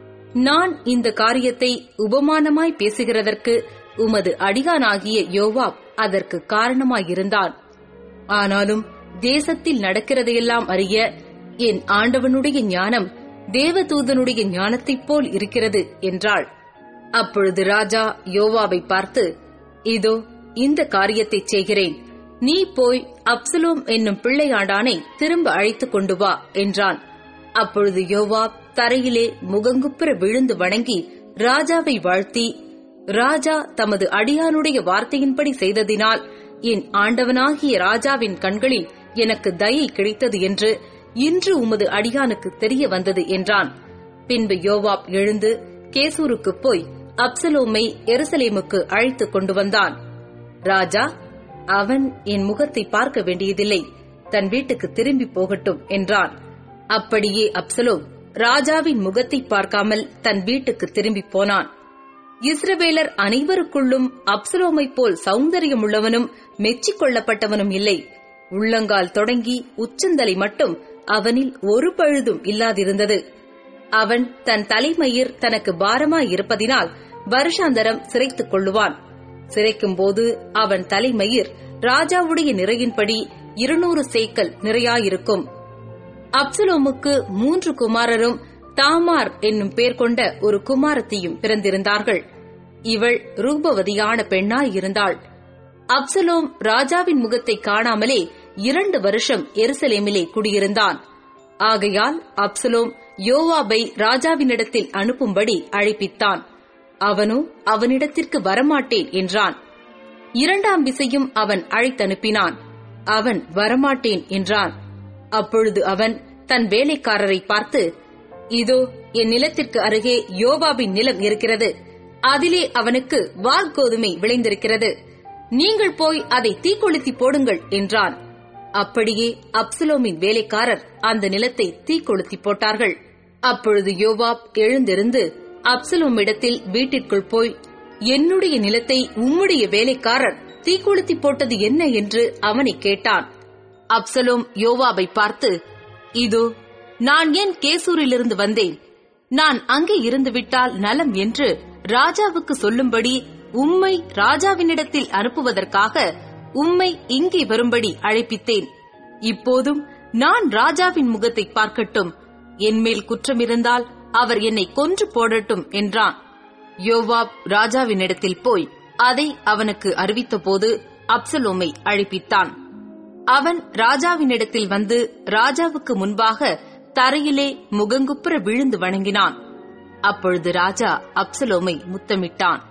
நான் இந்த காரியத்தை உபமானமாய் பேசுகிறதற்கு உமது அடியானாகிய யோவாப் அதற்கு காரணமாயிருந்தான் ஆனாலும் தேசத்தில் நடக்கிறதையெல்லாம் அறிய என் ஆண்டவனுடைய ஞானம் தேவதூதனுடைய ஞானத்தைப் போல் இருக்கிறது என்றாள் அப்பொழுது ராஜா யோவாவை பார்த்து இதோ இந்த காரியத்தைச் செய்கிறேன் நீ போய் அப்சலோம் என்னும் பிள்ளையாண்டானை திரும்ப அழைத்துக் கொண்டு வா என்றான் அப்பொழுது யோவாப் தரையிலே முகங்குப்புற விழுந்து வணங்கி ராஜாவை வாழ்த்தி ராஜா தமது அடியானுடைய வார்த்தையின்படி செய்ததினால் என் ஆண்டவனாகிய ராஜாவின் கண்களில் எனக்கு தயை கிடைத்தது என்று இன்று உமது அடியானுக்கு தெரிய வந்தது என்றான் பின்பு யோவாப் எழுந்து கேசூருக்கு போய் அப்சலோமை எருசலேமுக்கு அழைத்துக் கொண்டு வந்தான் ராஜா அவன் என் முகத்தை பார்க்க வேண்டியதில்லை தன் வீட்டுக்கு திரும்பி போகட்டும் என்றான் அப்படியே அப்சலோம் ராஜாவின் முகத்தை பார்க்காமல் தன் வீட்டுக்கு திரும்பி போனான் இஸ்ரவேலர் அனைவருக்குள்ளும் அப்சலோமைப் போல் சௌந்தரியமுள்ளவனும் மெச்சிக் கொள்ளப்பட்டவனும் இல்லை உள்ளங்கால் தொடங்கி உச்சந்தலை மட்டும் அவனில் ஒரு பழுதும் இல்லாதிருந்தது அவன் தன் தலைமயிர் தனக்கு பாரமாய் இருப்பதினால் வருஷாந்தரம் சிரைத்துக் கொள்ளுவான் சிரைக்கும் போது அவன் தலைமயிர் ராஜாவுடைய நிறையின்படி இருநூறு சேக்கல் நிறையாயிருக்கும் அப்சலோமுக்கு மூன்று குமாரரும் தாமார் என்னும் பேர் கொண்ட ஒரு குமாரத்தியும் பிறந்திருந்தார்கள் இவள் ரூபவதியான பெண்ணாய் இருந்தாள் அப்சலோம் ராஜாவின் முகத்தை காணாமலே இரண்டு வருஷம் எருசலேமிலே குடியிருந்தான் ஆகையால் அப்சலோம் யோவாபை ராஜாவினிடத்தில் அனுப்பும்படி அழைப்பித்தான் அவனோ அவனிடத்திற்கு வரமாட்டேன் என்றான் இரண்டாம் விசையும் அவன் அழைத்தனுப்பினான் அவன் வரமாட்டேன் என்றான் அப்பொழுது அவன் தன் வேலைக்காரரை பார்த்து இதோ என் நிலத்திற்கு அருகே யோவாபின் நிலம் இருக்கிறது அதிலே அவனுக்கு வார்கோதுமை விளைந்திருக்கிறது நீங்கள் போய் அதை தீக்கொளுத்தி போடுங்கள் என்றான் அப்படியே அப்சலோமின் வேலைக்காரர் அந்த நிலத்தை தீக்கொளுத்தி போட்டார்கள் அப்பொழுது யோவாப் எழுந்திருந்து அப்சலோம் இடத்தில் வீட்டிற்குள் போய் என்னுடைய நிலத்தை உம்முடைய வேலைக்காரர் தீக்கொளுத்தி போட்டது என்ன என்று அவனை கேட்டான் அப்சலோம் யோவாபை பார்த்து இதோ நான் ஏன் கேசூரிலிருந்து வந்தேன் நான் அங்கே இருந்து விட்டால் நலம் என்று ராஜாவுக்கு சொல்லும்படி உம்மை ராஜாவினிடத்தில் அனுப்புவதற்காக உம்மை இங்கே வரும்படி அழைப்பித்தேன் இப்போதும் நான் ராஜாவின் முகத்தை பார்க்கட்டும் என்மேல் குற்றமிருந்தால் அவர் என்னை கொன்று போடட்டும் என்றான் யோவாப் ராஜாவினிடத்தில் போய் அதை அவனுக்கு அறிவித்தபோது அப்சலோமை அழைப்பித்தான் அவன் ராஜாவினிடத்தில் வந்து ராஜாவுக்கு முன்பாக தரையிலே முகங்குப்புற விழுந்து வணங்கினான் அப்பொழுது ராஜா அப்சலோமை முத்தமிட்டான்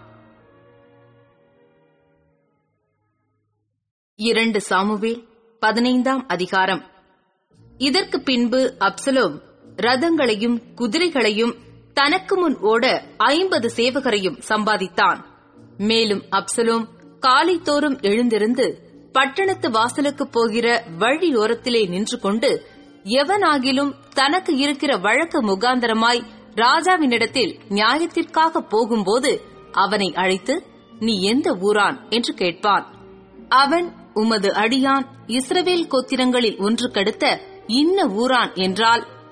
இரண்டு சாமுவேல் பதினைந்தாம் அதிகாரம் இதற்கு பின்பு அப்சலோம் ரதங்களையும் குதிரைகளையும் தனக்கு முன் ஓட ஐம்பது சேவகரையும் சம்பாதித்தான் மேலும் அப்சலோம் காலைத்தோறும் எழுந்திருந்து பட்டணத்து வாசலுக்கு போகிற வழியோரத்திலே நின்று கொண்டு எவனாகிலும் தனக்கு இருக்கிற வழக்கு முகாந்தரமாய் ராஜாவினிடத்தில் நியாயத்திற்காக போகும்போது அவனை அழைத்து நீ எந்த ஊரான் என்று கேட்பான் அவன் உமது அடியான் இஸ்ரவேல் கோத்திரங்களில் ஒன்று கடுத்த இன்ன ஊரான் என்றால்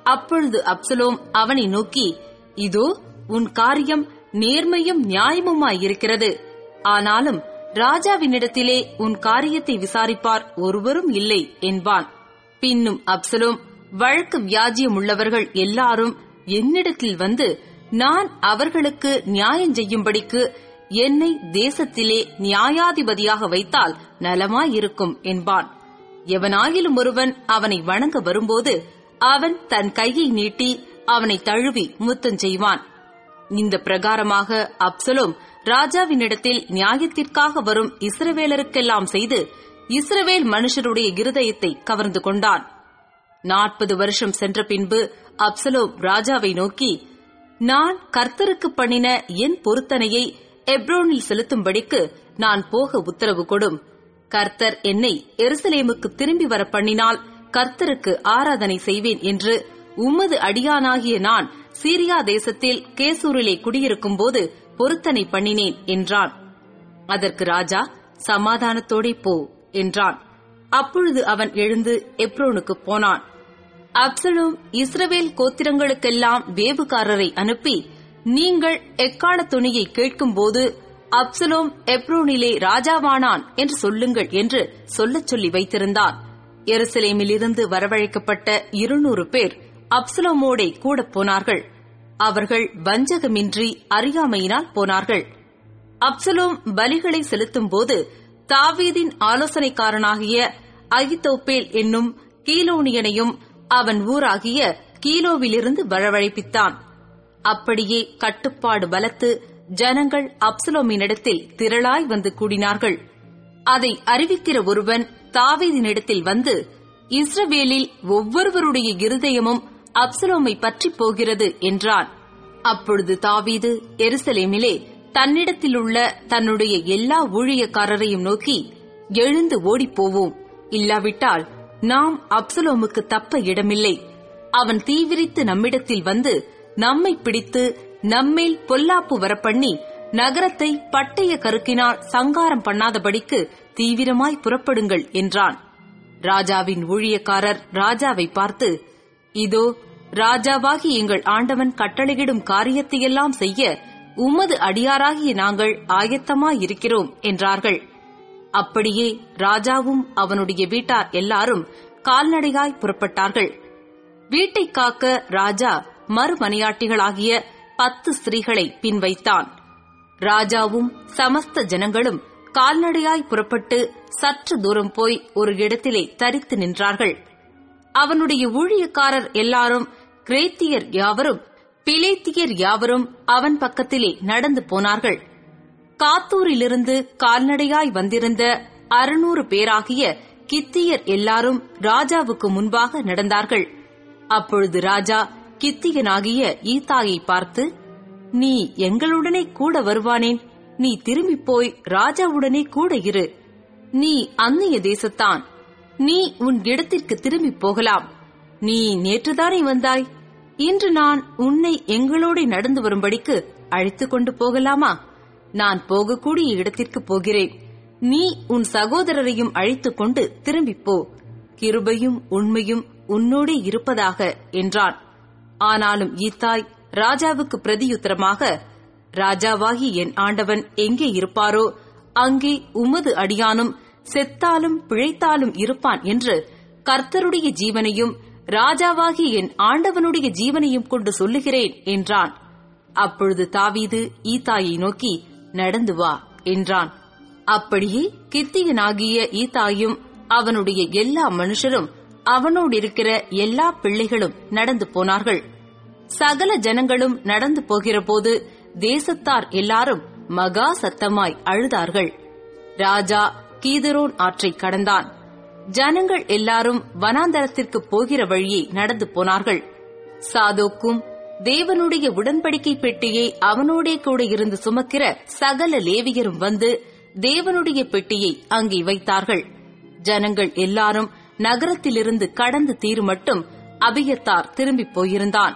அப்பொழுது அப்சலோம் அவனை நோக்கி இதோ உன் காரியம் நேர்மையும் நியாயமுமாயிருக்கிறது ஆனாலும் ராஜாவினிடத்திலே உன் காரியத்தை விசாரிப்பார் ஒருவரும் இல்லை என்பான் பின்னும் அப்சலோம் வழக்கு வியாஜியம் உள்ளவர்கள் எல்லாரும் என்னிடத்தில் வந்து நான் அவர்களுக்கு நியாயம் செய்யும்படிக்கு என்னை தேசத்திலே நியாயாதிபதியாக வைத்தால் நலமாயிருக்கும் என்பான் எவனாயிலும் ஒருவன் அவனை வணங்க வரும்போது அவன் தன் கையை நீட்டி அவனை தழுவி முத்தம் செய்வான் இந்த பிரகாரமாக அப்சலோம் ராஜாவினிடத்தில் நியாயத்திற்காக வரும் இஸ்ரவேலருக்கெல்லாம் செய்து இஸ்ரவேல் மனுஷருடைய இருதயத்தை கவர்ந்து கொண்டான் நாற்பது வருஷம் சென்ற பின்பு அப்சலோம் ராஜாவை நோக்கி நான் கர்த்தருக்கு பண்ணின என் பொருத்தனையை எப்ரோனில் செலுத்தும்படிக்கு நான் போக உத்தரவு கொடும் கர்த்தர் என்னை எருசலேமுக்கு திரும்பி வர பண்ணினால் கர்த்தருக்கு ஆராதனை செய்வேன் என்று உமது அடியானாகிய நான் சீரியா தேசத்தில் கேசூரிலே குடியிருக்கும் போது பொருத்தனை பண்ணினேன் என்றான் அதற்கு ராஜா சமாதானத்தோடே போ என்றான் அப்பொழுது அவன் எழுந்து எப்ரோனுக்கு போனான் அப்சலோம் இஸ்ரவேல் கோத்திரங்களுக்கெல்லாம் வேவுகாரரை அனுப்பி நீங்கள் எக்கால துணியை கேட்கும்போது அப்சலோம் எப்ரோனிலே ராஜாவானான் என்று சொல்லுங்கள் என்று சொல்லச் சொல்லி வைத்திருந்தான் எருசலேமிலிருந்து வரவழைக்கப்பட்ட இருநூறு பேர் அப்சலோமோடே கூட போனார்கள் அவர்கள் வஞ்சகமின்றி அறியாமையினால் போனார்கள் அப்சலோம் பலிகளை செலுத்தும் போது தாவீதின் ஆலோசனைக்காரனாகிய அகித்தோப்பேல் என்னும் கீலோனியனையும் அவன் ஊராகிய கீலோவிலிருந்து வரவழைப்பித்தான் அப்படியே கட்டுப்பாடு பலத்து ஜனங்கள் அப்சலோமினிடத்தில் திரளாய் வந்து கூடினார்கள் அதை அறிவிக்கிற ஒருவன் தாவீதினிடத்தில் வந்து இஸ்ரவேலில் ஒவ்வொருவருடைய இருதயமும் அப்சலோமை பற்றி போகிறது என்றான் அப்பொழுது தாவீது எருசலேமிலே தன்னிடத்திலுள்ள தன்னுடைய எல்லா ஊழியக்காரரையும் நோக்கி எழுந்து ஓடிப்போவோம் இல்லாவிட்டால் நாம் அப்சலோமுக்கு தப்ப இடமில்லை அவன் தீவிரித்து நம்மிடத்தில் வந்து நம்மை பிடித்து நம்மேல் பொல்லாப்பு வரப்பண்ணி நகரத்தை பட்டய கருக்கினால் சங்காரம் பண்ணாதபடிக்கு தீவிரமாய் புறப்படுங்கள் என்றான் ராஜாவின் ஊழியக்காரர் ராஜாவை பார்த்து இதோ ராஜாவாகி எங்கள் ஆண்டவன் கட்டளையிடும் காரியத்தையெல்லாம் செய்ய உமது அடியாராகிய நாங்கள் ஆயத்தமாயிருக்கிறோம் என்றார்கள் அப்படியே ராஜாவும் அவனுடைய வீட்டார் எல்லாரும் கால்நடையாய் புறப்பட்டார்கள் வீட்டை காக்க ராஜா மறுமனையாட்டிகளாகிய பத்து ஸ்திரீகளை பின் வைத்தான் ராஜாவும் சமஸ்த ஜனங்களும் கால்நடையாய் புறப்பட்டு சற்று தூரம் போய் ஒரு இடத்திலே தரித்து நின்றார்கள் அவனுடைய ஊழியக்காரர் எல்லாரும் கிரேத்தியர் யாவரும் பிலேத்தியர் யாவரும் அவன் பக்கத்திலே நடந்து போனார்கள் காத்தூரிலிருந்து கால்நடையாய் வந்திருந்த அறுநூறு பேராகிய கித்தியர் எல்லாரும் ராஜாவுக்கு முன்பாக நடந்தார்கள் அப்பொழுது ராஜா கித்தியனாகிய ஈத்தாயை பார்த்து நீ எங்களுடனே கூட வருவானேன் நீ திரும்பிப் போய் ராஜாவுடனே கூட இரு நீ அந்நிய தேசத்தான் நீ உன் இடத்திற்கு திரும்பிப் போகலாம் நீ நேற்றுதானே வந்தாய் இன்று நான் உன்னை எங்களோட நடந்து வரும்படிக்கு அழைத்துக் கொண்டு போகலாமா நான் போகக்கூடிய இடத்திற்கு போகிறேன் நீ உன் சகோதரரையும் அழைத்துக் கொண்டு திரும்பிப் போ கிருபையும் உண்மையும் உன்னோடே இருப்பதாக என்றான் ஆனாலும் ஈத்தாய் ராஜாவுக்கு பிரதியுத்தரமாக ராஜாவாகி என் ஆண்டவன் எங்கே இருப்பாரோ அங்கே உமது அடியானும் செத்தாலும் பிழைத்தாலும் இருப்பான் என்று கர்த்தருடைய ஜீவனையும் ராஜாவாகி என் ஆண்டவனுடைய ஜீவனையும் கொண்டு சொல்லுகிறேன் என்றான் அப்பொழுது தாவீது ஈத்தாயை நோக்கி நடந்து வா என்றான் அப்படியே கித்தியனாகிய ஈத்தாயும் அவனுடைய எல்லா மனுஷரும் அவனோடு இருக்கிற எல்லா பிள்ளைகளும் நடந்து போனார்கள் சகல ஜனங்களும் நடந்து போகிறபோது தேசத்தார் எல்லாரும் மகா சத்தமாய் அழுதார்கள் ராஜா கீதரோன் ஆற்றை கடந்தான் ஜனங்கள் எல்லாரும் வனாந்தரத்திற்கு போகிற வழியே நடந்து போனார்கள் சாதோக்கும் தேவனுடைய உடன்படிக்கை பெட்டியை அவனோடே கூட இருந்து சுமக்கிற சகல லேவியரும் வந்து தேவனுடைய பெட்டியை அங்கே வைத்தார்கள் ஜனங்கள் எல்லாரும் நகரத்திலிருந்து கடந்து தீரு மட்டும் அபியத்தார் திரும்பிப் போயிருந்தான்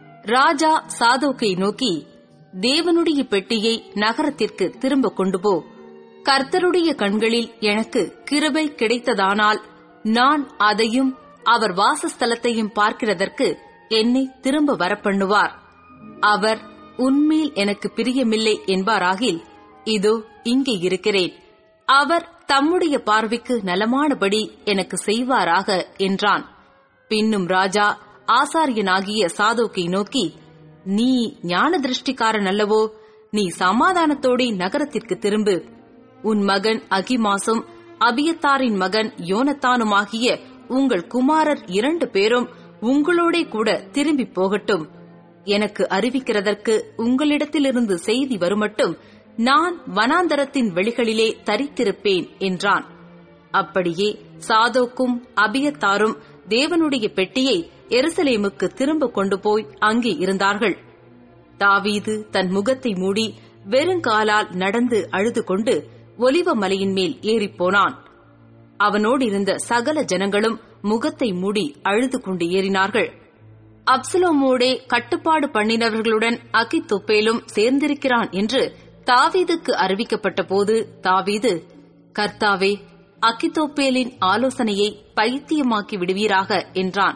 ராஜா சாதோக்கை நோக்கி தேவனுடைய பெட்டியை நகரத்திற்கு திரும்ப கொண்டு போ கர்த்தருடைய கண்களில் எனக்கு கிருபை கிடைத்ததானால் நான் அதையும் அவர் வாசஸ்தலத்தையும் பார்க்கிறதற்கு என்னை திரும்ப வரப்பண்ணுவார் அவர் உன்மேல் எனக்கு பிரியமில்லை என்பாராகில் இதோ இங்கே இருக்கிறேன் அவர் தம்முடைய பார்வைக்கு நலமானபடி எனக்கு செய்வாராக என்றான் பின்னும் ராஜா ஆசாரியனாகிய சாதோக்கை நோக்கி நீ ஞான திருஷ்டிக்காரன் அல்லவோ நீ சமாதானத்தோടെ நகரத்திற்கு திரும்பு உன் மகன் அகிமாசும் அபியத்தாரின் மகன் யோனத்தானுமாகிய உங்கள் குமாரர் இரண்டு பேரும் உங்களோடே கூட திரும்பி போகட்டும் எனக்கு அறிவிக்கிறதற்கு உங்களிடத்திலிருந்து செய்தி வருமட்டும் நான் வனாந்தரத்தின் வெளிகளிலே தரித்திருப்பேன் என்றான் அப்படியே சாதோக்கும் அபியத்தாரும் தேவனுடைய பெட்டியை எருசலேமுக்கு திரும்ப கொண்டு போய் அங்கே இருந்தார்கள் தாவீது தன் முகத்தை மூடி வெறுங்காலால் நடந்து அழுது கொண்டு ஒலிவ மலையின் மேல் ஏறிப்போனான் அவனோடு இருந்த சகல ஜனங்களும் முகத்தை மூடி அழுது கொண்டு ஏறினார்கள் அப்சலோமோடே கட்டுப்பாடு பண்ணினவர்களுடன் அகித்தொப்பேலும் சேர்ந்திருக்கிறான் என்று தாவீதுக்கு அறிவிக்கப்பட்ட போது தாவீது கர்த்தாவே அகித்தோப்பேலின் ஆலோசனையை பைத்தியமாக்கி விடுவீராக என்றான்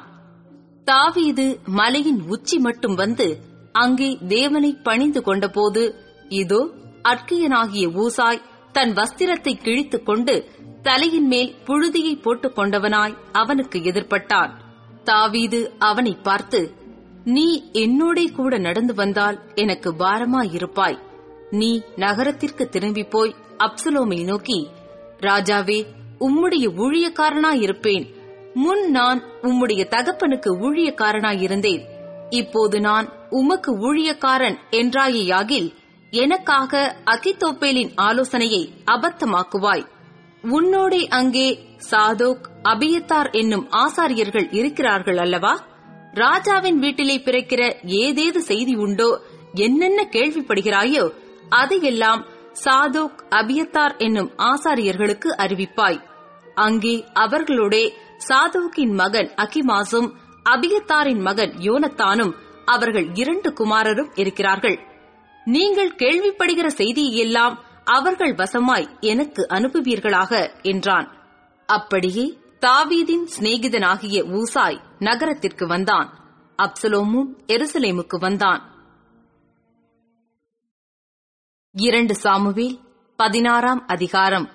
தாவீது மலையின் உச்சி மட்டும் வந்து அங்கே தேவனை பணிந்து கொண்டபோது இதோ அற்கியனாகிய ஊசாய் தன் வஸ்திரத்தை கிழித்துக் கொண்டு தலையின் மேல் புழுதியை போட்டுக் கொண்டவனாய் அவனுக்கு எதிர்ப்பட்டான் தாவீது அவனை பார்த்து நீ என்னோடே கூட நடந்து வந்தால் எனக்கு பாரமாயிருப்பாய் நீ நகரத்திற்கு திரும்பி போய் அப்சலோமை நோக்கி ராஜாவே உம்முடைய ஊழியக்காரனாயிருப்பேன் முன் நான் உம்முடைய தகப்பனுக்கு ஊழியக்காரனாயிருந்தேன் இப்போது நான் உமக்கு ஊழியக்காரன் என்றாயேயாகில் எனக்காக அகித்தோப்பேலின் ஆலோசனையை அபத்தமாக்குவாய் உன்னோடே அங்கே சாதோக் அபியத்தார் என்னும் ஆசாரியர்கள் இருக்கிறார்கள் அல்லவா ராஜாவின் வீட்டிலே பிறக்கிற ஏதேது செய்தி உண்டோ என்னென்ன கேள்விப்படுகிறாயோ அதையெல்லாம் சாதோக் அபியத்தார் என்னும் ஆசாரியர்களுக்கு அறிவிப்பாய் அங்கே அவர்களோடே சாதோக்கின் மகன் அகிமாசும் அபியத்தாரின் மகன் யோனத்தானும் அவர்கள் இரண்டு குமாரரும் இருக்கிறார்கள் நீங்கள் கேள்விப்படுகிற செய்தியெல்லாம் அவர்கள் வசமாய் எனக்கு அனுப்புவீர்களாக என்றான் அப்படியே தாவீதின் சிநேகிதனாகிய ஊசாய் நகரத்திற்கு வந்தான் அப்சலோமும் எருசலேமுக்கு வந்தான் இரண்டு சாமுவேல் பதினாறாம் அதிகாரம்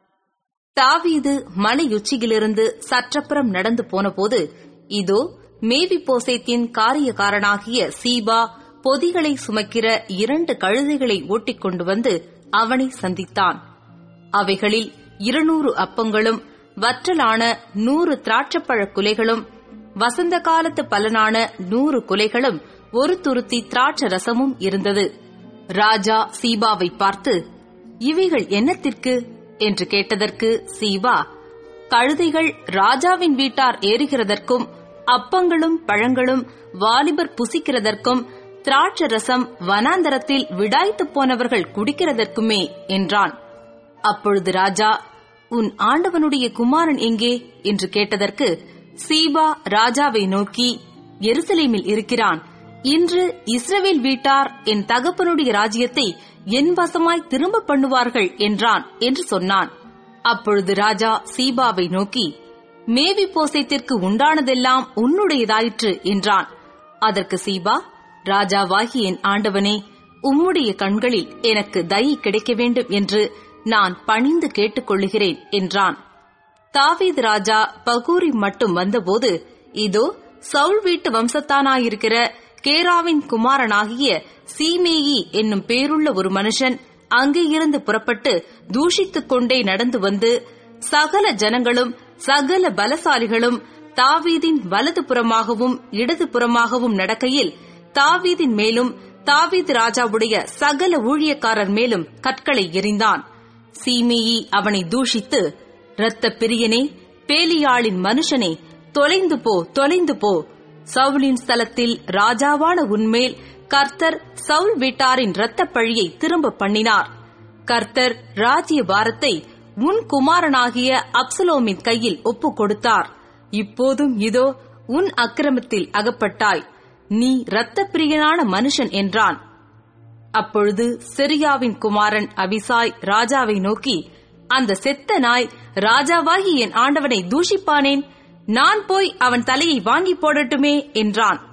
தாவீது மலையுச்சியிலிருந்து சற்றப்புறம் நடந்து போனபோது இதோ மேவி போசேத்தின் காரியக்காரனாகிய சீபா பொதிகளை சுமக்கிற இரண்டு கழுதைகளை ஓட்டிக் கொண்டு வந்து அவனை சந்தித்தான் அவைகளில் இருநூறு அப்பங்களும் வற்றலான நூறு திராட்சப்பழ குலைகளும் வசந்த காலத்து பலனான நூறு குலைகளும் ஒரு துருத்தி திராட்ச ரசமும் இருந்தது ராஜா சீபாவை பார்த்து இவைகள் என்னத்திற்கு என்று கேட்டதற்கு சீபா கழுதைகள் ராஜாவின் வீட்டார் ஏறுகிறதற்கும் அப்பங்களும் பழங்களும் வாலிபர் புசிக்கிறதற்கும் திராட்ச ரசம் வனாந்தரத்தில் விடாய்த்துப் போனவர்கள் குடிக்கிறதற்குமே என்றான் அப்பொழுது ராஜா உன் ஆண்டவனுடைய குமாரன் எங்கே என்று கேட்டதற்கு சீபா ராஜாவை நோக்கி எருசலேமில் இருக்கிறான் இன்று இஸ்ரவேல் வீட்டார் என் தகப்பனுடைய ராஜ்யத்தை என் வசமாய் திரும்ப பண்ணுவார்கள் என்றான் என்று சொன்னான் அப்பொழுது ராஜா சீபாவை நோக்கி மேவி போசைத்திற்கு உண்டானதெல்லாம் உன்னுடையதாயிற்று என்றான் அதற்கு சீபா ராஜாவாகி என் ஆண்டவனே உம்முடைய கண்களில் எனக்கு தயை கிடைக்க வேண்டும் என்று நான் பணிந்து கேட்டுக்கொள்ளுகிறேன் என்றான் தாவீது ராஜா பகூரி மட்டும் வந்தபோது இதோ சவுல் வீட்டு வம்சத்தானாயிருக்கிற கேராவின் குமாரனாகிய சீமேயி என்னும் பேருள்ள ஒரு மனுஷன் அங்கே இருந்து புறப்பட்டு தூஷித்துக் கொண்டே நடந்து வந்து சகல ஜனங்களும் சகல பலசாலிகளும் தாவீதின் வலது புறமாகவும் இடது புறமாகவும் நடக்கையில் தாவீதின் மேலும் தாவீது ராஜாவுடைய சகல ஊழியக்காரர் மேலும் கற்களை எறிந்தான் சீமேயி அவனை தூஷித்து இரத்த பிரியனே பேலியாளின் மனுஷனே தொலைந்து போ தொலைந்து போ சவுலின் ஸ்தலத்தில் ராஜாவான உன்மேல் கர்த்தர் சவுல் வீட்டாரின் இரத்தப் பழியை திரும்ப பண்ணினார் கர்த்தர் ராஜ்ய பாரத்தை உன் குமாரனாகிய அப்சலோமின் கையில் ஒப்புக் கொடுத்தார் இப்போதும் இதோ உன் அக்கிரமத்தில் அகப்பட்டாய் நீ இரத்தப் பிரியனான மனுஷன் என்றான் அப்பொழுது சிரியாவின் குமாரன் அபிசாய் ராஜாவை நோக்கி அந்த செத்த நாய் ராஜாவாகி என் ஆண்டவனை தூஷிப்பானேன் நான் போய் அவன் தலையை வாங்கி போடட்டுமே என்றான்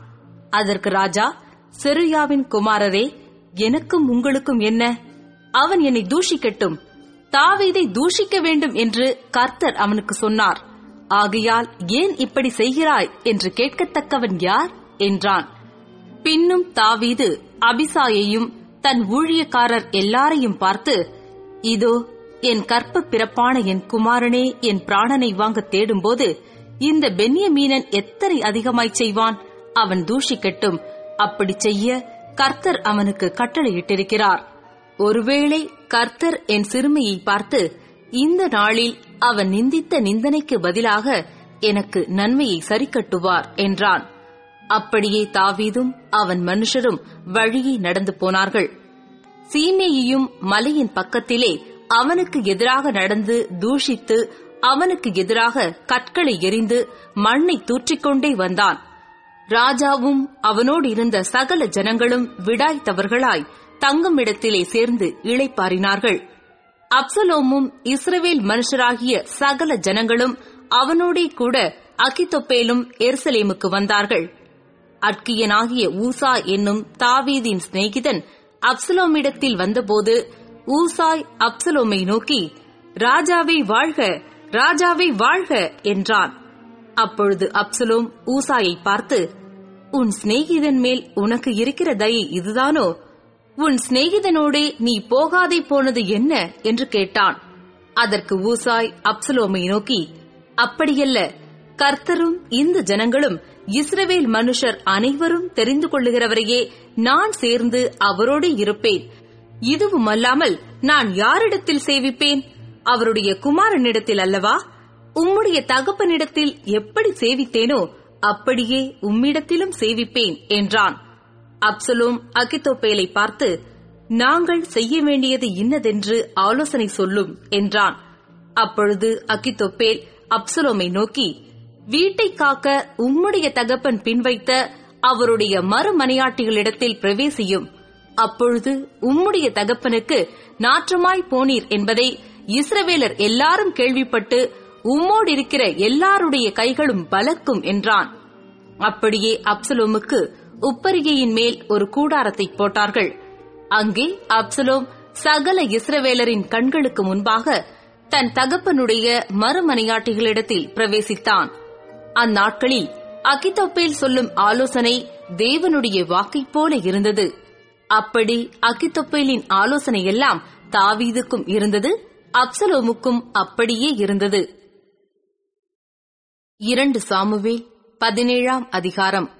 அதற்கு ராஜா செருயாவின் குமாரரே எனக்கும் உங்களுக்கும் என்ன அவன் என்னை தூஷிக்கட்டும் தாவீதை தூஷிக்க வேண்டும் என்று கர்த்தர் அவனுக்கு சொன்னார் ஆகையால் ஏன் இப்படி செய்கிறாய் என்று கேட்கத்தக்கவன் யார் என்றான் பின்னும் தாவீது அபிசாயையும் தன் ஊழியக்காரர் எல்லாரையும் பார்த்து இதோ என் கற்ப பிறப்பான என் குமாரனே என் பிராணனை வாங்க தேடும்போது இந்த பென்யமீனன் எத்தனை அதிகமாய் செய்வான் அவன் தூஷிக்கட்டும் அப்படி செய்ய கர்த்தர் அவனுக்கு கட்டளையிட்டிருக்கிறார் ஒருவேளை கர்த்தர் என் சிறுமையை பார்த்து இந்த நாளில் அவன் நிந்தித்த நிந்தனைக்கு பதிலாக எனக்கு நன்மையை சரிக்கட்டுவார் என்றான் அப்படியே தாவீதும் அவன் மனுஷரும் வழியே நடந்து போனார்கள் சீமேயையும் மலையின் பக்கத்திலே அவனுக்கு எதிராக நடந்து தூஷித்து அவனுக்கு எதிராக கற்களை எறிந்து மண்ணை தூற்றிக்கொண்டே வந்தான் ராஜாவும் அவனோடு இருந்த சகல ஜனங்களும் விடாய்த்தவர்களாய் தங்கும் இடத்திலே சேர்ந்து இளைப்பாறினார்கள் அப்சலோமும் இஸ்ரவேல் மனுஷராகிய சகல ஜனங்களும் அவனோடே கூட அகித்தொப்பேலும் எருசலேமுக்கு வந்தார்கள் அட்கியனாகிய ஊசா என்னும் தாவீதின் சிநேகிதன் அப்சலோமிடத்தில் வந்தபோது ஊசாய் அப்சலோமை நோக்கி ராஜாவை வாழ்க ராஜாவை வாழ்க என்றான் அப்பொழுது அப்சலோம் ஊசாயை பார்த்து உன் சிநேகிதன் மேல் உனக்கு இருக்கிற தயை இதுதானோ உன் சிநேகிதனோடே நீ போகாதே போனது என்ன என்று கேட்டான் அதற்கு ஊசாய் அப்சலோமை நோக்கி அப்படியல்ல கர்த்தரும் இந்த ஜனங்களும் இஸ்ரவேல் மனுஷர் அனைவரும் தெரிந்து கொள்ளுகிறவரையே நான் சேர்ந்து அவரோடு இருப்பேன் இதுவுமல்லாமல் நான் யாரிடத்தில் சேவிப்பேன் அவருடைய குமாரனிடத்தில் அல்லவா உம்முடைய தகப்பனிடத்தில் எப்படி சேவித்தேனோ அப்படியே உம்மிடத்திலும் சேவிப்பேன் என்றான் அப்சலோம் அகித்தோப்பேலை பார்த்து நாங்கள் செய்ய வேண்டியது இன்னதென்று ஆலோசனை சொல்லும் என்றான் அப்பொழுது அகித்தொப்பேல் அப்சலோமை நோக்கி வீட்டை காக்க உம்முடைய தகப்பன் பின்வைத்த அவருடைய மறுமனையாட்டிகளிடத்தில் பிரவேசியும் அப்பொழுது உம்முடைய தகப்பனுக்கு நாற்றமாய் போனீர் என்பதை இஸ்ரவேலர் எல்லாரும் கேள்விப்பட்டு உம்மோடு இருக்கிற எல்லாருடைய கைகளும் பலக்கும் என்றான் அப்படியே அப்சலோமுக்கு உப்பரிகையின் மேல் ஒரு கூடாரத்தை போட்டார்கள் அங்கே அப்சலோம் சகல இஸ்ரவேலரின் கண்களுக்கு முன்பாக தன் தகப்பனுடைய மறுமனையாட்டிகளிடத்தில் பிரவேசித்தான் அந்நாட்களில் அகித்தொப்பேல் சொல்லும் ஆலோசனை தேவனுடைய வாக்கைப் போல இருந்தது அப்படி அகித்தொப்பேலின் ஆலோசனை எல்லாம் தாவீதுக்கும் இருந்தது அப்சலோமுக்கும் அப்படியே இருந்தது இரண்டு சாமுவேல் பதினேழாம் அதிகாரம்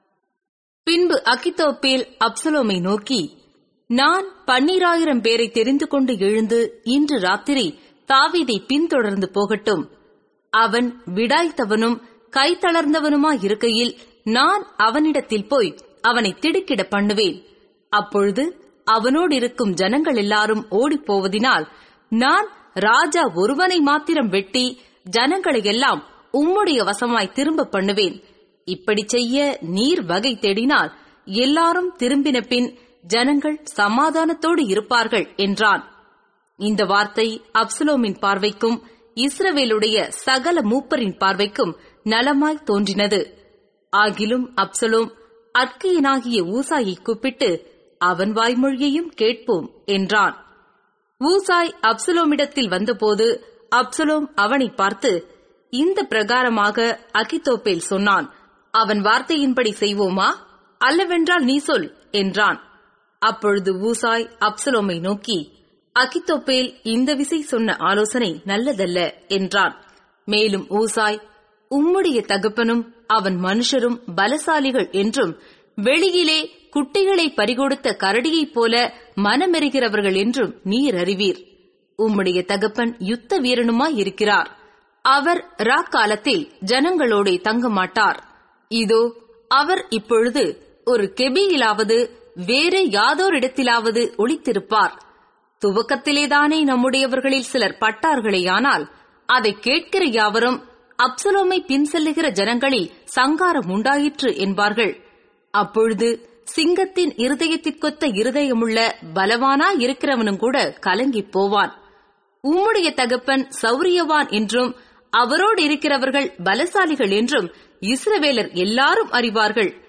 பின்பு அகித்தோப்பேல் அப்சலோமை நோக்கி நான் பன்னிராயிரம் பேரை தெரிந்து கொண்டு எழுந்து இன்று ராத்திரி தாவீதை பின்தொடர்ந்து போகட்டும் அவன் விடாய்த்தவனும் கை தளர்ந்தவனுமாயிருக்கையில் நான் அவனிடத்தில் போய் அவனை திடுக்கிட பண்ணுவேன் அப்பொழுது அவனோடு இருக்கும் ஜனங்கள் எல்லாரும் ஓடிப்போவதினால் நான் ராஜா ஒருவனை மாத்திரம் வெட்டி ஜனங்களையெல்லாம் உம்முடைய வசமாய் திரும்ப பண்ணுவேன் இப்படி செய்ய நீர் வகை தேடினால் எல்லாரும் திரும்பின பின் ஜனங்கள் சமாதானத்தோடு இருப்பார்கள் என்றான் இந்த வார்த்தை அப்சலோமின் பார்வைக்கும் இஸ்ரவேலுடைய சகல மூப்பரின் பார்வைக்கும் நலமாய் தோன்றினது ஆகிலும் அப்சலோம் அற்கையனாகிய ஊசாயை கூப்பிட்டு அவன் வாய்மொழியையும் கேட்போம் என்றான் ஊசாய் அப்சலோமிடத்தில் வந்தபோது அப்சலோம் அவனை பார்த்து இந்த பிரகாரமாக அகித்தோப்பேல் சொன்னான் அவன் வார்த்தையின்படி செய்வோமா அல்லவென்றால் நீ சொல் என்றான் அப்பொழுது ஊசாய் அப்சலோமை நோக்கி அகித்தோப்பேல் இந்த விசை சொன்ன ஆலோசனை நல்லதல்ல என்றான் மேலும் ஊசாய் உம்முடைய தகப்பனும் அவன் மனுஷரும் பலசாலிகள் என்றும் வெளியிலே குட்டிகளை பறிகொடுத்த கரடியைப் போல மனமெறுகிறவர்கள் என்றும் நீர் அறிவீர் உம்முடைய தகப்பன் யுத்த வீரனுமாய் இருக்கிறார் அவர் ராக்காலத்தில் ஜனங்களோடே தங்க மாட்டார் இதோ அவர் இப்பொழுது ஒரு கெபியிலாவது வேறு யாதோரிடத்திலாவது ஒளித்திருப்பார் துவக்கத்திலேதானே நம்முடையவர்களில் சிலர் பட்டார்களேயானால் அதை கேட்கிற யாவரும் அப்சலோமை பின் செல்லுகிற ஜனங்களில் சங்காரம் உண்டாயிற்று என்பார்கள் அப்பொழுது சிங்கத்தின் இருதயத்திற்கொத்த இருதயமுள்ள பலவானா இருக்கிறவனும் கூட கலங்கிப் போவான் உம்முடைய தகப்பன் சௌரியவான் என்றும் அவரோடு இருக்கிறவர்கள் பலசாலிகள் என்றும் இஸ்ரவேலர் எல்லாரும் அறிவார்கள்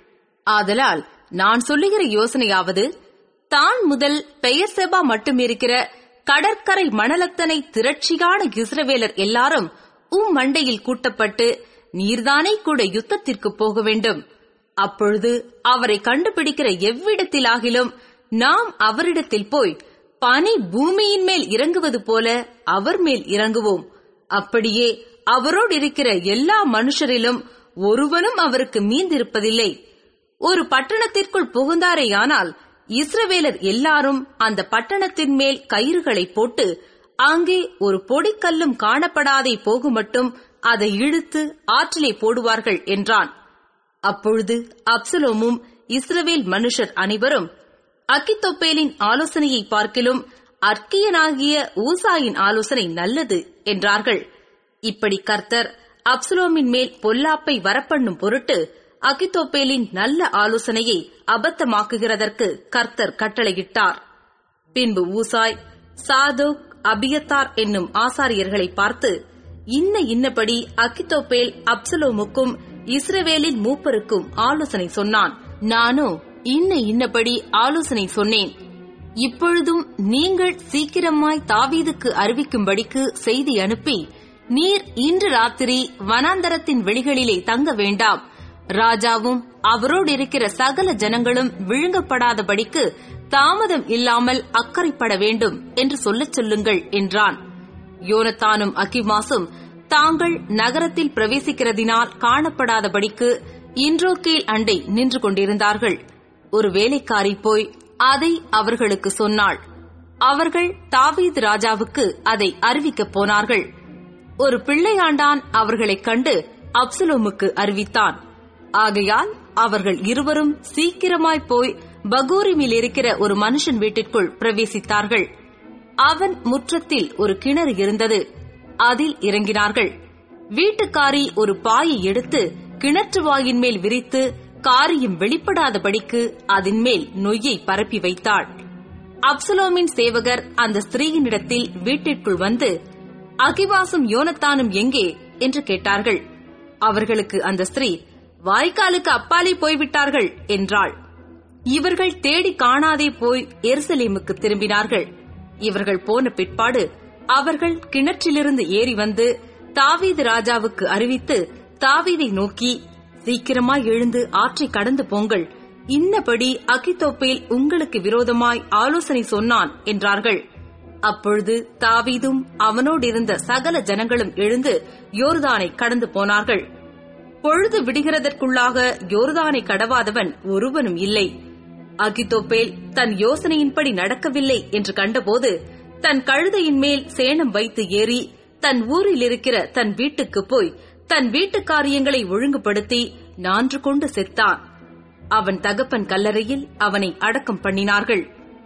ஆதலால் நான் சொல்லுகிற யோசனையாவது தான் முதல் பெயர் செபா மட்டும் இருக்கிற கடற்கரை மணலத்தனை திரட்சியான இஸ்ரவேலர் எல்லாரும் உம் மண்டையில் கூட்டப்பட்டு நீர்தானே கூட யுத்தத்திற்கு போக வேண்டும் அப்பொழுது அவரை கண்டுபிடிக்கிற எவ்விடத்திலாகிலும் நாம் அவரிடத்தில் போய் பனி பூமியின் மேல் இறங்குவது போல அவர் மேல் இறங்குவோம் அப்படியே அவரோடு இருக்கிற எல்லா மனுஷரிலும் ஒருவனும் அவருக்கு மீந்திருப்பதில்லை ஒரு பட்டணத்திற்குள் புகுந்தாரேயானால் இஸ்ரவேலர் எல்லாரும் அந்த பட்டணத்தின் மேல் கயிறுகளை போட்டு அங்கே ஒரு பொடிக்கல்லும் காணப்படாதே போகுமட்டும் அதை இழுத்து ஆற்றிலே போடுவார்கள் என்றான் அப்பொழுது அப்சலோமும் இஸ்ரவேல் மனுஷர் அனைவரும் அக்கித்தொப்பேலின் ஆலோசனையை பார்க்கிலும் அர்க்கியனாகிய ஊசாயின் ஆலோசனை நல்லது என்றார்கள் இப்படி கர்த்தர் அப்சலோமின் மேல் பொல்லாப்பை வரப்பண்ணும் பொருட்டு அகித்தோப்பேலின் நல்ல ஆலோசனையை அபத்தமாக்குகிறதற்கு கர்த்தர் கட்டளையிட்டார் பின்பு ஊசாய் சாதோக் அபியத்தார் என்னும் ஆசாரியர்களை பார்த்து இன்ன இன்னபடி அகித்தோப்பேல் அப்சலோமுக்கும் இஸ்ரவேலின் மூப்பருக்கும் ஆலோசனை சொன்னான் நானோ இன்ன இன்னபடி ஆலோசனை சொன்னேன் இப்பொழுதும் நீங்கள் சீக்கிரமாய் தாவீதுக்கு அறிவிக்கும்படிக்கு செய்தி அனுப்பி நீர் இன்று ராத்திரி வனாந்தரத்தின் வெளிகளிலே தங்க வேண்டாம் ராஜாவும் அவரோடு இருக்கிற சகல ஜனங்களும் விழுங்கப்படாதபடிக்கு தாமதம் இல்லாமல் அக்கறைப்பட வேண்டும் என்று சொல்லச் சொல்லுங்கள் என்றான் யோனத்தானும் அகிமாசும் தாங்கள் நகரத்தில் பிரவேசிக்கிறதினால் காணப்படாதபடிக்கு இன்றோக்கேல் அண்டை நின்று கொண்டிருந்தார்கள் ஒரு வேலைக்காரி போய் அதை அவர்களுக்கு சொன்னாள் அவர்கள் தாவீது ராஜாவுக்கு அதை அறிவிக்கப் போனார்கள் ஒரு பிள்ளையாண்டான் அவர்களைக் கண்டு அப்சலோமுக்கு அறிவித்தான் ஆகையால் அவர்கள் இருவரும் சீக்கிரமாய் போய் பகூரிமில் இருக்கிற ஒரு மனுஷன் வீட்டிற்குள் பிரவேசித்தார்கள் அவன் முற்றத்தில் ஒரு கிணறு இருந்தது அதில் இறங்கினார்கள் வீட்டுக்காரி ஒரு பாயை எடுத்து கிணற்று வாயின் மேல் விரித்து காரியம் வெளிப்படாதபடிக்கு அதன் மேல் நொய்யை பரப்பி வைத்தாள் அப்சலோமின் சேவகர் அந்த ஸ்திரீயினிடத்தில் வீட்டிற்குள் வந்து அகிவாசும் யோனத்தானும் எங்கே என்று கேட்டார்கள் அவர்களுக்கு அந்த ஸ்திரீ வாய்க்காலுக்கு அப்பாலே போய்விட்டார்கள் என்றாள் இவர்கள் தேடி காணாதே போய் எருசலேமுக்கு திரும்பினார்கள் இவர்கள் போன பிற்பாடு அவர்கள் கிணற்றிலிருந்து ஏறி வந்து தாவீது ராஜாவுக்கு அறிவித்து தாவீதை நோக்கி சீக்கிரமாய் எழுந்து ஆற்றை கடந்து போங்கள் இன்னபடி அகித்தோப்பேல் உங்களுக்கு விரோதமாய் ஆலோசனை சொன்னான் என்றார்கள் அப்பொழுது தாவீதும் அவனோடிருந்த சகல ஜனங்களும் எழுந்து யோர்தானை கடந்து போனார்கள் பொழுது விடுகிறதற்குள்ளாக யோர்தானை கடவாதவன் ஒருவனும் இல்லை அகித்தோப்பேல் தன் யோசனையின்படி நடக்கவில்லை என்று கண்டபோது தன் கழுதையின் மேல் சேணம் வைத்து ஏறி தன் ஊரில் இருக்கிற தன் வீட்டுக்கு போய் தன் வீட்டு காரியங்களை ஒழுங்குபடுத்தி நான்று கொண்டு செத்தான் அவன் தகப்பன் கல்லறையில் அவனை அடக்கம் பண்ணினார்கள்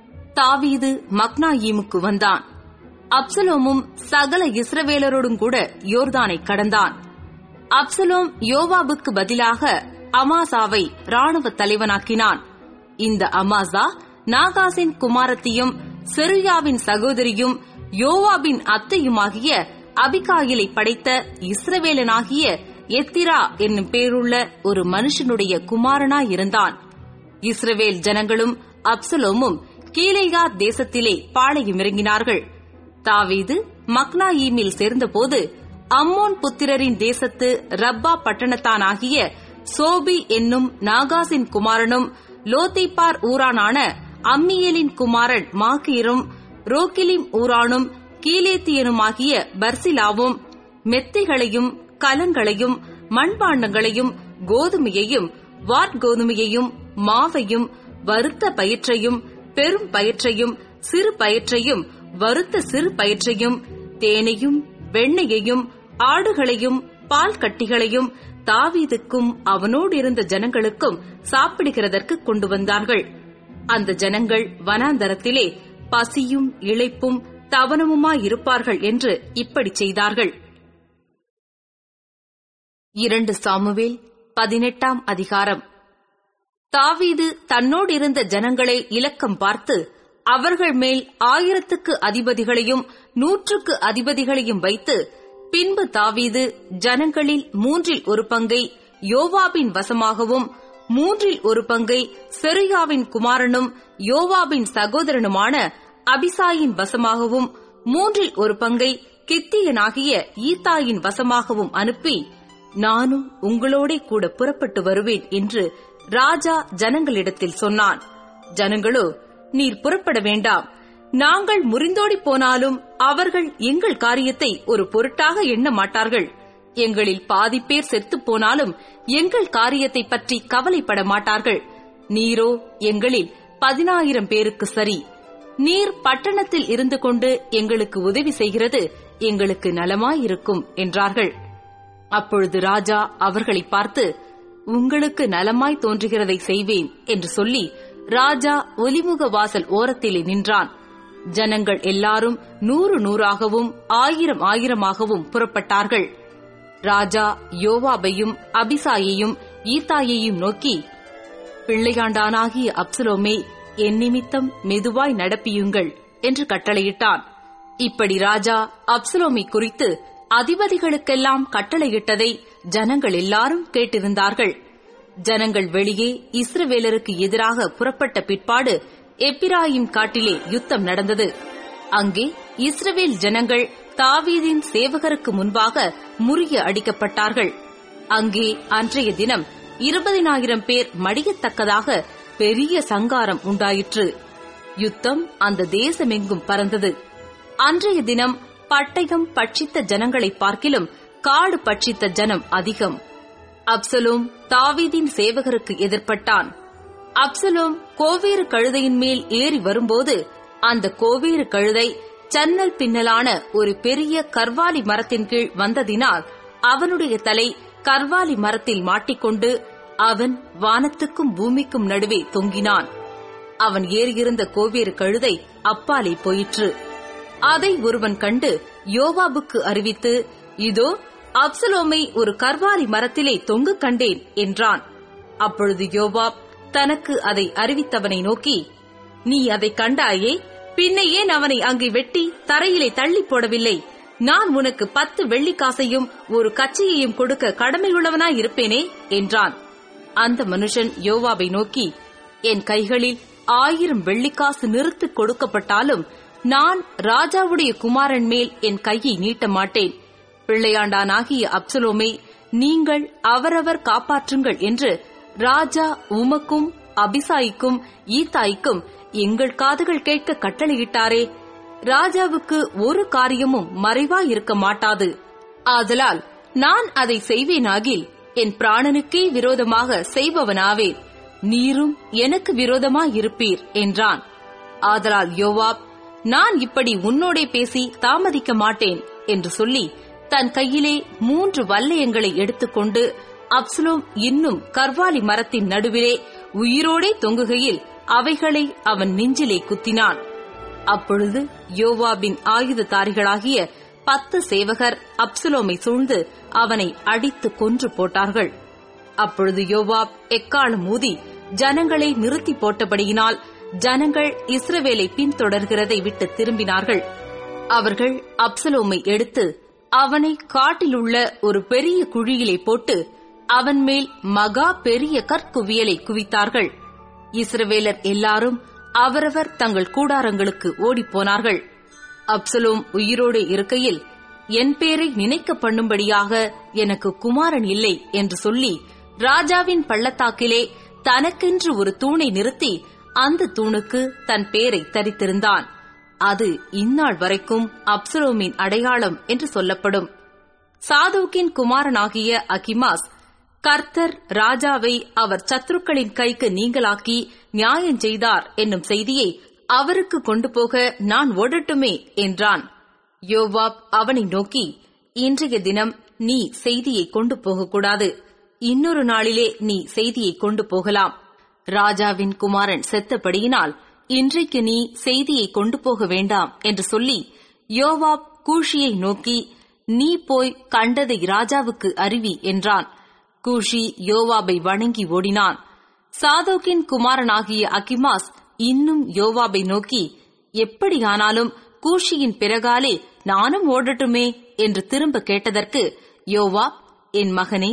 தாவீது மக்னாயீமுக்கு வந்தான் அப்சலோமும் சகல இஸ்ரவேலரோடும் கூட யோர்தானை கடந்தான் அப்சலோம் யோவாபுக்கு பதிலாக அமாசாவை ராணுவ தலைவனாக்கினான் இந்த அமாசா நாகாசின் குமாரத்தியும் செருயாவின் சகோதரியும் யோவாபின் அத்தையுமாகிய அபிகாயிலை படைத்த இஸ்ரவேலனாகிய எத்திரா என்னும் பேருள்ள ஒரு மனுஷனுடைய குமாரனாயிருந்தான் இஸ்ரவேல் ஜனங்களும் அப்சலோமும் கீலேயா தேசத்திலே பாளையமிறங்கினார்கள் தாவீது மக்னாயீமில் சேர்ந்தபோது அம்மோன் புத்திரரின் தேசத்து ரப்பா பட்டணத்தானாகிய சோபி என்னும் நாகாசின் குமாரனும் லோத்திப்பார் ஊரானான அம்மியலின் குமாரன் மாகீரும் ரோக்கிலிம் ஊரானும் கீலேத்தியனுமாகிய பர்சிலாவும் மெத்தைகளையும் கலங்களையும் மண்பாண்டங்களையும் கோதுமையையும் வாட்கோதுமையையும் மாவையும் வறுத்த பயிற்றையும் பெரும் பயிற்றையும் சிறு பயிற்றையும் வறுத்த சிறு பயிற்றையும் தேனையும் வெண்ணெயையும் ஆடுகளையும் பால் கட்டிகளையும் தாவீதுக்கும் அவனோடு இருந்த ஜனங்களுக்கும் சாப்பிடுகிறதற்கு கொண்டு வந்தார்கள் அந்த ஜனங்கள் வனாந்தரத்திலே பசியும் இளைப்பும் தவனமுமாயிருப்பார்கள் என்று இப்படி செய்தார்கள் இரண்டு சாமுவேல் பதினெட்டாம் அதிகாரம் தாவீது தன்னோடு இருந்த ஜனங்களை இலக்கம் பார்த்து அவர்கள் மேல் ஆயிரத்துக்கு அதிபதிகளையும் நூற்றுக்கு அதிபதிகளையும் வைத்து பின்பு தாவீது ஜனங்களில் மூன்றில் ஒரு பங்கை யோவாபின் வசமாகவும் மூன்றில் ஒரு பங்கை செருயாவின் குமாரனும் யோவாபின் சகோதரனுமான அபிசாயின் வசமாகவும் மூன்றில் ஒரு பங்கை கித்தியனாகிய ஈத்தாயின் வசமாகவும் அனுப்பி நானும் உங்களோடே கூட புறப்பட்டு வருவேன் என்று ராஜா ஜனங்களிடத்தில் சொன்னான் ஜனங்களோ நீர் புறப்பட வேண்டாம் நாங்கள் முறிந்தோடி போனாலும் அவர்கள் எங்கள் காரியத்தை ஒரு பொருட்டாக எண்ண மாட்டார்கள் எங்களில் பாதி பேர் செத்துப் போனாலும் எங்கள் காரியத்தை பற்றி கவலைப்பட மாட்டார்கள் நீரோ எங்களில் பதினாயிரம் பேருக்கு சரி நீர் பட்டணத்தில் இருந்து கொண்டு எங்களுக்கு உதவி செய்கிறது எங்களுக்கு நலமாயிருக்கும் என்றார்கள் அப்பொழுது ராஜா அவர்களை பார்த்து உங்களுக்கு நலமாய் தோன்றுகிறதை செய்வேன் என்று சொல்லி ராஜா ஒலிமுக வாசல் ஓரத்திலே நின்றான் ஜனங்கள் எல்லாரும் நூறு நூறாகவும் ஆயிரம் ஆயிரமாகவும் புறப்பட்டார்கள் ராஜா யோவாபையும் அபிசாயையும் ஈத்தாயையும் நோக்கி பிள்ளையாண்டானாகிய அப்சலோமே என் நிமித்தம் மெதுவாய் நடப்பியுங்கள் என்று கட்டளையிட்டான் இப்படி ராஜா அப்சலோமை குறித்து அதிபதிகளுக்கெல்லாம் கட்டளையிட்டதை ஜனங்கள் எல்லாரும் கேட்டிருந்தார்கள் ஜனங்கள் வெளியே இஸ்ரவேலருக்கு எதிராக புறப்பட்ட பிற்பாடு எப்பிராயிம் காட்டிலே யுத்தம் நடந்தது அங்கே இஸ்ரவேல் ஜனங்கள் தாவீதின் சேவகருக்கு முன்பாக முறிய அடிக்கப்பட்டார்கள் அங்கே அன்றைய தினம் இருபதினாயிரம் பேர் மடியத்தக்கதாக பெரிய சங்காரம் உண்டாயிற்று யுத்தம் அந்த தேசமெங்கும் பறந்தது அன்றைய தினம் பட்டயம் பட்சித்த ஜனங்களை பார்க்கிலும் காடு பட்சித்த ஜனம் அதிகம் அப்சலோம் தாவீதின் சேவகருக்கு எதிர்ப்பட்டான் அப்சலோம் கோவேறு கழுதையின் மேல் ஏறி வரும்போது அந்த கோவேறு கழுதை சன்னல் பின்னலான ஒரு பெரிய கர்வாலி மரத்தின் கீழ் வந்ததினால் அவனுடைய தலை கர்வாலி மரத்தில் மாட்டிக்கொண்டு அவன் வானத்துக்கும் பூமிக்கும் நடுவே தொங்கினான் அவன் ஏறியிருந்த கோவேறு கழுதை அப்பாலே போயிற்று அதை ஒருவன் கண்டு யோவாபுக்கு அறிவித்து இதோ அப்சலோமை ஒரு கர்வாலி மரத்திலே தொங்கு கண்டேன் என்றான் அப்பொழுது யோவாப் தனக்கு அதை அறிவித்தவனை நோக்கி நீ அதை கண்டாயே பின்ன ஏன் அவனை அங்கே வெட்டி தரையிலே தள்ளி போடவில்லை நான் உனக்கு பத்து வெள்ளிக்காசையும் ஒரு கச்சையையும் கொடுக்க கடமையுள்ளவனாய் இருப்பேனே என்றான் அந்த மனுஷன் யோவாவை நோக்கி என் கைகளில் ஆயிரம் வெள்ளிக்காசு நிறுத்து கொடுக்கப்பட்டாலும் நான் ராஜாவுடைய குமாரன் மேல் என் கையை நீட்ட மாட்டேன் பிள்ளையாண்டானாகிய அப்சலோமை நீங்கள் அவரவர் காப்பாற்றுங்கள் என்று ராஜா உமக்கும் அபிசாய்க்கும் ஈத்தாய்க்கும் எங்கள் காதுகள் கேட்க கட்டளையிட்டாரே ராஜாவுக்கு ஒரு காரியமும் மறைவாயிருக்க மாட்டாது ஆதலால் நான் அதை செய்வேனாகில் என் பிராணனுக்கே விரோதமாக செய்பவனாவேன் நீரும் எனக்கு விரோதமாயிருப்பீர் என்றான் ஆதலால் யோவாப் நான் இப்படி உன்னோடே பேசி தாமதிக்க மாட்டேன் என்று சொல்லி தன் கையிலே மூன்று வல்லையங்களை எடுத்துக்கொண்டு அப்சலோம் இன்னும் கர்வாலி மரத்தின் நடுவிலே உயிரோடே தொங்குகையில் அவைகளை அவன் நெஞ்சிலே குத்தினான் அப்பொழுது யோவாபின் ஆயுததாரிகளாகிய பத்து சேவகர் அப்சலோமை சூழ்ந்து அவனை அடித்து கொன்று போட்டார்கள் அப்பொழுது யோவாப் எக்காலம் ஊதி ஜனங்களை நிறுத்தி போட்டபடியினால் ஜனங்கள் இஸ்ரவேலை பின்தொடர்கிறதை விட்டு திரும்பினார்கள் அவர்கள் அப்சலோமை எடுத்து அவனை காட்டிலுள்ள ஒரு பெரிய குழியிலே போட்டு அவன் மேல் மகா பெரிய கற்குவியலை குவித்தார்கள் இஸ்ரவேலர் எல்லாரும் அவரவர் தங்கள் கூடாரங்களுக்கு ஓடிப்போனார்கள் அப்சலோம் உயிரோடு இருக்கையில் என் பேரை நினைக்க பண்ணும்படியாக எனக்கு குமாரன் இல்லை என்று சொல்லி ராஜாவின் பள்ளத்தாக்கிலே தனக்கென்று ஒரு தூணை நிறுத்தி அந்த தூணுக்கு தன் பேரை தரித்திருந்தான் அது இந்நாள் வரைக்கும் அப்சலோமின் அடையாளம் என்று சொல்லப்படும் சாதோக்கின் குமாரனாகிய அகிமாஸ் கர்த்தர் ராஜாவை அவர் சத்துருக்களின் கைக்கு நீங்களாக்கி நியாயம் செய்தார் என்னும் செய்தியை அவருக்கு கொண்டு போக நான் ஓடட்டுமே என்றான் யோவாப் அவனை நோக்கி இன்றைய தினம் நீ செய்தியை கொண்டு போகக்கூடாது இன்னொரு நாளிலே நீ செய்தியை கொண்டு போகலாம் ராஜாவின் குமாரன் செத்தபடியினால் இன்றைக்கு நீ செய்தியை கொண்டு போக வேண்டாம் என்று சொல்லி யோவாப் கூஷியை நோக்கி நீ போய் கண்டதை ராஜாவுக்கு அறிவி என்றான் கூஷி யோவாபை வணங்கி ஓடினான் சாதோக்கின் குமாரனாகிய அகிமாஸ் இன்னும் யோவாபை நோக்கி எப்படியானாலும் கூஷியின் பிறகாலே நானும் ஓடட்டுமே என்று திரும்ப கேட்டதற்கு யோவாப் என் மகனே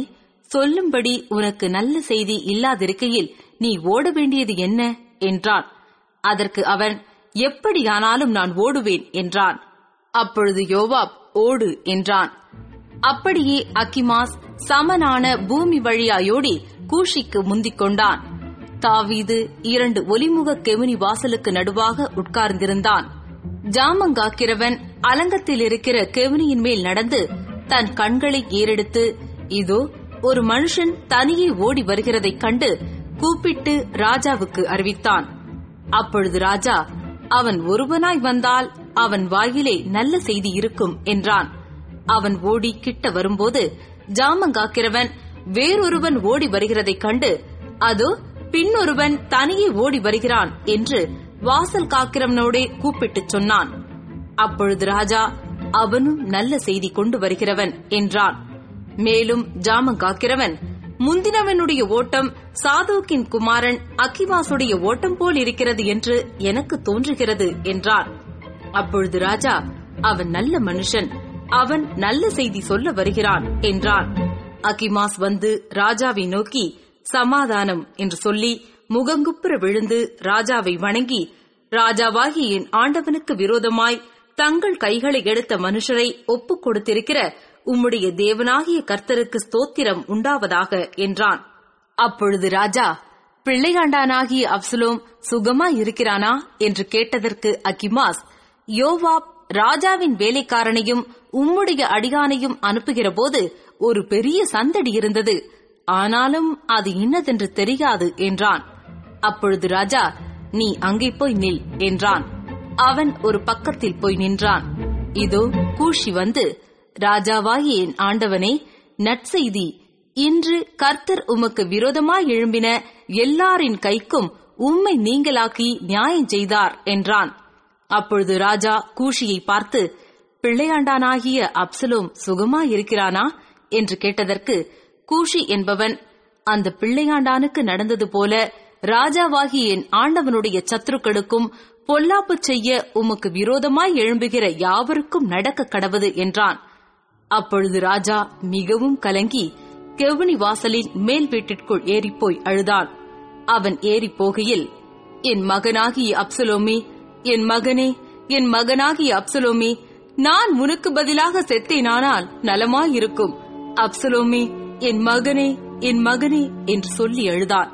சொல்லும்படி உனக்கு நல்ல செய்தி இல்லாதிருக்கையில் நீ ஓட வேண்டியது என்ன என்றான் அதற்கு அவன் எப்படியானாலும் நான் ஓடுவேன் என்றான் அப்பொழுது யோவாப் ஓடு என்றான் அப்படியே அக்கிமாஸ் சமனான பூமி வழியாயோடி கூஷிக்கு முந்திக் கொண்டான் தாவீது இரண்டு ஒலிமுக கெமினி வாசலுக்கு நடுவாக உட்கார்ந்திருந்தான் ஜாமங்காக்கிறவன் அலங்கத்தில் இருக்கிற கெவினியின் மேல் நடந்து தன் கண்களை ஏறெடுத்து இதோ ஒரு மனுஷன் தனியே ஓடி வருகிறதைக் கண்டு கூப்பிட்டு ராஜாவுக்கு அறிவித்தான் அப்பொழுது ராஜா அவன் ஒருவனாய் வந்தால் அவன் வாயிலே நல்ல செய்தி இருக்கும் என்றான் அவன் ஓடி கிட்ட வரும்போது ஜாமங்காக்கிறவன் வேறொருவன் ஓடி வருகிறதைக் கண்டு அதோ பின்னொருவன் தனியே ஓடி வருகிறான் என்று வாசல் காக்கிறவனோடே கூப்பிட்டுச் சொன்னான் அப்பொழுது ராஜா அவனும் நல்ல செய்தி கொண்டு வருகிறவன் என்றான் மேலும் ஜாமங்காக்கிறவன் முந்தினவனுடைய ஓட்டம் சாதோக்கின் குமாரன் அக்கிவாசுடைய ஓட்டம் போல் இருக்கிறது என்று எனக்கு தோன்றுகிறது என்றான் அப்பொழுது ராஜா அவன் நல்ல மனுஷன் அவன் நல்ல செய்தி சொல்ல வருகிறான் என்றான் அகிமாஸ் வந்து ராஜாவை நோக்கி சமாதானம் என்று சொல்லி முகங்குப்புற விழுந்து ராஜாவை வணங்கி ராஜாவாகி என் ஆண்டவனுக்கு விரோதமாய் தங்கள் கைகளை எடுத்த மனுஷரை ஒப்புக் கொடுத்திருக்கிற உம்முடைய தேவனாகிய கர்த்தருக்கு ஸ்தோத்திரம் உண்டாவதாக என்றான் அப்பொழுது ராஜா பிள்ளையாண்டானாகிய அப்சலோம் சுகமா இருக்கிறானா என்று கேட்டதற்கு அகிமாஸ் யோவாப் ராஜாவின் வேலைக்காரனையும் உம்முடைய அடியானையும் அனுப்புகிறபோது ஒரு பெரிய சந்தடி இருந்தது ஆனாலும் அது இன்னதென்று தெரியாது என்றான் அப்பொழுது ராஜா நீ அங்கே போய் நில் என்றான் அவன் ஒரு பக்கத்தில் போய் நின்றான் இதோ கூஷி வந்து ராஜாவாகி என் ஆண்டவனே நற்செய்தி இன்று கர்த்தர் உமக்கு விரோதமாய் எழும்பின எல்லாரின் கைக்கும் உம்மை நீங்களாக்கி நியாயம் செய்தார் என்றான் அப்பொழுது ராஜா கூஷியை பார்த்து பிள்ளையாண்டானாகிய அப்சலோம் சுகமாயிருக்கிறானா என்று கேட்டதற்கு கூஷி என்பவன் அந்த பிள்ளையாண்டானுக்கு நடந்தது போல ராஜாவாகிய என் ஆண்டவனுடைய சத்துருக்களுக்கும் பொல்லாப்பு செய்ய உமக்கு விரோதமாய் எழும்புகிற யாவருக்கும் நடக்க கடவது என்றான் அப்பொழுது ராஜா மிகவும் கலங்கி கெவுனி வாசலின் மேல் வீட்டிற்குள் ஏறிப்போய் அழுதான் அவன் ஏறிப் போகையில் என் மகனாகிய அப்சலோமி என் மகனே என் மகனாகிய அப்சலோமி நான் உனக்கு பதிலாக செத்தேனானால் நலமாயிருக்கும் அப்சலோமி என் மகனே என் மகனே என்று சொல்லி அழுதான்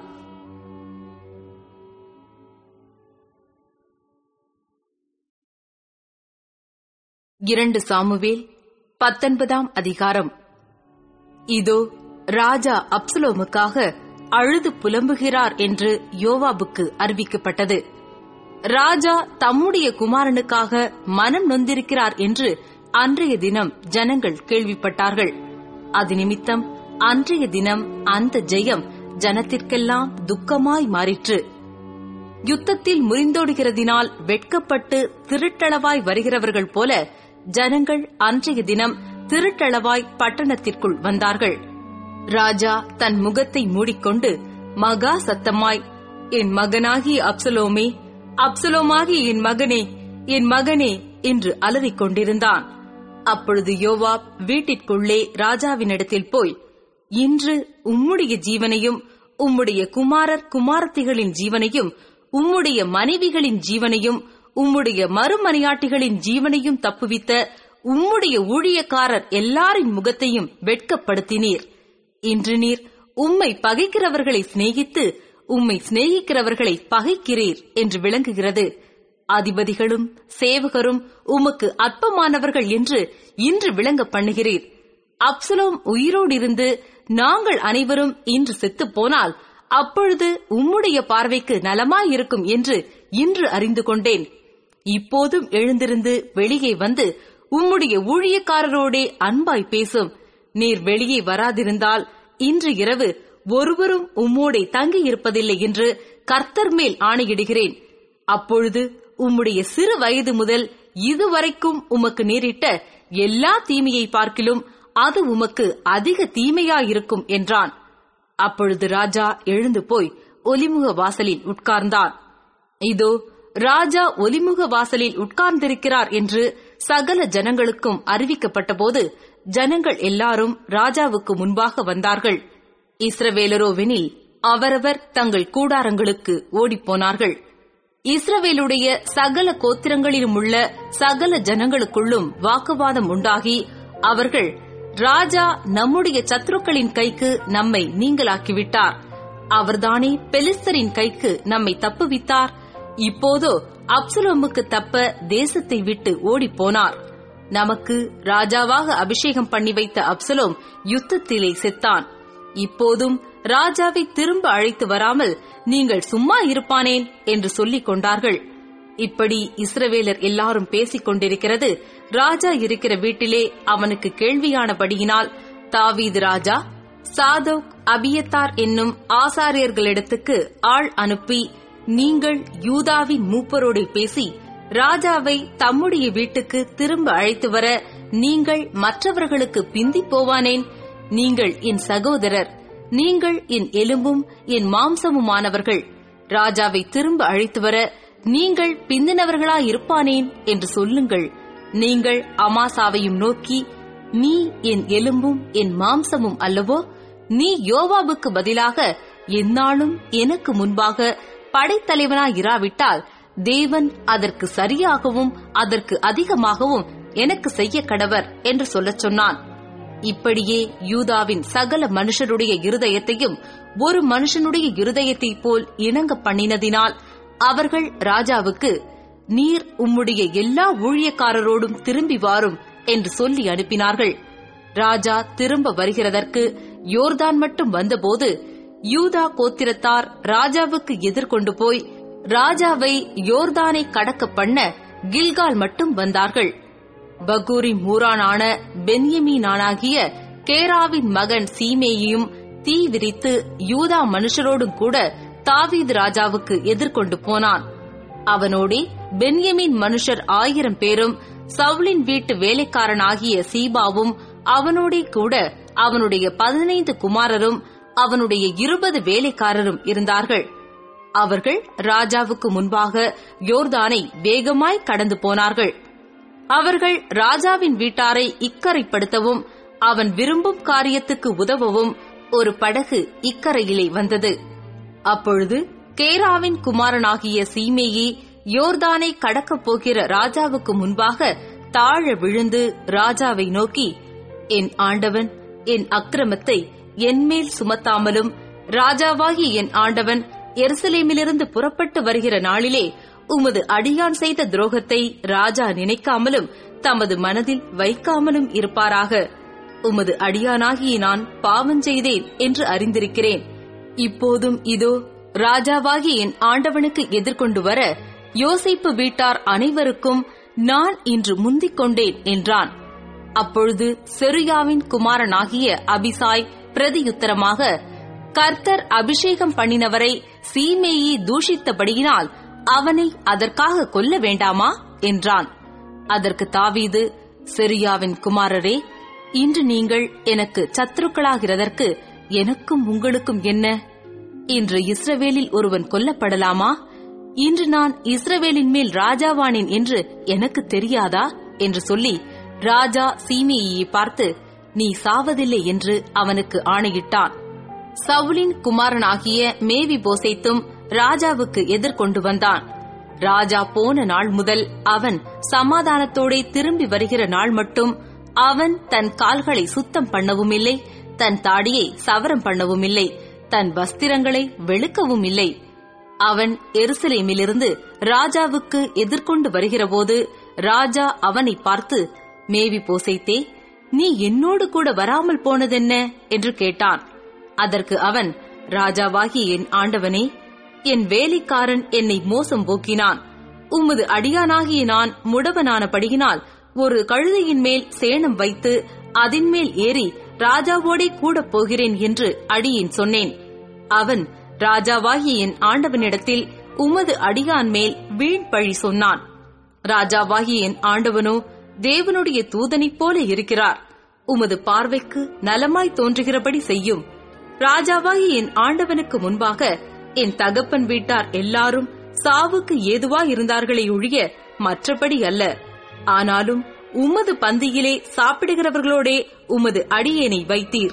இரண்டு சாமுவேல் பத்தொன்பதாம் அதிகாரம் இதோ ராஜா அப்சலோமுக்காக அழுது புலம்புகிறார் என்று யோவாபுக்கு அறிவிக்கப்பட்டது ராஜா தம்முடைய குமாரனுக்காக மனம் நொந்திருக்கிறார் என்று அன்றைய தினம் ஜனங்கள் கேள்விப்பட்டார்கள் அது நிமித்தம் அன்றைய தினம் அந்த ஜெயம் ஜனத்திற்கெல்லாம் துக்கமாய் மாறிற்று யுத்தத்தில் முறிந்தோடுகிறதினால் வெட்கப்பட்டு திருட்டளவாய் வருகிறவர்கள் போல ஜனங்கள் அன்றைய தினம் திருட்டளவாய் பட்டணத்திற்குள் வந்தார்கள் ராஜா தன் முகத்தை மூடிக்கொண்டு மகா சத்தமாய் என் மகனாகிய அப்சலோமே அப்சலோமாகிய என் மகனே என் மகனே என்று அலறிக் கொண்டிருந்தான் அப்பொழுது யோவாப் வீட்டிற்குள்ளே ராஜாவினிடத்தில் போய் இன்று உம்முடைய ஜீவனையும் உம்முடைய குமாரர் குமாரத்திகளின் ஜீவனையும் உம்முடைய மனைவிகளின் ஜீவனையும் உம்முடைய மறுமனையாட்டிகளின் ஜீவனையும் தப்புவித்த உம்முடைய ஊழியக்காரர் எல்லாரின் முகத்தையும் வெட்கப்படுத்தினீர் இன்று நீர் உம்மை பகைக்கிறவர்களை சிநேகித்து உம்மை சிநேகிக்கிறவர்களை பகைக்கிறீர் என்று விளங்குகிறது அதிபதிகளும் சேவகரும் உமக்கு அற்பமானவர்கள் என்று இன்று விளங்க பண்ணுகிறீர் அப்சலோம் உயிரோடு இருந்து நாங்கள் அனைவரும் இன்று செத்துப் போனால் அப்பொழுது உம்முடைய பார்வைக்கு நலமாயிருக்கும் என்று இன்று அறிந்து கொண்டேன் இப்போதும் எழுந்திருந்து வெளியே வந்து உம்முடைய ஊழியக்காரரோடே அன்பாய் பேசும் நீர் வெளியே வராதிருந்தால் இன்று இரவு ஒருவரும் உம்மோடே தங்கியிருப்பதில்லை என்று கர்த்தர் மேல் ஆணையிடுகிறேன் அப்பொழுது உம்முடைய சிறு வயது முதல் இதுவரைக்கும் உமக்கு நேரிட்ட எல்லா தீமையை பார்க்கிலும் அது உமக்கு அதிக தீமையாயிருக்கும் என்றான் அப்பொழுது ராஜா எழுந்து போய் ஒலிமுக வாசலில் உட்கார்ந்தான் இதோ ராஜா ஒலிமுக வாசலில் உட்கார்ந்திருக்கிறார் என்று சகல ஜனங்களுக்கும் அறிவிக்கப்பட்டபோது ஜனங்கள் எல்லாரும் ராஜாவுக்கு முன்பாக வந்தார்கள் இஸ்ரவேலரோவெனில் அவரவர் தங்கள் கூடாரங்களுக்கு ஓடிப்போனார்கள் இஸ்ரவேலுடைய சகல கோத்திரங்களிலும் உள்ள சகல ஜனங்களுக்குள்ளும் வாக்குவாதம் உண்டாகி அவர்கள் ராஜா நம்முடைய சத்துருக்களின் கைக்கு நம்மை நீங்களாக்கிவிட்டார் அவர்தானே பெலிஸ்தரின் கைக்கு நம்மை தப்புவித்தார் இப்போதோ அப்சலோமுக்கு தப்ப தேசத்தை விட்டு ஓடிப்போனார் நமக்கு ராஜாவாக அபிஷேகம் பண்ணி வைத்த அப்சலோம் யுத்தத்திலே செத்தான் இப்போதும் ராஜாவை திரும்ப அழைத்து வராமல் நீங்கள் சும்மா இருப்பானேன் என்று சொல்லிக் கொண்டார்கள் இப்படி இஸ்ரவேலர் எல்லாரும் பேசிக் கொண்டிருக்கிறது ராஜா இருக்கிற வீட்டிலே அவனுக்கு கேள்வியானபடியினால் தாவீது ராஜா சாதோக் அபியத்தார் என்னும் ஆசாரியர்களிடத்துக்கு ஆள் அனுப்பி நீங்கள் யூதாவின் மூப்பரோடு பேசி ராஜாவை தம்முடைய வீட்டுக்கு திரும்ப அழைத்து வர நீங்கள் மற்றவர்களுக்கு பிந்தி போவானேன் நீங்கள் என் சகோதரர் நீங்கள் என் எலும்பும் என் மாம்சமுமானவர்கள் ராஜாவை திரும்ப அழைத்து வர நீங்கள் பிந்தினவர்களாயிருப்பானேன் என்று சொல்லுங்கள் நீங்கள் அமாசாவையும் நோக்கி நீ என் எலும்பும் என் மாம்சமும் அல்லவோ நீ யோவாபுக்கு பதிலாக எந்நாளும் எனக்கு முன்பாக படைத்தலைவனாயிராவிட்டால் தேவன் அதற்கு சரியாகவும் அதற்கு அதிகமாகவும் எனக்கு செய்ய கடவர் என்று சொல்லச் சொன்னான் இப்படியே யூதாவின் சகல மனுஷருடைய இருதயத்தையும் ஒரு மனுஷனுடைய இருதயத்தைப் போல் இணங்க பண்ணினதினால் அவர்கள் ராஜாவுக்கு நீர் உம்முடைய எல்லா ஊழியக்காரரோடும் திரும்பி வாரும் என்று சொல்லி அனுப்பினார்கள் ராஜா திரும்ப வருகிறதற்கு யோர்தான் மட்டும் வந்தபோது யூதா கோத்திரத்தார் ராஜாவுக்கு எதிர்கொண்டு போய் ராஜாவை யோர்தானை கடக்க பண்ண கில்கால் மட்டும் வந்தார்கள் பகூரி மூரானான பென்யமீனானாகிய கேராவின் மகன் சீமேயும் தீ விரித்து யூதா மனுஷரோடும் கூட தாவீது ராஜாவுக்கு எதிர்கொண்டு போனான் அவனோடே பென்யமின் மனுஷர் ஆயிரம் பேரும் சவுலின் வீட்டு வேலைக்காரனாகிய சீபாவும் அவனோடே கூட அவனுடைய பதினைந்து குமாரரும் அவனுடைய இருபது வேலைக்காரரும் இருந்தார்கள் அவர்கள் ராஜாவுக்கு முன்பாக யோர்தானை வேகமாய் கடந்து போனார்கள் அவர்கள் ராஜாவின் வீட்டாரை இக்கரைப்படுத்தவும் அவன் விரும்பும் காரியத்துக்கு உதவவும் ஒரு படகு இக்கரையிலே வந்தது அப்பொழுது கேராவின் குமாரனாகிய சீமேயி யோர்தானை கடக்கப் போகிற ராஜாவுக்கு முன்பாக தாழ விழுந்து ராஜாவை நோக்கி என் ஆண்டவன் என் அக்கிரமத்தை என்மேல் சுமத்தாமலும் ராஜாவாகிய என் ஆண்டவன் எருசலேமிலிருந்து புறப்பட்டு வருகிற நாளிலே உமது அடியான் செய்த துரோகத்தை ராஜா நினைக்காமலும் தமது மனதில் வைக்காமலும் இருப்பாராக உமது அடியானாகிய நான் பாவம் செய்தேன் என்று அறிந்திருக்கிறேன் இப்போதும் இதோ ராஜாவாகி என் ஆண்டவனுக்கு எதிர்கொண்டு வர யோசிப்பு வீட்டார் அனைவருக்கும் நான் இன்று முந்திக் கொண்டேன் என்றான் அப்பொழுது செருயாவின் குமாரனாகிய அபிசாய் பிரதியுத்தரமாக கர்த்தர் அபிஷேகம் பண்ணினவரை சீமேயி தூஷித்தபடியினால் அவனை அதற்காக கொல்ல வேண்டாமா என்றான் அதற்கு தாவீது செரியாவின் குமாரரே இன்று நீங்கள் எனக்கு சத்துருக்களாகிறதற்கு எனக்கும் உங்களுக்கும் என்ன இன்று இஸ்ரவேலில் ஒருவன் கொல்லப்படலாமா இன்று நான் இஸ்ரவேலின் மேல் ராஜாவானேன் என்று எனக்கு தெரியாதா என்று சொல்லி ராஜா சீமேயை பார்த்து நீ சாவதில்லை என்று அவனுக்கு ஆணையிட்டான் சவுலின் குமாரனாகிய மேவி போசைத்தும் ராஜாவுக்கு எதிர்கொண்டு வந்தான் ராஜா போன நாள் முதல் அவன் சமாதானத்தோடே திரும்பி வருகிற நாள் மட்டும் அவன் தன் கால்களை சுத்தம் பண்ணவும் இல்லை தன் தாடியை சவரம் பண்ணவும் இல்லை தன் வஸ்திரங்களை வெளுக்கவும் இல்லை அவன் எருசலேமிலிருந்து ராஜாவுக்கு எதிர்கொண்டு வருகிறபோது ராஜா அவனை பார்த்து மேவி போசைத்தே நீ என்னோடு கூட வராமல் போனதென்ன என்று கேட்டான் அதற்கு அவன் ராஜாவாகி என் ஆண்டவனே என் வேலைக்காரன் என்னை மோசம் போக்கினான் உமது அடியானாகிய நான் முடவனானபடியினால் ஒரு கழுதையின் மேல் சேணம் வைத்து அதின் மேல் ஏறி ராஜாவோடே கூட போகிறேன் என்று அடியேன் சொன்னேன் அவன் ராஜாவாகிய என் ஆண்டவனிடத்தில் உமது அடியான் மேல் வீண் பழி சொன்னான் ராஜாவாகிய என் ஆண்டவனோ தேவனுடைய தூதனைப் போல இருக்கிறார் உமது பார்வைக்கு நலமாய் தோன்றுகிறபடி செய்யும் ராஜாவாகிய என் ஆண்டவனுக்கு முன்பாக என் தகப்பன் வீட்டார் எல்லாரும் சாவுக்கு ஏதுவா இருந்தார்களே ஒழிய மற்றபடி அல்ல ஆனாலும் உமது பந்தியிலே சாப்பிடுகிறவர்களோடே உமது அடியேனை வைத்தீர்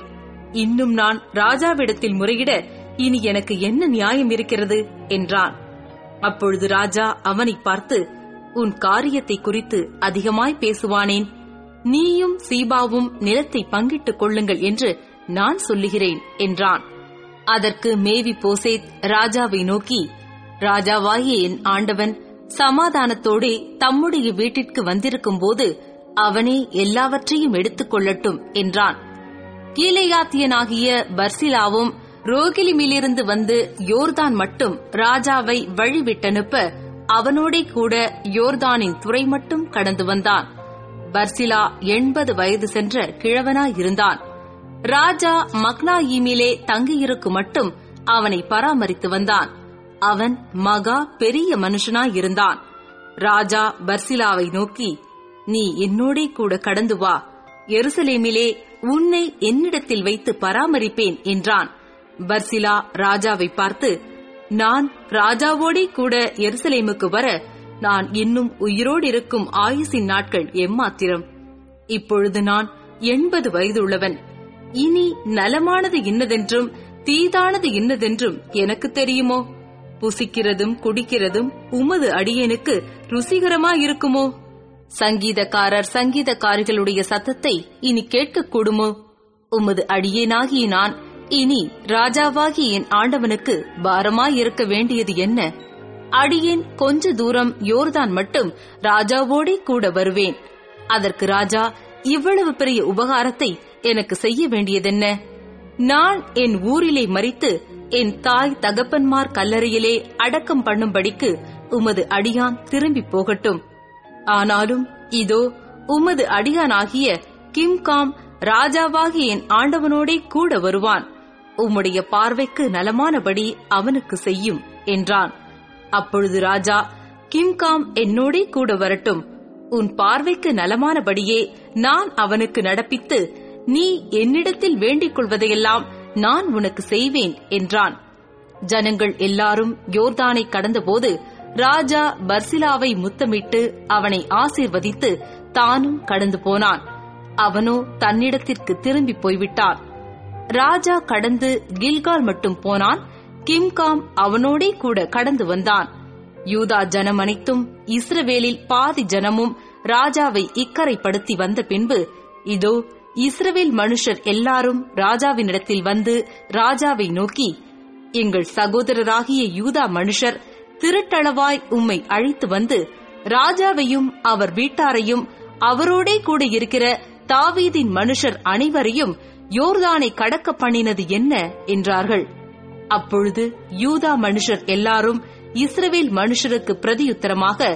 இன்னும் நான் ராஜாவிடத்தில் முறையிட இனி எனக்கு என்ன நியாயம் இருக்கிறது என்றான் அப்பொழுது ராஜா அவனை பார்த்து உன் காரியத்தை குறித்து அதிகமாய் பேசுவானேன் நீயும் சீபாவும் நிலத்தை பங்கிட்டுக் கொள்ளுங்கள் என்று நான் சொல்லுகிறேன் என்றான் அதற்கு மேவி போசேத் ராஜாவை நோக்கி ராஜாவாகிய என் ஆண்டவன் சமாதானத்தோடே தம்முடைய வீட்டிற்கு வந்திருக்கும் போது அவனே எல்லாவற்றையும் எடுத்துக் கொள்ளட்டும் என்றான் கீலேயாத்தியனாகிய பர்சிலாவும் ரோகிலிமிலிருந்து வந்து யோர்தான் மட்டும் ராஜாவை வழிவிட்டனுப்ப அவனோடே கூட யோர்தானின் துறை மட்டும் கடந்து வந்தான் பர்சிலா எண்பது வயது சென்ற கிழவனாயிருந்தான் ராஜா மக்னாயிமிலே தங்கியிருக்கும் மட்டும் அவனை பராமரித்து வந்தான் அவன் மகா பெரிய மனுஷனாயிருந்தான் ராஜா பர்சிலாவை நோக்கி நீ என்னோடே கூட கடந்து வா எருசலேமிலே உன்னை என்னிடத்தில் வைத்து பராமரிப்பேன் என்றான் பர்சிலா ராஜாவை பார்த்து நான் ராஜாவோடே கூட எருசலேமுக்கு வர நான் இன்னும் உயிரோடு இருக்கும் ஆயுசின் நாட்கள் எம்மாத்திரம் இப்பொழுது நான் எண்பது வயதுள்ளவன் இனி நலமானது இன்னதென்றும் தீதானது இன்னதென்றும் எனக்கு தெரியுமோ புசிக்கிறதும் குடிக்கிறதும் உமது அடியனுக்கு ருசிகரமாயிருக்குமோ சங்கீதக்காரர் சங்கீதக்காரிகளுடைய சத்தத்தை இனி கேட்கக்கூடுமோ உமது அடியேனாகிய நான் இனி ராஜாவாகிய என் ஆண்டவனுக்கு பாரமாயிருக்க வேண்டியது என்ன அடியேன் கொஞ்ச தூரம் யோர்தான் மட்டும் ராஜாவோடே கூட வருவேன் அதற்கு ராஜா இவ்வளவு பெரிய உபகாரத்தை எனக்கு செய்ய வேண்டியதென்ன நான் என் ஊரிலே மறித்து என் தாய் தகப்பன்மார் கல்லறையிலே அடக்கம் பண்ணும்படிக்கு உமது அடியான் திரும்பி போகட்டும் ஆனாலும் இதோ உமது அடியானாகிய கிம்காம் ராஜாவாகிய என் ஆண்டவனோடே கூட வருவான் உம்முடைய பார்வைக்கு நலமானபடி அவனுக்கு செய்யும் என்றான் அப்பொழுது ராஜா கிம்காம் என்னோடே கூட வரட்டும் உன் பார்வைக்கு நலமானபடியே நான் அவனுக்கு நடப்பித்து நீ என்னிடத்தில் வேண்டிக் கொள்வதையெல்லாம் நான் உனக்கு செய்வேன் என்றான் ஜனங்கள் எல்லாரும் யோர்தானை கடந்தபோது ராஜா பர்சிலாவை முத்தமிட்டு அவனை ஆசீர்வதித்து தானும் கடந்து போனான் அவனோ தன்னிடத்திற்கு திரும்பி போய்விட்டான் ராஜா கடந்து கில்கால் மட்டும் போனான் கிம்காம் அவனோடே கூட கடந்து வந்தான் யூதா ஜனம் அனைத்தும் இஸ்ரவேலில் பாதி ஜனமும் ராஜாவை இக்கரைப்படுத்தி வந்த பின்பு இதோ இஸ்ரவேல் மனுஷர் எல்லாரும் ராஜாவினிடத்தில் வந்து ராஜாவை நோக்கி எங்கள் சகோதரராகிய யூதா மனுஷர் திருட்டளவாய் உம்மை அழைத்து வந்து ராஜாவையும் அவர் வீட்டாரையும் அவரோடே கூட இருக்கிற தாவீதின் மனுஷர் அனைவரையும் யோர்தானை கடக்க பண்ணினது என்ன என்றார்கள் அப்பொழுது யூதா மனுஷர் எல்லாரும் இஸ்ரவேல் மனுஷருக்கு பிரதியுத்தரமாக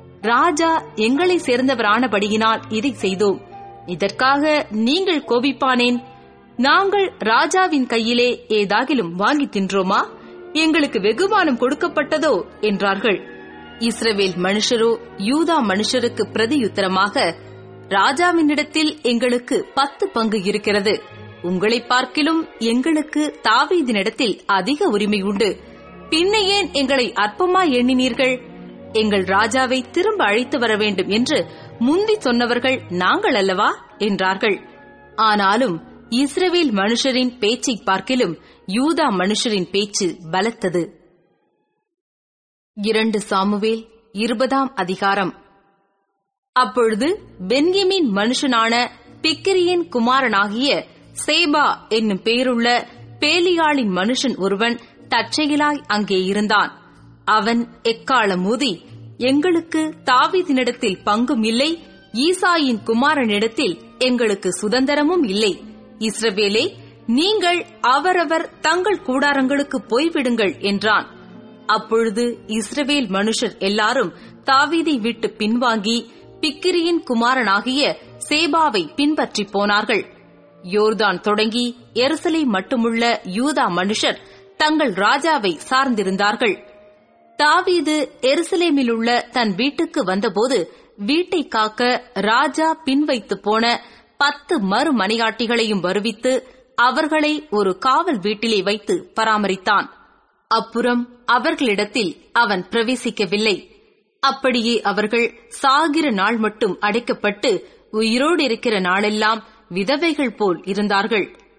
ராஜா எங்களை சேர்ந்தவரானபடியினால் இதை செய்தோம் இதற்காக நீங்கள் கோபிப்பானேன் நாங்கள் ராஜாவின் கையிலே ஏதாகிலும் வாங்கி தின்றோமா எங்களுக்கு வெகுமானம் கொடுக்கப்பட்டதோ என்றார்கள் இஸ்ரவேல் மனுஷரோ யூதா மனுஷருக்கு பிரதியுத்தரமாக ராஜாவினிடத்தில் எங்களுக்கு பத்து பங்கு இருக்கிறது உங்களை பார்க்கிலும் எங்களுக்கு தாவீதினிடத்தில் அதிக உரிமை உண்டு பின்ன ஏன் எங்களை அற்பமா எண்ணினீர்கள் எங்கள் ராஜாவை திரும்ப அழைத்து வர வேண்டும் என்று முந்தி சொன்னவர்கள் நாங்கள் அல்லவா என்றார்கள் ஆனாலும் இஸ்ரவேல் மனுஷரின் பேச்சை பார்க்கிலும் யூதா மனுஷரின் பேச்சு பலத்தது இரண்டு சாமுவேல் இருபதாம் அதிகாரம் அப்பொழுது பென்யமின் மனுஷனான பிக்கிரியின் குமாரனாகிய சேபா என்னும் பெயருள்ள பேலியாளின் மனுஷன் ஒருவன் தற்செயலாய் அங்கே இருந்தான் அவன் எக்காலம் ஊதி எங்களுக்கு தாவீதினிடத்தில் பங்கும் இல்லை ஈசாயின் குமாரனிடத்தில் எங்களுக்கு சுதந்திரமும் இல்லை இஸ்ரவேலே நீங்கள் அவரவர் தங்கள் கூடாரங்களுக்கு போய்விடுங்கள் என்றான் அப்பொழுது இஸ்ரவேல் மனுஷர் எல்லாரும் தாவீதை விட்டு பின்வாங்கி பிக்கிரியின் குமாரனாகிய சேபாவை பின்பற்றி போனார்கள் யோர்தான் தொடங்கி எருசலை மட்டுமுள்ள யூதா மனுஷர் தங்கள் ராஜாவை சார்ந்திருந்தார்கள் தாவீது எருசலேமிலுள்ள தன் வீட்டுக்கு வந்தபோது வீட்டை காக்க ராஜா பின்வைத்து போன பத்து மறுமணியாட்டிகளையும் வருவித்து அவர்களை ஒரு காவல் வீட்டிலே வைத்து பராமரித்தான் அப்புறம் அவர்களிடத்தில் அவன் பிரவேசிக்கவில்லை அப்படியே அவர்கள் சாகிற நாள் மட்டும் அடைக்கப்பட்டு உயிரோடு இருக்கிற நாளெல்லாம் விதவைகள் போல் இருந்தார்கள்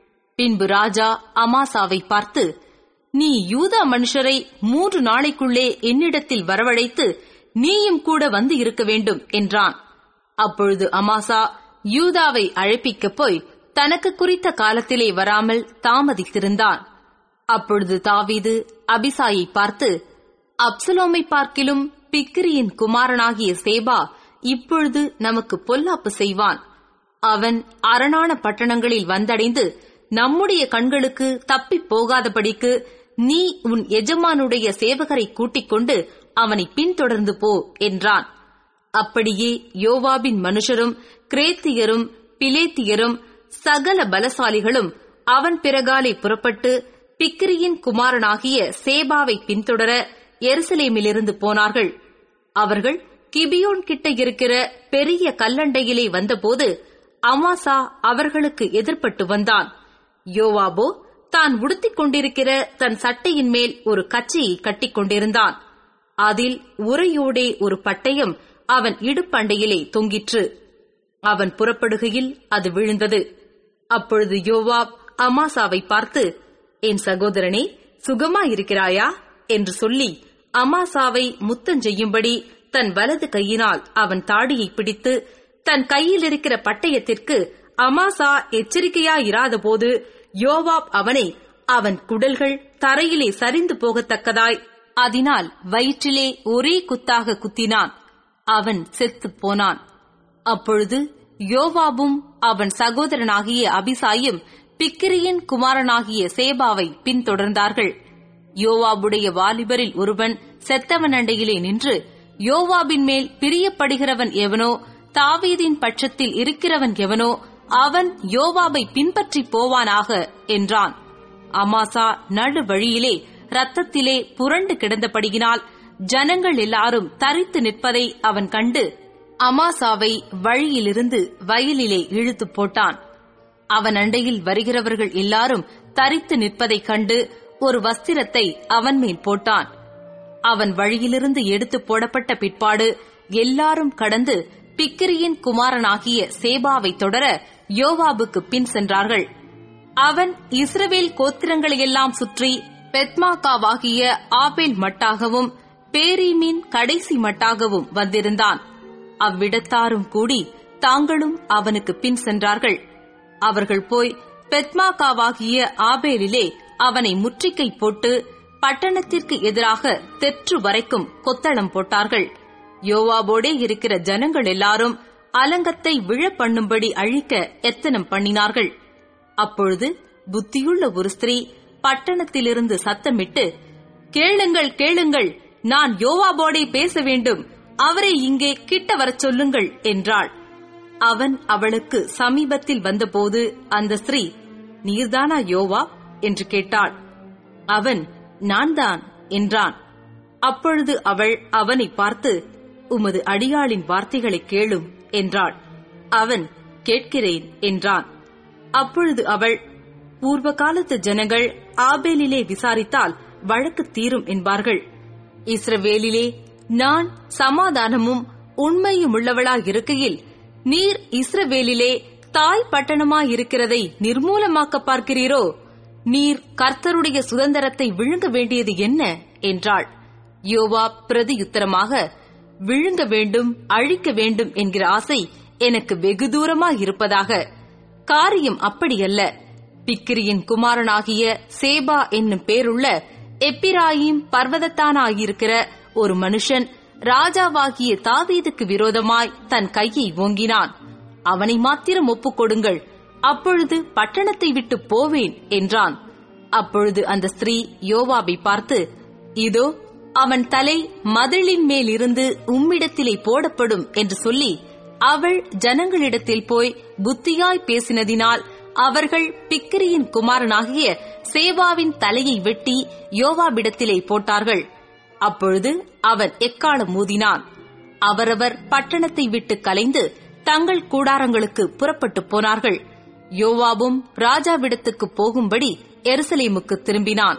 பின்பு ராஜா அமாசாவை பார்த்து நீ யூதா மனுஷரை மூன்று நாளைக்குள்ளே என்னிடத்தில் வரவழைத்து நீயும் கூட வந்து இருக்க வேண்டும் என்றான் அப்பொழுது அமாசா யூதாவை அழைப்பிக்கப் போய் தனக்கு குறித்த காலத்திலே வராமல் தாமதித்திருந்தான் அப்பொழுது தாவீது அபிசாயை பார்த்து அப்சலோமை பார்க்கிலும் பிக்கிரியின் குமாரனாகிய சேபா இப்பொழுது நமக்கு பொல்லாப்பு செய்வான் அவன் அரணான பட்டணங்களில் வந்தடைந்து நம்முடைய கண்களுக்கு தப்பிப் போகாதபடிக்கு நீ உன் எஜமானுடைய சேவகரை கூட்டிக் கொண்டு அவனை பின்தொடர்ந்து போ என்றான் அப்படியே யோவாபின் மனுஷரும் கிரேத்தியரும் பிலேத்தியரும் சகல பலசாலிகளும் அவன் பிறகாலே புறப்பட்டு பிக்கிரியின் குமாரனாகிய சேபாவை பின்தொடர எருசலேமிலிருந்து போனார்கள் அவர்கள் கிபியோன் கிட்ட இருக்கிற பெரிய கல்லண்டையிலே வந்தபோது அமாசா அவர்களுக்கு எதிர்ப்பட்டு வந்தான் யோவாபோ தான் உடுத்திக் கொண்டிருக்கிற தன் சட்டையின் மேல் ஒரு கச்சையை கட்டிக் கொண்டிருந்தான் அதில் உரையோடே ஒரு பட்டயம் அவன் இடுப்பண்டையிலே தொங்கிற்று அவன் புறப்படுகையில் அது விழுந்தது அப்பொழுது யோவாப் அமாசாவை பார்த்து என் சகோதரனே சுகமாயிருக்கிறாயா என்று சொல்லி அமாசாவை முத்தஞ்செய்யும்படி தன் வலது கையினால் அவன் தாடியை பிடித்து தன் கையில் இருக்கிற பட்டயத்திற்கு அமாசா எச்சரிக்கையாயிராதபோது யோவாப் அவனை அவன் குடல்கள் தரையிலே சரிந்து போகத்தக்கதாய் அதனால் வயிற்றிலே ஒரே குத்தாக குத்தினான் அவன் செத்துப் போனான் அப்பொழுது யோவாபும் அவன் சகோதரனாகிய அபிசாயும் பிக்கிரியின் குமாரனாகிய சேபாவை பின்தொடர்ந்தார்கள் யோவாபுடைய வாலிபரில் ஒருவன் செத்தவன் அண்டையிலே நின்று யோவாபின் மேல் பிரியப்படுகிறவன் எவனோ தாவீதின் பட்சத்தில் இருக்கிறவன் எவனோ அவன் யோவாபை பின்பற்றி போவானாக என்றான் அமாசா நடு வழியிலே ரத்தத்திலே புரண்டு கிடந்தபடியினால் ஜனங்கள் எல்லாரும் தரித்து நிற்பதை அவன் கண்டு அமாசாவை வழியிலிருந்து வயலிலே இழுத்துப் போட்டான் அவன் அண்டையில் வருகிறவர்கள் எல்லாரும் தரித்து நிற்பதைக் கண்டு ஒரு வஸ்திரத்தை அவன் மேல் போட்டான் அவன் வழியிலிருந்து எடுத்து போடப்பட்ட பிற்பாடு எல்லாரும் கடந்து பிக்கிரியின் குமாரனாகிய சேபாவை தொடர யோவாபுக்கு பின் சென்றார்கள் அவன் இஸ்ரவேல் கோத்திரங்களையெல்லாம் சுற்றி பெத்மாக்காவாகிய ஆபேல் மட்டாகவும் பேரீமின் கடைசி மட்டாகவும் வந்திருந்தான் அவ்விடத்தாரும் கூடி தாங்களும் அவனுக்கு பின் சென்றார்கள் அவர்கள் போய் பெத்மாக்காவாகிய ஆபேலிலே அவனை முற்றிக்கை போட்டு பட்டணத்திற்கு எதிராக தெற்று வரைக்கும் கொத்தளம் போட்டார்கள் யோவாபோடே இருக்கிற ஜனங்கள் எல்லாரும் அலங்கத்தை விழ பண்ணும்படி அழிக்க எத்தனம் பண்ணினார்கள் அப்பொழுது புத்தியுள்ள ஒரு ஸ்திரீ பட்டணத்திலிருந்து சத்தமிட்டு கேளுங்கள் கேளுங்கள் நான் யோவாபோடே பேச வேண்டும் அவரை இங்கே கிட்ட வரச் சொல்லுங்கள் என்றாள் அவன் அவளுக்கு சமீபத்தில் வந்தபோது அந்த ஸ்திரீ நீர்தானா யோவா என்று கேட்டாள் அவன் நான் தான் என்றான் அப்பொழுது அவள் அவனை பார்த்து உமது அடியாளின் வார்த்தைகளை கேளும் என்றாள் அவன் கேட்கிறேன் என்றான் அப்பொழுது அவள் பூர்வ காலத்து ஜனங்கள் ஆபேலிலே விசாரித்தால் வழக்கு தீரும் என்பார்கள் இஸ்ரவேலிலே நான் சமாதானமும் உண்மையும் உள்ளவளாயிருக்கையில் நீர் இஸ்ரவேலிலே தாய் பட்டணமாயிருக்கிறதை நிர்மூலமாக்க பார்க்கிறீரோ நீர் கர்த்தருடைய சுதந்திரத்தை விழுங்க வேண்டியது என்ன என்றாள் யோவா பிரதியுத்தரமாக விழுங்க வேண்டும் அழிக்க வேண்டும் என்கிற ஆசை எனக்கு வெகு தூரமாயிருப்பதாக காரியம் அப்படியல்ல பிக்கிரியின் குமாரனாகிய சேபா என்னும் பேருள்ள எப்பிராயிம் பர்வதத்தானாயிருக்கிற ஒரு மனுஷன் ராஜாவாகிய தாவீதுக்கு விரோதமாய் தன் கையை ஓங்கினான் அவனை மாத்திரம் ஒப்புக் கொடுங்கள் அப்பொழுது பட்டணத்தை விட்டு போவேன் என்றான் அப்பொழுது அந்த ஸ்திரீ யோவாபை பார்த்து இதோ அவன் தலை மதிலின் மேல் இருந்து உம்மிடத்திலே போடப்படும் என்று சொல்லி அவள் ஜனங்களிடத்தில் போய் புத்தியாய் பேசினதினால் அவர்கள் பிக்கிரியின் குமாரனாகிய சேவாவின் தலையை வெட்டி யோவாபிடத்திலே போட்டார்கள் அப்பொழுது அவன் எக்காலம் ஊதினான் அவரவர் பட்டணத்தை விட்டு கலைந்து தங்கள் கூடாரங்களுக்கு புறப்பட்டு போனார்கள் யோவாபும் ராஜாவிடத்துக்கு போகும்படி எருசலேமுக்கு திரும்பினான்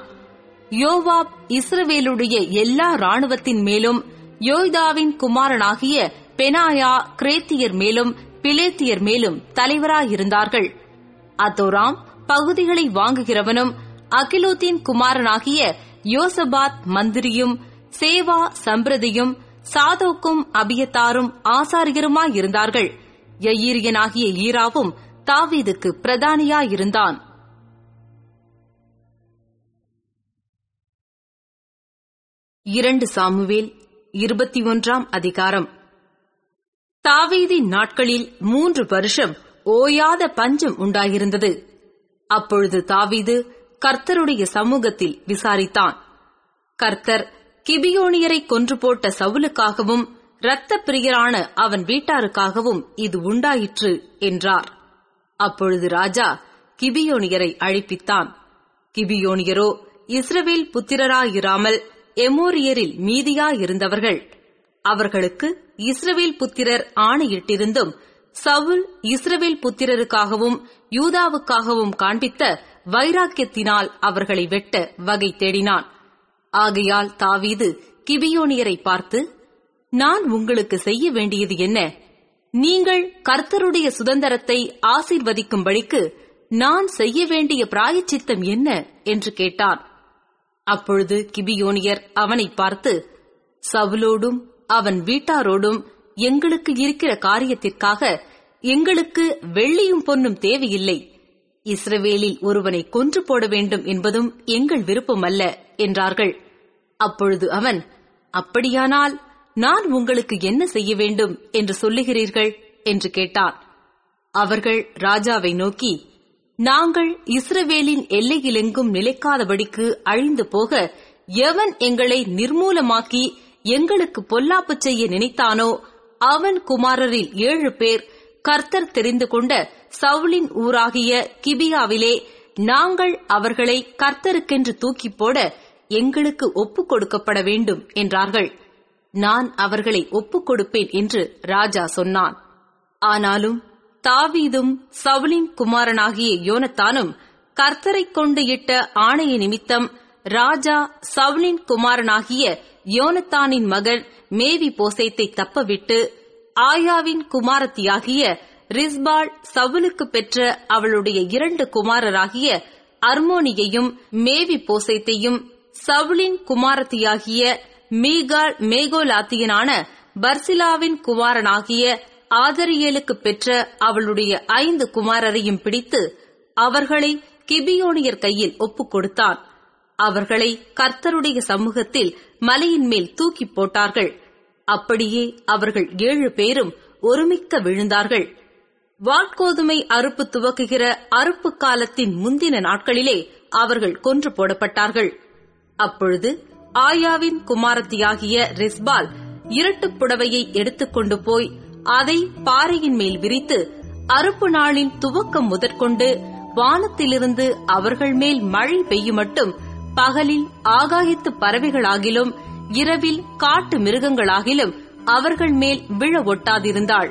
யோவாப் இஸ்ரவேலுடைய எல்லா ராணுவத்தின் மேலும் யோய்தாவின் குமாரனாகிய பெனாயா கிரேத்தியர் மேலும் பிலேத்தியர் மேலும் தலைவராயிருந்தார்கள் அதோராம் பகுதிகளை வாங்குகிறவனும் அகிலூத்தின் குமாரனாகிய யோசபாத் மந்திரியும் சேவா சம்பிரதியும் சாதோக்கும் அபியத்தாரும் ஆசாரியருமாயிருந்தார்கள் யயீரியனாகிய ஈராவும் தாவீதுக்கு பிரதானியாயிருந்தான் இரண்டு சாமுவேல் இருபத்தி ஒன்றாம் அதிகாரம் தாவீதின் நாட்களில் மூன்று வருஷம் ஓயாத பஞ்சம் உண்டாயிருந்தது அப்பொழுது தாவீது கர்த்தருடைய சமூகத்தில் விசாரித்தான் கர்த்தர் கிபியோனியரை கொன்று போட்ட சவுலுக்காகவும் இரத்த பிரியரான அவன் வீட்டாருக்காகவும் இது உண்டாயிற்று என்றார் அப்பொழுது ராஜா கிபியோனியரை அழைப்பித்தான் கிபியோனியரோ இஸ்ரவேல் புத்திரராயிராமல் எமோரியரில் மீதியாயிருந்தவர்கள் அவர்களுக்கு இஸ்ரவேல் புத்திரர் ஆணையிட்டிருந்தும் சவுல் இஸ்ரவேல் புத்திரருக்காகவும் யூதாவுக்காகவும் காண்பித்த வைராக்கியத்தினால் அவர்களை வெட்ட வகை தேடினான் ஆகையால் தாவீது கிபியோனியரை பார்த்து நான் உங்களுக்கு செய்ய வேண்டியது என்ன நீங்கள் கர்த்தருடைய சுதந்திரத்தை ஆசீர்வதிக்கும்படிக்கு நான் செய்ய வேண்டிய பிராயச்சித்தம் என்ன என்று கேட்டான் அப்பொழுது கிபியோனியர் அவனை பார்த்து சவுலோடும் அவன் வீட்டாரோடும் எங்களுக்கு இருக்கிற காரியத்திற்காக எங்களுக்கு வெள்ளியும் பொன்னும் தேவையில்லை இஸ்ரவேலில் ஒருவனை கொன்று போட வேண்டும் என்பதும் எங்கள் விருப்பமல்ல என்றார்கள் அப்பொழுது அவன் அப்படியானால் நான் உங்களுக்கு என்ன செய்ய வேண்டும் என்று சொல்லுகிறீர்கள் என்று கேட்டான் அவர்கள் ராஜாவை நோக்கி நாங்கள் இஸ்ரவேலின் எல்லையிலெங்கும் நிலைக்காதபடிக்கு அழிந்து போக எவன் எங்களை நிர்மூலமாக்கி எங்களுக்கு பொல்லாப்பு செய்ய நினைத்தானோ அவன் குமாரரில் ஏழு பேர் கர்த்தர் தெரிந்து கொண்ட சவுலின் ஊராகிய கிபியாவிலே நாங்கள் அவர்களை கர்த்தருக்கென்று தூக்கி போட எங்களுக்கு ஒப்புக் கொடுக்கப்பட வேண்டும் என்றார்கள் நான் அவர்களை ஒப்புக் கொடுப்பேன் என்று ராஜா சொன்னான் ஆனாலும் தாவீதும் சவுலின் குமாரனாகிய யோனத்தானும் கர்த்தரைக் கொண்டு இட்ட ஆணைய நிமித்தம் ராஜா சவுலின் குமாரனாகிய யோனத்தானின் மகன் மேவி போசேத்தை தப்பவிட்டு ஆயாவின் குமாரத்தியாகிய ரிஸ்பால் சவுலுக்கு பெற்ற அவளுடைய இரண்டு குமாரராகிய அர்மோனியையும் மேவி போசேத்தையும் சவுலின் குமாரத்தியாகிய மீகால் மேகோலாத்தியனான பர்சிலாவின் குமாரனாகிய ஆதரியேலுக்கு பெற்ற அவளுடைய ஐந்து குமாரரையும் பிடித்து அவர்களை கிபியோனியர் கையில் ஒப்புக் கொடுத்தான் அவர்களை கர்த்தருடைய சமூகத்தில் மலையின் மேல் தூக்கி போட்டார்கள் அப்படியே அவர்கள் ஏழு பேரும் ஒருமிக்க விழுந்தார்கள் வாட்கோதுமை அறுப்பு துவக்குகிற அறுப்பு காலத்தின் முந்தின நாட்களிலே அவர்கள் கொன்று போடப்பட்டார்கள் அப்பொழுது ஆயாவின் குமாரத்தியாகிய ரிஸ்பால் இரட்டுப் புடவையை எடுத்துக்கொண்டு போய் அதை பாறையின் மேல் விரித்து அறுப்பு நாளின் துவக்கம் முதற்கொண்டு வானத்திலிருந்து அவர்கள் மேல் மழை பெய்யுமட்டும் பகலில் ஆகாயத்து பறவைகளாகிலும் இரவில் காட்டு மிருகங்களாகிலும் அவர்கள் மேல் விழ ஒட்டாதிருந்தாள்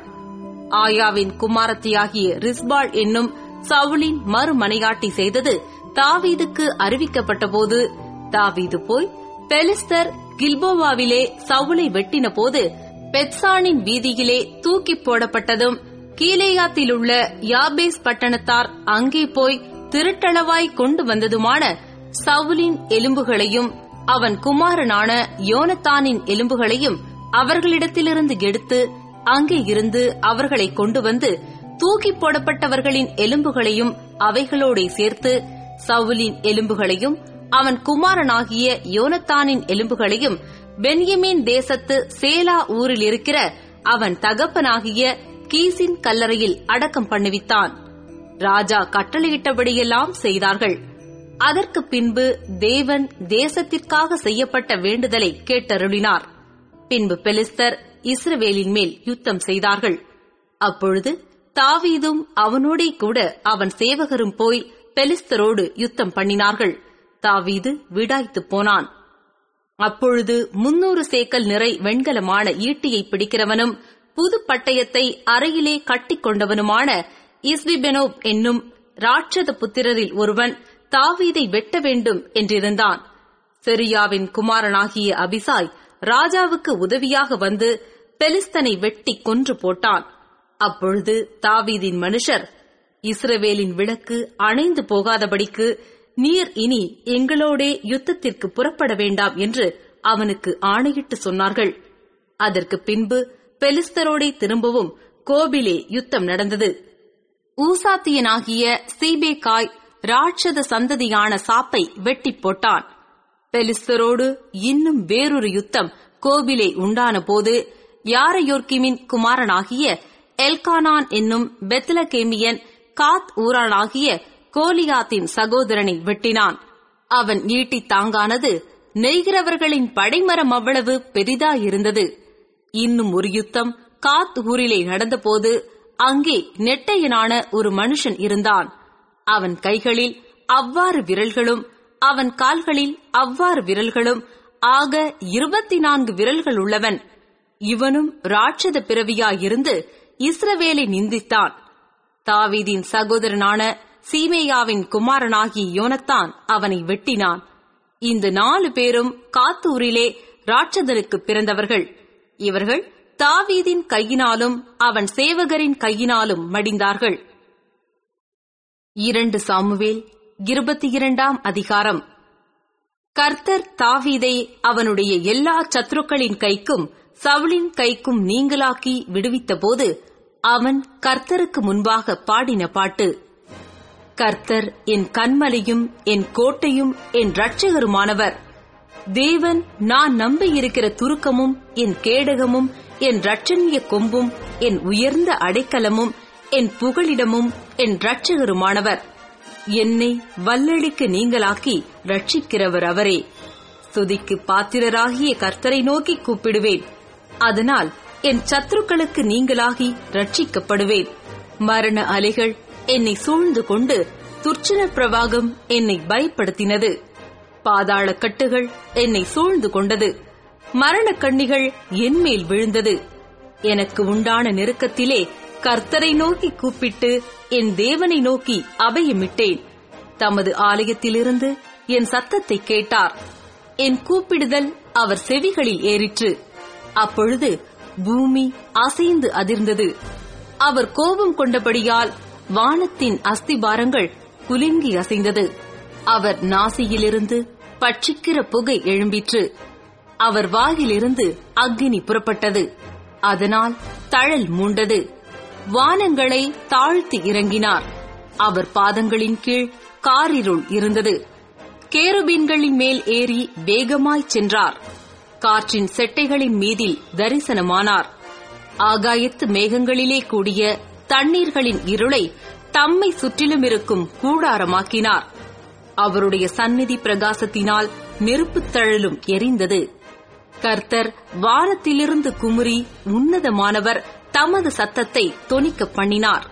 ஆயாவின் குமாரத்தியாகிய ரிஸ்பாள் என்னும் சவுலின் மறுமனையாட்டி செய்தது தாவீதுக்கு அறிவிக்கப்பட்டபோது தாவீது போய் பெலிஸ்தர் கில்போவாவிலே சவுலை வெட்டின போது பெட்சானின் வீதியிலே தூக்கி போடப்பட்டதும் கீலேயாத்திலுள்ள யாபேஸ் பட்டணத்தார் அங்கே போய் திருட்டளவாய் கொண்டு வந்ததுமான சவுலின் எலும்புகளையும் அவன் குமாரனான யோனத்தானின் எலும்புகளையும் அவர்களிடத்திலிருந்து எடுத்து அங்கே இருந்து அவர்களை கொண்டு வந்து தூக்கி போடப்பட்டவர்களின் எலும்புகளையும் அவைகளோடே சேர்த்து சவுலின் எலும்புகளையும் அவன் குமாரனாகிய யோனத்தானின் எலும்புகளையும் பென்யமீன் தேசத்து சேலா ஊரில் இருக்கிற அவன் தகப்பனாகிய கீசின் கல்லறையில் அடக்கம் பண்ணுவித்தான் ராஜா கட்டளையிட்டபடியெல்லாம் செய்தார்கள் அதற்கு பின்பு தேவன் தேசத்திற்காக செய்யப்பட்ட வேண்டுதலை கேட்டருளினார் பின்பு பெலிஸ்தர் இஸ்ரவேலின் மேல் யுத்தம் செய்தார்கள் அப்பொழுது தாவீதும் அவனோடே கூட அவன் சேவகரும் போய் பெலிஸ்தரோடு யுத்தம் பண்ணினார்கள் தாவீது விடாய்த்துப் போனான் அப்பொழுது முன்னூறு சேக்கல் நிறை வெண்கலமான ஈட்டியை பிடிக்கிறவனும் புது பட்டயத்தை அறையிலே கட்டிக் கொண்டவனுமான இஸ்விபெனோப் என்னும் ராட்சத புத்திரரில் ஒருவன் தாவீதை வெட்ட வேண்டும் என்றிருந்தான் செரியாவின் குமாரனாகிய அபிசாய் ராஜாவுக்கு உதவியாக வந்து பெலிஸ்தனை வெட்டி கொன்று போட்டான் அப்பொழுது தாவீதின் மனுஷர் இஸ்ரவேலின் விளக்கு அணைந்து போகாதபடிக்கு நீர் இனி எங்களோடே யுத்தத்திற்கு புறப்பட வேண்டாம் என்று அவனுக்கு ஆணையிட்டு சொன்னார்கள் அதற்கு பின்பு பெலிஸ்தரோடே திரும்பவும் கோபிலே யுத்தம் நடந்தது ஊசாத்தியனாகிய சீபேகாய் ராட்சத சந்ததியான சாப்பை வெட்டி போட்டான் பெலிஸ்தரோடு இன்னும் வேறொரு யுத்தம் கோபிலே உண்டான போது யாரையோர்கிமின் குமாரனாகிய எல்கானான் என்னும் பெத்லகேமியன் காத் ஊரானாகிய கோலியாத்தின் சகோதரனை வெட்டினான் அவன் ஈட்டி தாங்கானது நெய்கிறவர்களின் படைமரம் அவ்வளவு பெரிதாயிருந்தது இன்னும் ஒரு யுத்தம் காத் ஊரிலே நடந்தபோது அங்கே நெட்டையனான ஒரு மனுஷன் இருந்தான் அவன் கைகளில் அவ்வாறு விரல்களும் அவன் கால்களில் அவ்வாறு விரல்களும் ஆக இருபத்தி நான்கு விரல்கள் உள்ளவன் இவனும் ராட்சத பிறவியாயிருந்து இஸ்ரவேலை நிந்தித்தான் தாவீதின் சகோதரனான சீமேயாவின் குமாரனாகி யோனத்தான் அவனை வெட்டினான் இந்த நாலு பேரும் காத்தூரிலே ராட்சதனுக்கு பிறந்தவர்கள் இவர்கள் தாவீதின் கையினாலும் அவன் சேவகரின் கையினாலும் மடிந்தார்கள் இரண்டு சாமுவேல் இருபத்தி இரண்டாம் அதிகாரம் கர்த்தர் தாவீதை அவனுடைய எல்லா சத்துருக்களின் கைக்கும் சவுளின் கைக்கும் நீங்களாக்கி விடுவித்தபோது அவன் கர்த்தருக்கு முன்பாக பாடின பாட்டு கர்த்தர் என் கண்மலையும் என் கோட்டையும் என் இரட்சகருமானவர் தேவன் நான் நம்பியிருக்கிற துருக்கமும் என் கேடகமும் என் இரட்சணிய கொம்பும் என் உயர்ந்த அடைக்கலமும் என் புகலிடமும் என் இரட்சகருமானவர் என்னை வல்லடிக்கு நீங்களாக்கி ரட்சிக்கிறவர் அவரே துதிக்கு பாத்திரராகிய கர்த்தரை நோக்கி கூப்பிடுவேன் அதனால் என் சத்துருக்களுக்கு நீங்களாகி ரட்சிக்கப்படுவேன் மரண அலைகள் என்னை சூழ்ந்து கொண்டு துர்ச்சன பிரவாகம் என்னை பயப்படுத்தினது பாதாள கட்டுகள் என்னை சூழ்ந்து கொண்டது மரண கண்ணிகள் என்மேல் விழுந்தது எனக்கு உண்டான நெருக்கத்திலே கர்த்தரை நோக்கி கூப்பிட்டு என் தேவனை நோக்கி அபயமிட்டேன் தமது ஆலயத்திலிருந்து என் சத்தத்தை கேட்டார் என் கூப்பிடுதல் அவர் செவிகளில் ஏறிற்று அப்பொழுது பூமி அசைந்து அதிர்ந்தது அவர் கோபம் கொண்டபடியால் வானத்தின் அஸ்திபாரங்கள் குலுங்கி அசைந்தது அவர் நாசியிலிருந்து பட்சிக்கிற புகை எழும்பிற்று அவர் வாயிலிருந்து அக்கினி புறப்பட்டது அதனால் தழல் மூண்டது வானங்களை தாழ்த்தி இறங்கினார் அவர் பாதங்களின் கீழ் காரிருள் இருந்தது கேருபீன்களின் மேல் ஏறி வேகமாய்ச் சென்றார் காற்றின் செட்டைகளின் மீதில் தரிசனமானார் ஆகாயத்து மேகங்களிலே கூடிய தண்ணீர்களின் இருளை தம்மை சுற்றிலும் இருக்கும் கூடாரமாக்கினார் அவருடைய சந்நிதி பிரகாசத்தினால் நெருப்புத் தழலும் எரிந்தது கர்த்தர் வானத்திலிருந்து குமுறி உன்னதமானவர் தமது சத்தத்தை தொனிக்க பண்ணினார்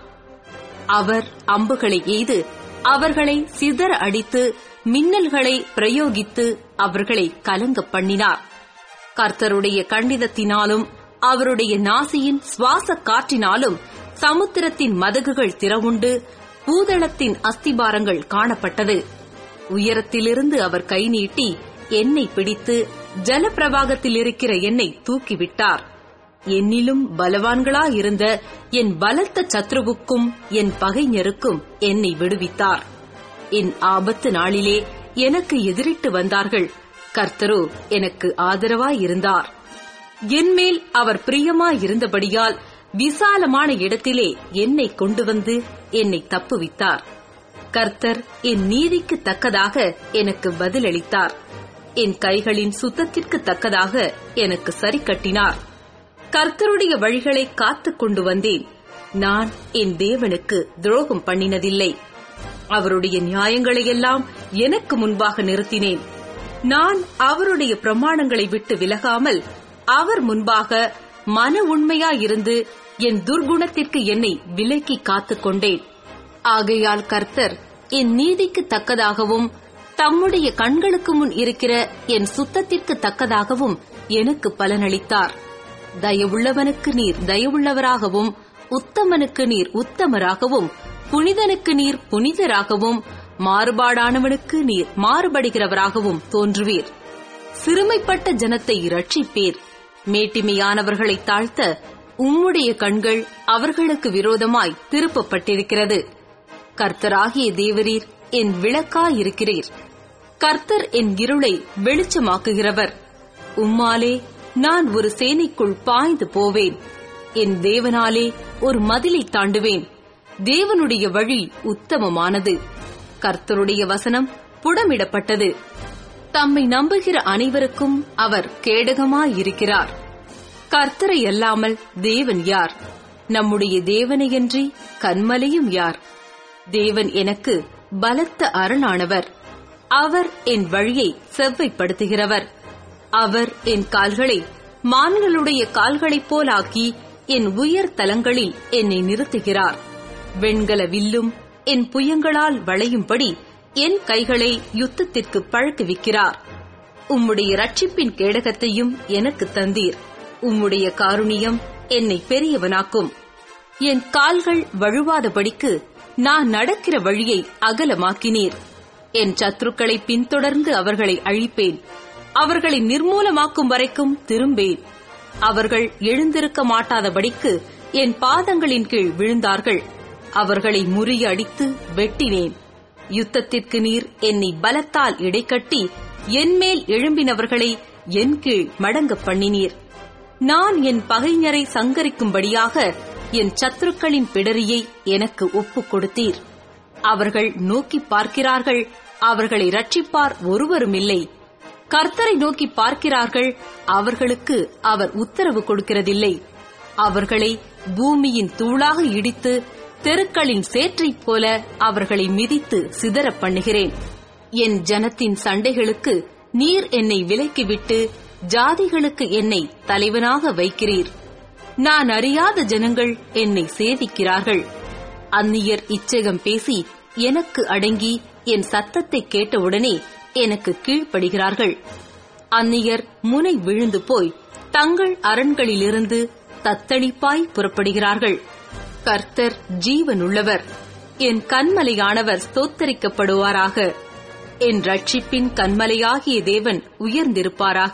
அவர் அம்புகளை எய்து அவர்களை சிதற அடித்து மின்னல்களை பிரயோகித்து அவர்களை கலங்க பண்ணினார் கர்த்தருடைய கண்டிதத்தினாலும் அவருடைய நாசியின் சுவாச காற்றினாலும் சமுத்திரத்தின் மதகுகள் திறவுண்டு பூதளத்தின் அஸ்திபாரங்கள் காணப்பட்டது உயரத்திலிருந்து அவர் கை நீட்டி என்னை பிடித்து ஜலப்பிரவாகத்தில் இருக்கிற என்னை தூக்கிவிட்டார் என்னிலும் பலவான்களாயிருந்த என் பலத்த சத்ருவுக்கும் என் பகைஞருக்கும் என்னை விடுவித்தார் என் ஆபத்து நாளிலே எனக்கு எதிரிட்டு வந்தார்கள் கர்த்தரோ எனக்கு ஆதரவாயிருந்தார் என்மேல் அவர் பிரியமாயிருந்தபடியால் விசாலமான இடத்திலே என்னை கொண்டு வந்து என்னை தப்புவித்தார் கர்த்தர் என் நீதிக்கு தக்கதாக எனக்கு பதிலளித்தார் என் கைகளின் சுத்தத்திற்கு தக்கதாக எனக்கு சரி கட்டினார் கர்த்தருடைய வழிகளை காத்துக் கொண்டு வந்தேன் நான் என் தேவனுக்கு துரோகம் பண்ணினதில்லை அவருடைய நியாயங்களையெல்லாம் எனக்கு முன்பாக நிறுத்தினேன் நான் அவருடைய பிரமாணங்களை விட்டு விலகாமல் அவர் முன்பாக மன உண்மையாயிருந்து என் துர்குணத்திற்கு என்னை விலக்கி காத்துக் கொண்டேன் ஆகையால் கர்த்தர் என் நீதிக்கு தக்கதாகவும் தம்முடைய கண்களுக்கு முன் இருக்கிற என் சுத்தத்திற்கு தக்கதாகவும் எனக்கு பலனளித்தார் தயவுள்ளவனுக்கு நீர் தயவுள்ளவராகவும் உத்தமனுக்கு நீர் உத்தமராகவும் புனிதனுக்கு நீர் புனிதராகவும் மாறுபாடானவனுக்கு நீர் மாறுபடுகிறவராகவும் தோன்றுவீர் சிறுமைப்பட்ட ஜனத்தை இரட்சிப்பீர் மேட்டிமையானவர்களை தாழ்த்த உம்முடைய கண்கள் அவர்களுக்கு விரோதமாய் திருப்பப்பட்டிருக்கிறது கர்த்தராகிய தேவரீர் என் விளக்காயிருக்கிறீர் கர்த்தர் என் இருளை வெளிச்சமாக்குகிறவர் உம்மாலே நான் ஒரு சேனைக்குள் பாய்ந்து போவேன் என் தேவனாலே ஒரு மதிலை தாண்டுவேன் தேவனுடைய வழி உத்தமமானது கர்த்தருடைய வசனம் புடமிடப்பட்டது தம்மை நம்புகிற அனைவருக்கும் அவர் கேடகமாயிருக்கிறார் கர்த்தரை அல்லாமல் தேவன் யார் நம்முடைய தேவனையன்றி கண்மலையும் யார் தேவன் எனக்கு பலத்த அரணானவர் அவர் என் வழியை செவ்வைப்படுத்துகிறவர் அவர் என் கால்களை மான்களுடைய கால்களைப் போலாக்கி என் உயர் தலங்களில் என்னை நிறுத்துகிறார் வெண்கல வில்லும் என் புயங்களால் வளையும்படி என் கைகளை யுத்தத்திற்கு பழக்குவிக்கிறார் உம்முடைய ரட்சிப்பின் கேடகத்தையும் எனக்கு தந்தீர் உம்முடைய காருணியம் என்னை பெரியவனாக்கும் என் கால்கள் வழுவாதபடிக்கு நான் நடக்கிற வழியை அகலமாக்கினீர் என் சத்துருக்களை பின்தொடர்ந்து அவர்களை அழிப்பேன் அவர்களை நிர்மூலமாக்கும் வரைக்கும் திரும்பேன் அவர்கள் எழுந்திருக்க மாட்டாதபடிக்கு என் பாதங்களின் கீழ் விழுந்தார்கள் அவர்களை முறியடித்து வெட்டினேன் யுத்தத்திற்கு நீர் என்னை பலத்தால் இடைக்கட்டி என்மேல் எழும்பினவர்களை என் கீழ் மடங்க பண்ணினீர் நான் என் பகைஞரை சங்கரிக்கும்படியாக என் சத்துருக்களின் பிடரியை எனக்கு ஒப்புக் கொடுத்தீர் அவர்கள் நோக்கி பார்க்கிறார்கள் அவர்களை ரட்சிப்பார் ஒருவருமில்லை கர்த்தரை நோக்கி பார்க்கிறார்கள் அவர்களுக்கு அவர் உத்தரவு கொடுக்கிறதில்லை அவர்களை பூமியின் தூளாக இடித்து தெருக்களின் சேற்றைப் போல அவர்களை மிதித்து சிதறப் பண்ணுகிறேன் என் ஜனத்தின் சண்டைகளுக்கு நீர் என்னை விலக்கிவிட்டு ஜாதிகளுக்கு என்னை தலைவனாக வைக்கிறீர் நான் அறியாத ஜனங்கள் என்னை சேவிக்கிறார்கள் அந்நியர் இச்சகம் பேசி எனக்கு அடங்கி என் சத்தத்தை கேட்டவுடனே எனக்கு கீழ்ப்படுகிறார்கள் அந்நியர் முனை விழுந்து போய் தங்கள் அரண்களிலிருந்து தத்தளிப்பாய் புறப்படுகிறார்கள் கர்த்தர் ஜீவனுள்ளவர் என் கண்மலையானவர் ஸ்தோத்தரிக்கப்படுவாராக என் ரட்சிப்பின் கண்மலையாகிய தேவன் உயர்ந்திருப்பாராக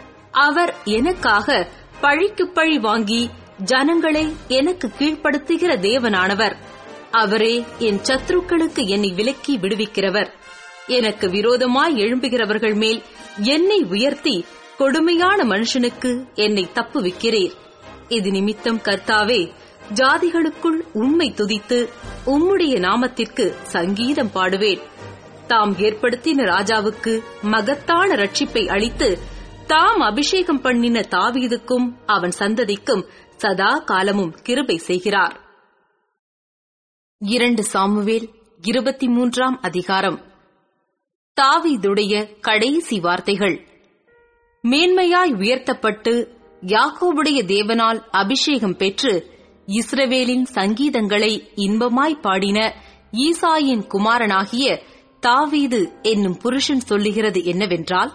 அவர் எனக்காக பழிக்கு பழி வாங்கி ஜனங்களை எனக்கு கீழ்ப்படுத்துகிற தேவனானவர் அவரே என் சத்ருக்களுக்கு என்னை விலக்கி விடுவிக்கிறவர் எனக்கு விரோதமாய் எழும்புகிறவர்கள் மேல் என்னை உயர்த்தி கொடுமையான மனுஷனுக்கு என்னை தப்புவிக்கிறீர் இது நிமித்தம் கர்த்தாவே ஜாதிகளுக்குள் உம்மை துதித்து உம்முடைய நாமத்திற்கு சங்கீதம் பாடுவேன் தாம் ஏற்படுத்தின ராஜாவுக்கு மகத்தான ரட்சிப்பை அளித்து தாம் அபிஷேகம் பண்ணின தாவீதுக்கும் அவன் சந்ததிக்கும் சதா காலமும் கிருபை செய்கிறார் இரண்டு சாமுவேல் இருபத்தி மூன்றாம் அதிகாரம் தாவீதுடைய கடைசி வார்த்தைகள் மேன்மையாய் உயர்த்தப்பட்டு யாக்கோபுடைய தேவனால் அபிஷேகம் பெற்று இஸ்ரவேலின் சங்கீதங்களை இன்பமாய் பாடின ஈசாயின் குமாரனாகிய தாவீது என்னும் புருஷன் சொல்லுகிறது என்னவென்றால்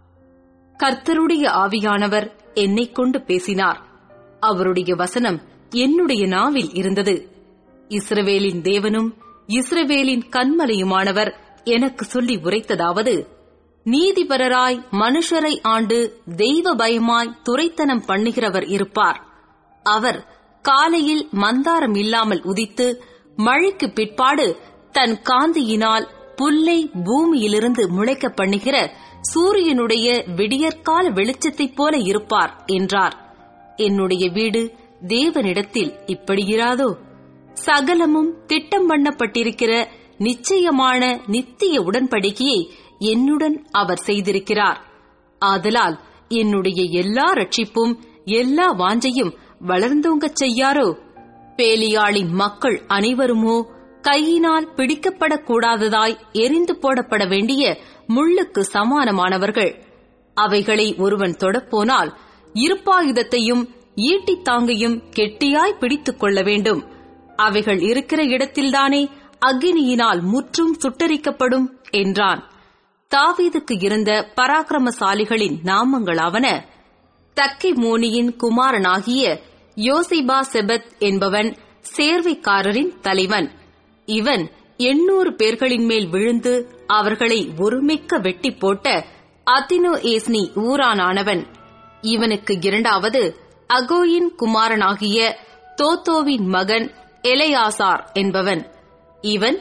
கர்த்தருடைய ஆவியானவர் என்னைக் கொண்டு பேசினார் அவருடைய வசனம் என்னுடைய நாவில் இருந்தது இஸ்ரவேலின் தேவனும் இஸ்ரவேலின் கண்மலையுமானவர் எனக்கு சொல்லி உரைத்ததாவது நீதிபரராய் மனுஷரை ஆண்டு தெய்வ பயமாய் துரைத்தனம் பண்ணுகிறவர் இருப்பார் அவர் காலையில் மந்தாரம் இல்லாமல் உதித்து மழைக்கு பிற்பாடு தன் காந்தியினால் புல்லை பூமியிலிருந்து முளைக்க பண்ணுகிற சூரியனுடைய விடியற்கால வெளிச்சத்தைப் போல இருப்பார் என்றார் என்னுடைய வீடு தேவனிடத்தில் இப்படியிராதோ சகலமும் திட்டம் பண்ணப்பட்டிருக்கிற நிச்சயமான நித்திய உடன்படிக்கையை என்னுடன் அவர் செய்திருக்கிறார் ஆதலால் என்னுடைய எல்லா ரட்சிப்பும் எல்லா வாஞ்சையும் வளர்ந்தோங்கச் செய்யாரோ பேலியாளின் மக்கள் அனைவருமோ கையினால் பிடிக்கப்படக்கூடாததாய் எரிந்து போடப்பட வேண்டிய முள்ளுக்கு சமானமானவர்கள் அவைகளை ஒருவன் தொடப்போனால் இருப்பாயுதத்தையும் ஈட்டித்தாங்கையும் கெட்டியாய் பிடித்துக் கொள்ள வேண்டும் அவைகள் இருக்கிற இடத்தில்தானே அக்னியினால் முற்றும் சுட்டரிக்கப்படும் என்றான் தாவீதுக்கு இருந்த பராக்கிரமசாலிகளின் நாமங்களாவன தக்கை மோனியின் குமாரனாகிய யோசிபா செபத் என்பவன் சேர்வைக்காரரின் தலைவன் இவன் எண்ணூறு பேர்களின் மேல் விழுந்து அவர்களை ஒருமிக்க வெட்டி போட்ட அத்தினோ ஏஸ்னி ஊரானானவன் இவனுக்கு இரண்டாவது அகோயின் குமாரனாகிய தோத்தோவின் மகன் எலையாசார் என்பவன் இவன்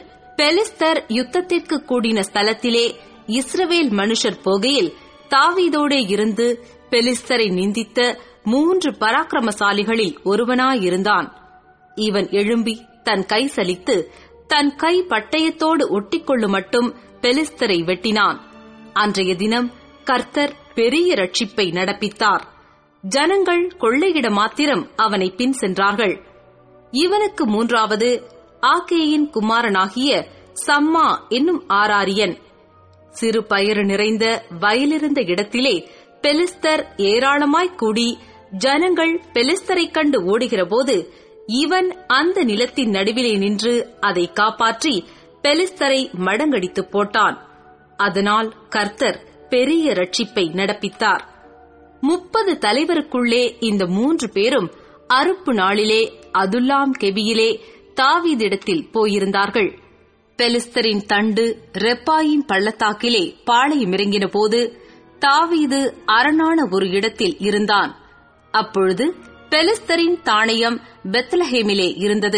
பெலிஸ்தர் யுத்தத்திற்கு கூடின ஸ்தலத்திலே இஸ்ரவேல் மனுஷர் போகையில் தாவீதோடே இருந்து பெலிஸ்தரை நிந்தித்த மூன்று பராக்கிரமசாலிகளில் ஒருவனாயிருந்தான் இவன் எழும்பி தன் கை சலித்து தன் கை பட்டயத்தோடு ஒட்டிக்கொள்ளும் மட்டும் பெலிஸ்தரை வெட்டினான் அன்றைய தினம் கர்த்தர் பெரிய ரட்சிப்பை நடப்பித்தார் ஜனங்கள் கொள்ளையிட மாத்திரம் அவனை பின் சென்றார்கள் இவனுக்கு மூன்றாவது ஆகேயின் குமாரனாகிய சம்மா என்னும் ஆராரியன் சிறு பயறு நிறைந்த வயலிருந்த இடத்திலே பெலிஸ்தர் ஏராளமாய் கூடி ஜனங்கள் பெலிஸ்தரைக் கண்டு ஓடுகிறபோது இவன் அந்த நிலத்தின் நடுவிலே நின்று அதை காப்பாற்றி பெலிஸ்தரை மடங்கடித்துப் போட்டான் அதனால் கர்த்தர் பெரிய ரட்சிப்பை நடப்பித்தார் முப்பது தலைவருக்குள்ளே இந்த மூன்று பேரும் அறுப்பு நாளிலே அதுல்லாம் கெபியிலே தாவீதிடத்தில் போயிருந்தார்கள் பெலிஸ்தரின் தண்டு ரெப்பாயின் பள்ளத்தாக்கிலே பாளையமிறங்கின போது தாவீது அரணான ஒரு இடத்தில் இருந்தான் அப்பொழுது பெலிஸ்தரின் தாணையம் பெத்லஹேமிலே இருந்தது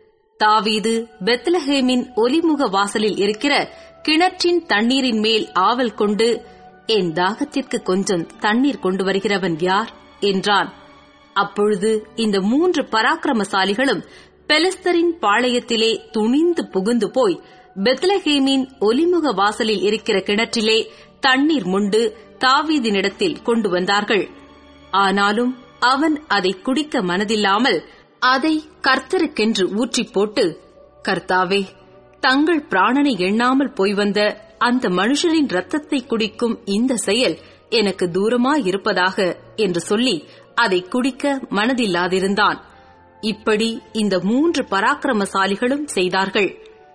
தாவீது பெத்லஹேமின் ஒலிமுக வாசலில் இருக்கிற கிணற்றின் தண்ணீரின் மேல் ஆவல் கொண்டு என் தாகத்திற்கு கொஞ்சம் தண்ணீர் கொண்டு வருகிறவன் யார் என்றான் அப்பொழுது இந்த மூன்று பராக்கிரமசாலிகளும் பெலிஸ்தரின் பாளையத்திலே துணிந்து புகுந்து போய் பெத்லஹேமின் ஒலிமுக வாசலில் இருக்கிற கிணற்றிலே தண்ணீர் முண்டு தாவீதினிடத்தில் கொண்டு வந்தார்கள் ஆனாலும் அவன் அதை குடிக்க மனதில்லாமல் அதை கர்த்தருக்கென்று ஊற்றிப் போட்டு கர்த்தாவே தங்கள் பிராணனை எண்ணாமல் போய் வந்த அந்த மனுஷனின் ரத்தத்தை குடிக்கும் இந்த செயல் எனக்கு தூரமாயிருப்பதாக என்று சொல்லி அதை குடிக்க மனதில்லாதிருந்தான் இப்படி இந்த மூன்று பராக்கிரமசாலிகளும் செய்தார்கள்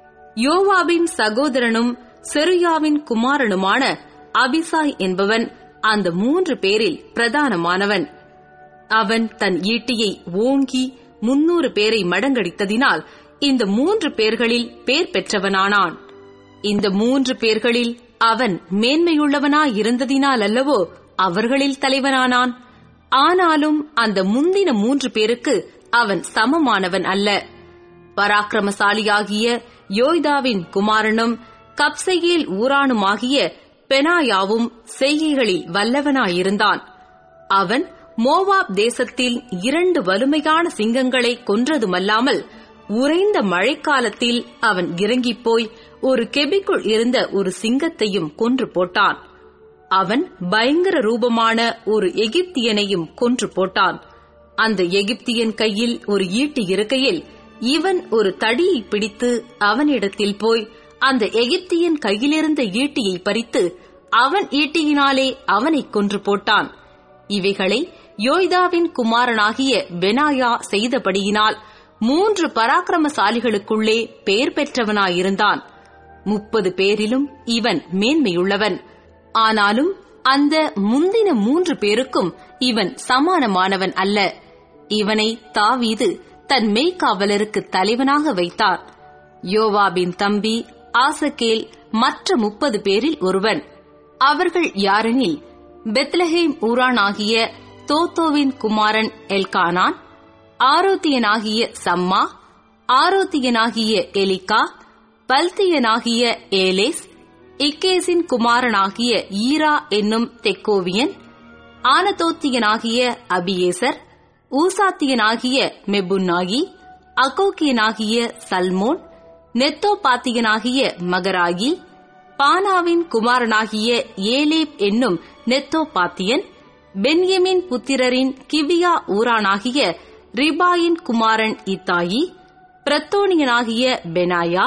யோவாவின் சகோதரனும் செருயாவின் குமாரனுமான அபிசாய் என்பவன் அந்த மூன்று பேரில் பிரதானமானவன் அவன் தன் ஈட்டியை ஓங்கி முன்னூறு பேரை மடங்கடித்ததினால் இந்த மூன்று பேர்களில் பேர் பெற்றவனானான் இந்த மூன்று பேர்களில் அவன் மேன்மையுள்ளவனாயிருந்ததினால் அல்லவோ அவர்களில் தலைவனானான் ஆனாலும் அந்த முந்தின மூன்று பேருக்கு அவன் சமமானவன் அல்ல பராக்கிரமசாலியாகிய யோய்தாவின் குமாரனும் கப்சையில் ஊரானுமாகிய பெனாயாவும் செய்கைகளில் வல்லவனாயிருந்தான் அவன் மோவாப் தேசத்தில் இரண்டு வலிமையான சிங்கங்களை கொன்றதுமல்லாமல் உறைந்த மழைக்காலத்தில் அவன் இறங்கிப் போய் ஒரு கெபிக்குள் இருந்த ஒரு சிங்கத்தையும் கொன்று போட்டான் அவன் பயங்கர ரூபமான ஒரு எகிப்தியனையும் கொன்று போட்டான் அந்த எகிப்தியன் கையில் ஒரு ஈட்டி இருக்கையில் இவன் ஒரு தடியை பிடித்து அவனிடத்தில் போய் அந்த எகிப்தியன் கையிலிருந்த ஈட்டியை பறித்து அவன் ஈட்டியினாலே அவனை கொன்று போட்டான் இவைகளை யோய்தாவின் குமாரனாகிய பெனாயா செய்தபடியினால் மூன்று பராக்கிரமசாலிகளுக்குள்ளே பெயர் பெற்றவனாயிருந்தான் முப்பது பேரிலும் இவன் மேன்மையுள்ளவன் ஆனாலும் அந்த முந்தின மூன்று பேருக்கும் இவன் சமானமானவன் அல்ல இவனை தாவீது தன் மெய்க்காவலருக்கு தலைவனாக வைத்தார் யோவாபின் தம்பி ஆசகேல் மற்ற முப்பது பேரில் ஒருவன் அவர்கள் யாரெனில் பெத்லஹேம் ஊரானாகிய தோத்தோவின் குமாரன் எல்கானான் ஆரோத்தியனாகிய சம்மா ஆரோத்தியனாகிய எலிகா பல்தியனாகிய ஏலேஸ் இக்கேசின் குமாரனாகிய ஈரா என்னும் தெக்கோவியன் ஆனதோத்தியனாகிய அபியேசர் ஊசாத்தியனாகிய மெபுன்னாகி அகோக்கியனாகிய சல்மோன் நெத்தோபாத்தியனாகிய மகராகி பானாவின் குமாரனாகிய ஏலேப் என்னும் நெத்தோபாத்தியன் பென்யமின் புத்திரரின் கிவியா ஊரானாகிய ரிபாயின் குமாரன் இத்தாயி பிரத்தோனியனாகிய பெனாயா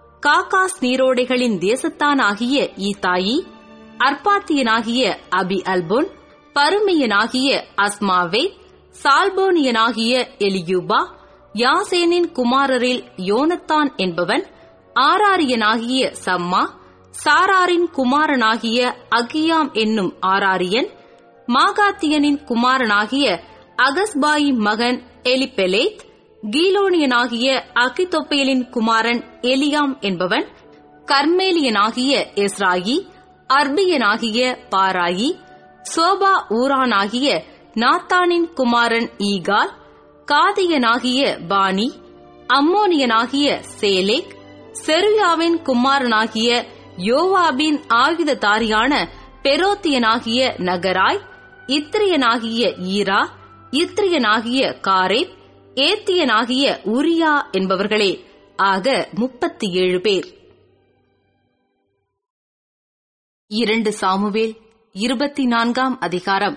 காகாஸ் நீரோடைகளின் தேசத்தானாகிய ஈத்தாயி அர்பாத்தியனாகிய அபி அல்போன் பருமியனாகிய அஸ்மாவே சால்போனியனாகிய எலியூபா யாசேனின் குமாரரில் யோனத்தான் என்பவன் ஆராரியனாகிய சம்மா சாராரின் குமாரனாகிய அகியாம் என்னும் ஆராரியன் மாகாத்தியனின் குமாரனாகிய அகஸ்பாயின் மகன் எலிபெலேத் கீலோனியனாகிய அகிதொப்பேலின் குமாரன் எலியாம் என்பவன் கர்மேலியனாகிய எஸ்ராயி அர்பியனாகிய பாராயி சோபா ஊரானாகிய நாத்தானின் குமாரன் ஈகால் காதியனாகிய பானி அம்மோனியனாகிய சேலேக் செருயாவின் குமாரனாகிய யோவாபின் ஆயுததாரியான பெரோத்தியனாகிய நகராய் இத்திரியனாகிய ஈரா இத்திரியனாகிய காரேப் ஏத்தியனாகிய உரியா என்பவர்களே ஆக முப்பத்தி ஏழு பேர் இரண்டு சாமுவேல் இருபத்தி நான்காம் அதிகாரம்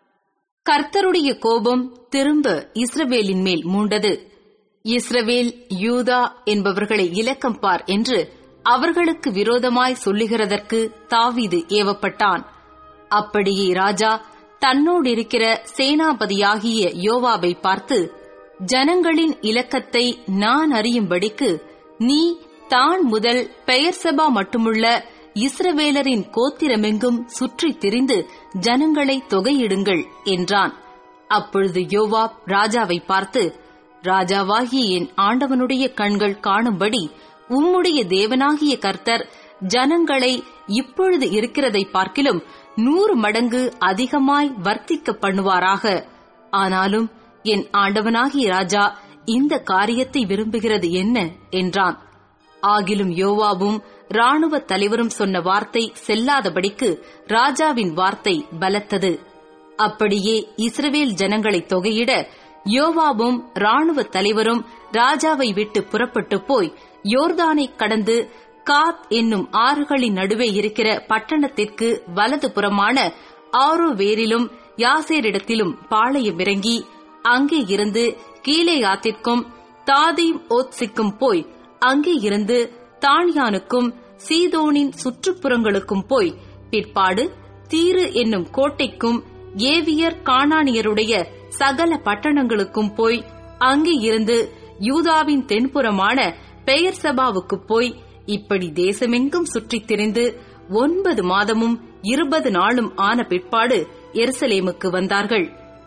கர்த்தருடைய கோபம் திரும்ப இஸ்ரவேலின் மேல் மூண்டது இஸ்ரவேல் யூதா என்பவர்களை இலக்கம் பார் என்று அவர்களுக்கு விரோதமாய் சொல்லுகிறதற்கு தாவீது ஏவப்பட்டான் அப்படியே ராஜா தன்னோடு இருக்கிற சேனாபதியாகிய யோவாவை பார்த்து ஜனங்களின் இலக்கத்தை நான் அறியும்படிக்கு நீ தான் முதல் பெயர்சபா மட்டுமுள்ள இஸ்ரவேலரின் கோத்திரமெங்கும் சுற்றித் திரிந்து ஜனங்களை தொகையிடுங்கள் என்றான் அப்பொழுது யோவாப் ராஜாவை பார்த்து ராஜாவாகிய என் ஆண்டவனுடைய கண்கள் காணும்படி உம்முடைய தேவனாகிய கர்த்தர் ஜனங்களை இப்பொழுது இருக்கிறதை பார்க்கிலும் நூறு மடங்கு அதிகமாய் வர்த்திக்க பண்ணுவாராக ஆனாலும் என் ஆண்டவனாகிய ராஜா இந்த காரியத்தை விரும்புகிறது என்ன என்றான் ஆகிலும் யோவாவும் ராணுவ தலைவரும் சொன்ன வார்த்தை செல்லாதபடிக்கு ராஜாவின் வார்த்தை பலத்தது அப்படியே இஸ்ரவேல் ஜனங்களை தொகையிட யோவாவும் ராணுவ தலைவரும் ராஜாவை விட்டு புறப்பட்டு போய் யோர்தானை கடந்து காத் என்னும் ஆறுகளின் நடுவே இருக்கிற பட்டணத்திற்கு வலது புறமான ஆரோ வேரிலும் யாசேரிடத்திலும் பாளையம் இறங்கி அங்கே இருந்து கீழேயாத்திற்கும் தாதீம் ஓத்சிக்கும் போய் அங்கே இருந்து தானியானுக்கும் சீதோனின் சுற்றுப்புறங்களுக்கும் போய் பிற்பாடு தீரு என்னும் கோட்டைக்கும் ஏவியர் காணானியருடைய சகல பட்டணங்களுக்கும் போய் அங்கே இருந்து யூதாவின் தென்புறமான பெயர் சபாவுக்கு போய் இப்படி தேசமெங்கும் சுற்றித் திரிந்து ஒன்பது மாதமும் இருபது நாளும் ஆன பிற்பாடு எருசலேமுக்கு வந்தார்கள்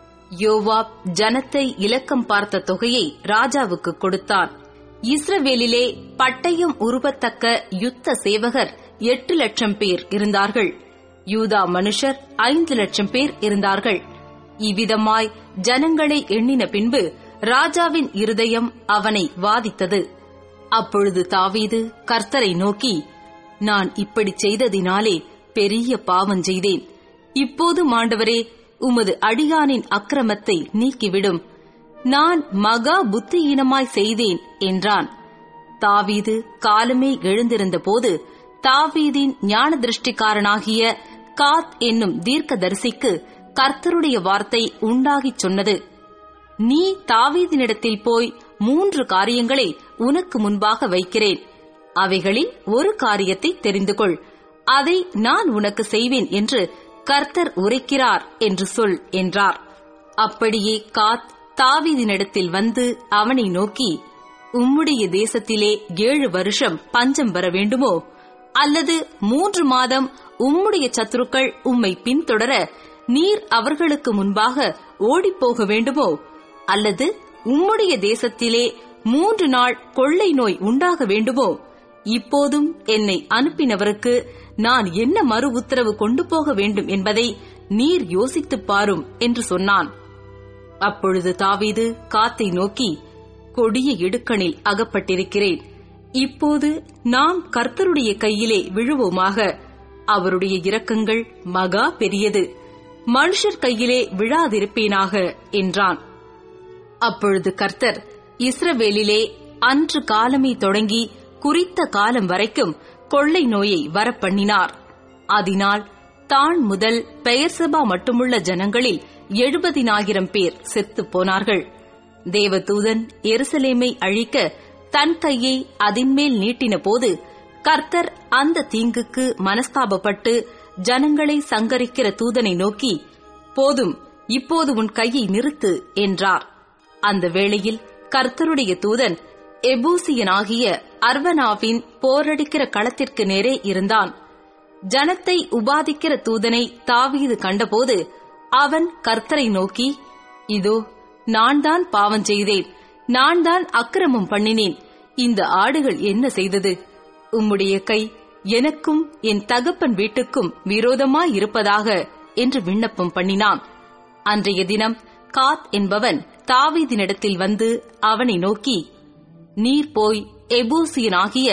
யோவாப் ஜனத்தை இலக்கம் பார்த்த தொகையை ராஜாவுக்கு கொடுத்தான் இஸ்ரவேலிலே பட்டயம் உருவத்தக்க யுத்த சேவகர் எட்டு லட்சம் பேர் இருந்தார்கள் யூதா மனுஷர் ஐந்து லட்சம் பேர் இருந்தார்கள் இவ்விதமாய் ஜனங்களை எண்ணின பின்பு ராஜாவின் இருதயம் அவனை வாதித்தது அப்பொழுது தாவீது கர்த்தரை நோக்கி நான் இப்படி செய்ததினாலே பெரிய பாவம் செய்தேன் இப்போது மாண்டவரே உமது அடியானின் அக்கிரமத்தை நீக்கிவிடும் நான் மகா புத்தியீனமாய் செய்தேன் என்றான் தாவீது காலமே எழுந்திருந்த போது தாவீதின் ஞான திருஷ்டிக்காரனாகிய காத் என்னும் தீர்க்கதரிசிக்கு கர்த்தருடைய வார்த்தை உண்டாகிச் சொன்னது நீ தாவீதினிடத்தில் போய் மூன்று காரியங்களை உனக்கு முன்பாக வைக்கிறேன் அவைகளில் ஒரு காரியத்தை தெரிந்து கொள் அதை நான் உனக்கு செய்வேன் என்று கர்த்தர் உரைக்கிறார் என்று சொல் என்றார் அப்படியே காத் தாவீதினிடத்தில் வந்து அவனை நோக்கி உம்முடைய தேசத்திலே ஏழு வருஷம் பஞ்சம் வர வேண்டுமோ அல்லது மூன்று மாதம் உம்முடைய சத்துருக்கள் உம்மை பின்தொடர நீர் அவர்களுக்கு முன்பாக ஓடிப்போக வேண்டுமோ அல்லது உம்முடைய தேசத்திலே மூன்று நாள் கொள்ளை நோய் உண்டாக வேண்டுமோ இப்போதும் என்னை அனுப்பினவருக்கு நான் என்ன மறு உத்தரவு கொண்டு போக வேண்டும் என்பதை நீர் யோசித்துப் பாரும் என்று சொன்னான் அப்பொழுது தாவீது காத்தை நோக்கி கொடிய இடுக்கணில் அகப்பட்டிருக்கிறேன் இப்போது நாம் கர்த்தருடைய கையிலே விழுவோமாக அவருடைய இரக்கங்கள் மகா பெரியது மனுஷர் கையிலே விழாதிருப்பேனாக என்றான் அப்பொழுது கர்த்தர் இஸ்ரவேலிலே அன்று காலமே தொடங்கி குறித்த காலம் வரைக்கும் கொள்ளை நோயை வரப்பண்ணினார் அதனால் தான் முதல் பெயர்சபா மட்டுமுள்ள ஜனங்களில் எழுபதினாயிரம் பேர் செத்துப் போனார்கள் தேவதூதன் எருசலேமை அழிக்க தன் கையை அதின்மேல் நீட்டின போது கர்த்தர் அந்த தீங்குக்கு மனஸ்தாபப்பட்டு ஜனங்களை சங்கரிக்கிற தூதனை நோக்கி போதும் இப்போது உன் கையை நிறுத்து என்றார் அந்த வேளையில் கர்த்தருடைய தூதன் எபூசியனாகிய அர்வனாவின் போரடிக்கிற களத்திற்கு நேரே இருந்தான் ஜனத்தை உபாதிக்கிற தூதனை தாவீது கண்டபோது அவன் கர்த்தரை நோக்கி இதோ நான் தான் பாவம் செய்தேன் நான் தான் அக்கிரமம் பண்ணினேன் இந்த ஆடுகள் என்ன செய்தது உம்முடைய கை எனக்கும் என் தகப்பன் வீட்டுக்கும் விரோதமாயிருப்பதாக என்று விண்ணப்பம் பண்ணினான் அன்றைய தினம் காத் என்பவன் தாவீதினிடத்தில் வந்து அவனை நோக்கி நீர் போய் எபூசியனாகிய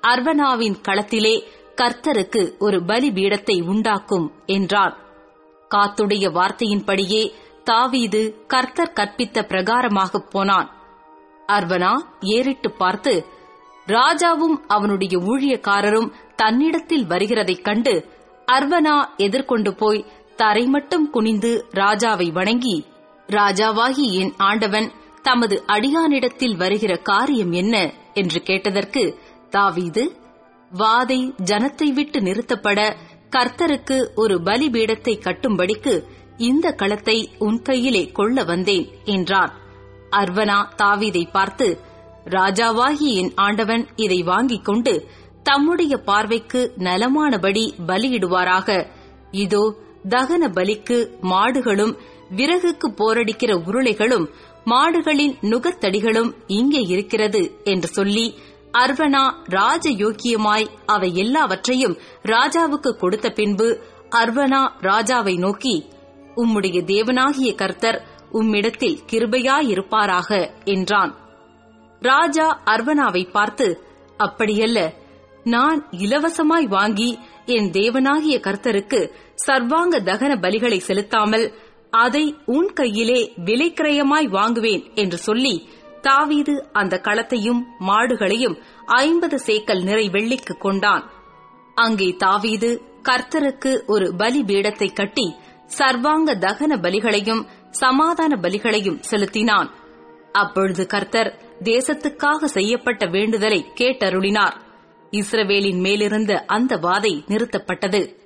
அர்வனாவின் களத்திலே கர்த்தருக்கு ஒரு பலிபீடத்தை உண்டாக்கும் என்றான் காத்துடைய வார்த்தையின்படியே தாவீது கர்த்தர் கற்பித்த பிரகாரமாகப் போனான் அர்வனா ஏறிட்டு பார்த்து ராஜாவும் அவனுடைய ஊழியக்காரரும் தன்னிடத்தில் வருகிறதைக் கண்டு அர்வனா எதிர்கொண்டு போய் தரை மட்டும் குனிந்து ராஜாவை வணங்கி ராஜாவாகி என் ஆண்டவன் தமது அடியானிடத்தில் வருகிற காரியம் என்ன என்று கேட்டதற்கு தாவீது வாதை ஜனத்தை விட்டு நிறுத்தப்பட கர்த்தருக்கு ஒரு பலிபீடத்தை கட்டும்படிக்கு இந்த களத்தை உன் கையிலே கொள்ள வந்தேன் என்றான் அர்வனா தாவீதை பார்த்து ராஜாவாகி என் ஆண்டவன் இதை வாங்கிக் கொண்டு தம்முடைய பார்வைக்கு நலமானபடி பலியிடுவாராக இதோ தகன பலிக்கு மாடுகளும் விறகுக்கு போரடிக்கிற உருளைகளும் மாடுகளின் நுகத்தடிகளும் இங்கே இருக்கிறது என்று சொல்லி அர்வனா ராஜயோக்கியமாய் அவை எல்லாவற்றையும் ராஜாவுக்கு கொடுத்த பின்பு அர்வனா ராஜாவை நோக்கி உம்முடைய தேவனாகிய கர்த்தர் உம்மிடத்தில் கிருபையாயிருப்பாராக என்றான் ராஜா அர்வனாவை பார்த்து அப்படியல்ல நான் இலவசமாய் வாங்கி என் தேவனாகிய கர்த்தருக்கு சர்வாங்க தகன பலிகளை செலுத்தாமல் அதை உன் கையிலே விலைக்கிரயமாய் வாங்குவேன் என்று சொல்லி தாவீது அந்த களத்தையும் மாடுகளையும் ஐம்பது சேக்கல் நிறை வெள்ளிக்கு கொண்டான் அங்கே தாவீது கர்த்தருக்கு ஒரு பலிபீடத்தை கட்டி சர்வாங்க தகன பலிகளையும் சமாதான பலிகளையும் செலுத்தினான் அப்பொழுது கர்த்தர் தேசத்துக்காக செய்யப்பட்ட வேண்டுதலை கேட்டருளினார் இஸ்ரவேலின் மேலிருந்த அந்த வாதை நிறுத்தப்பட்டது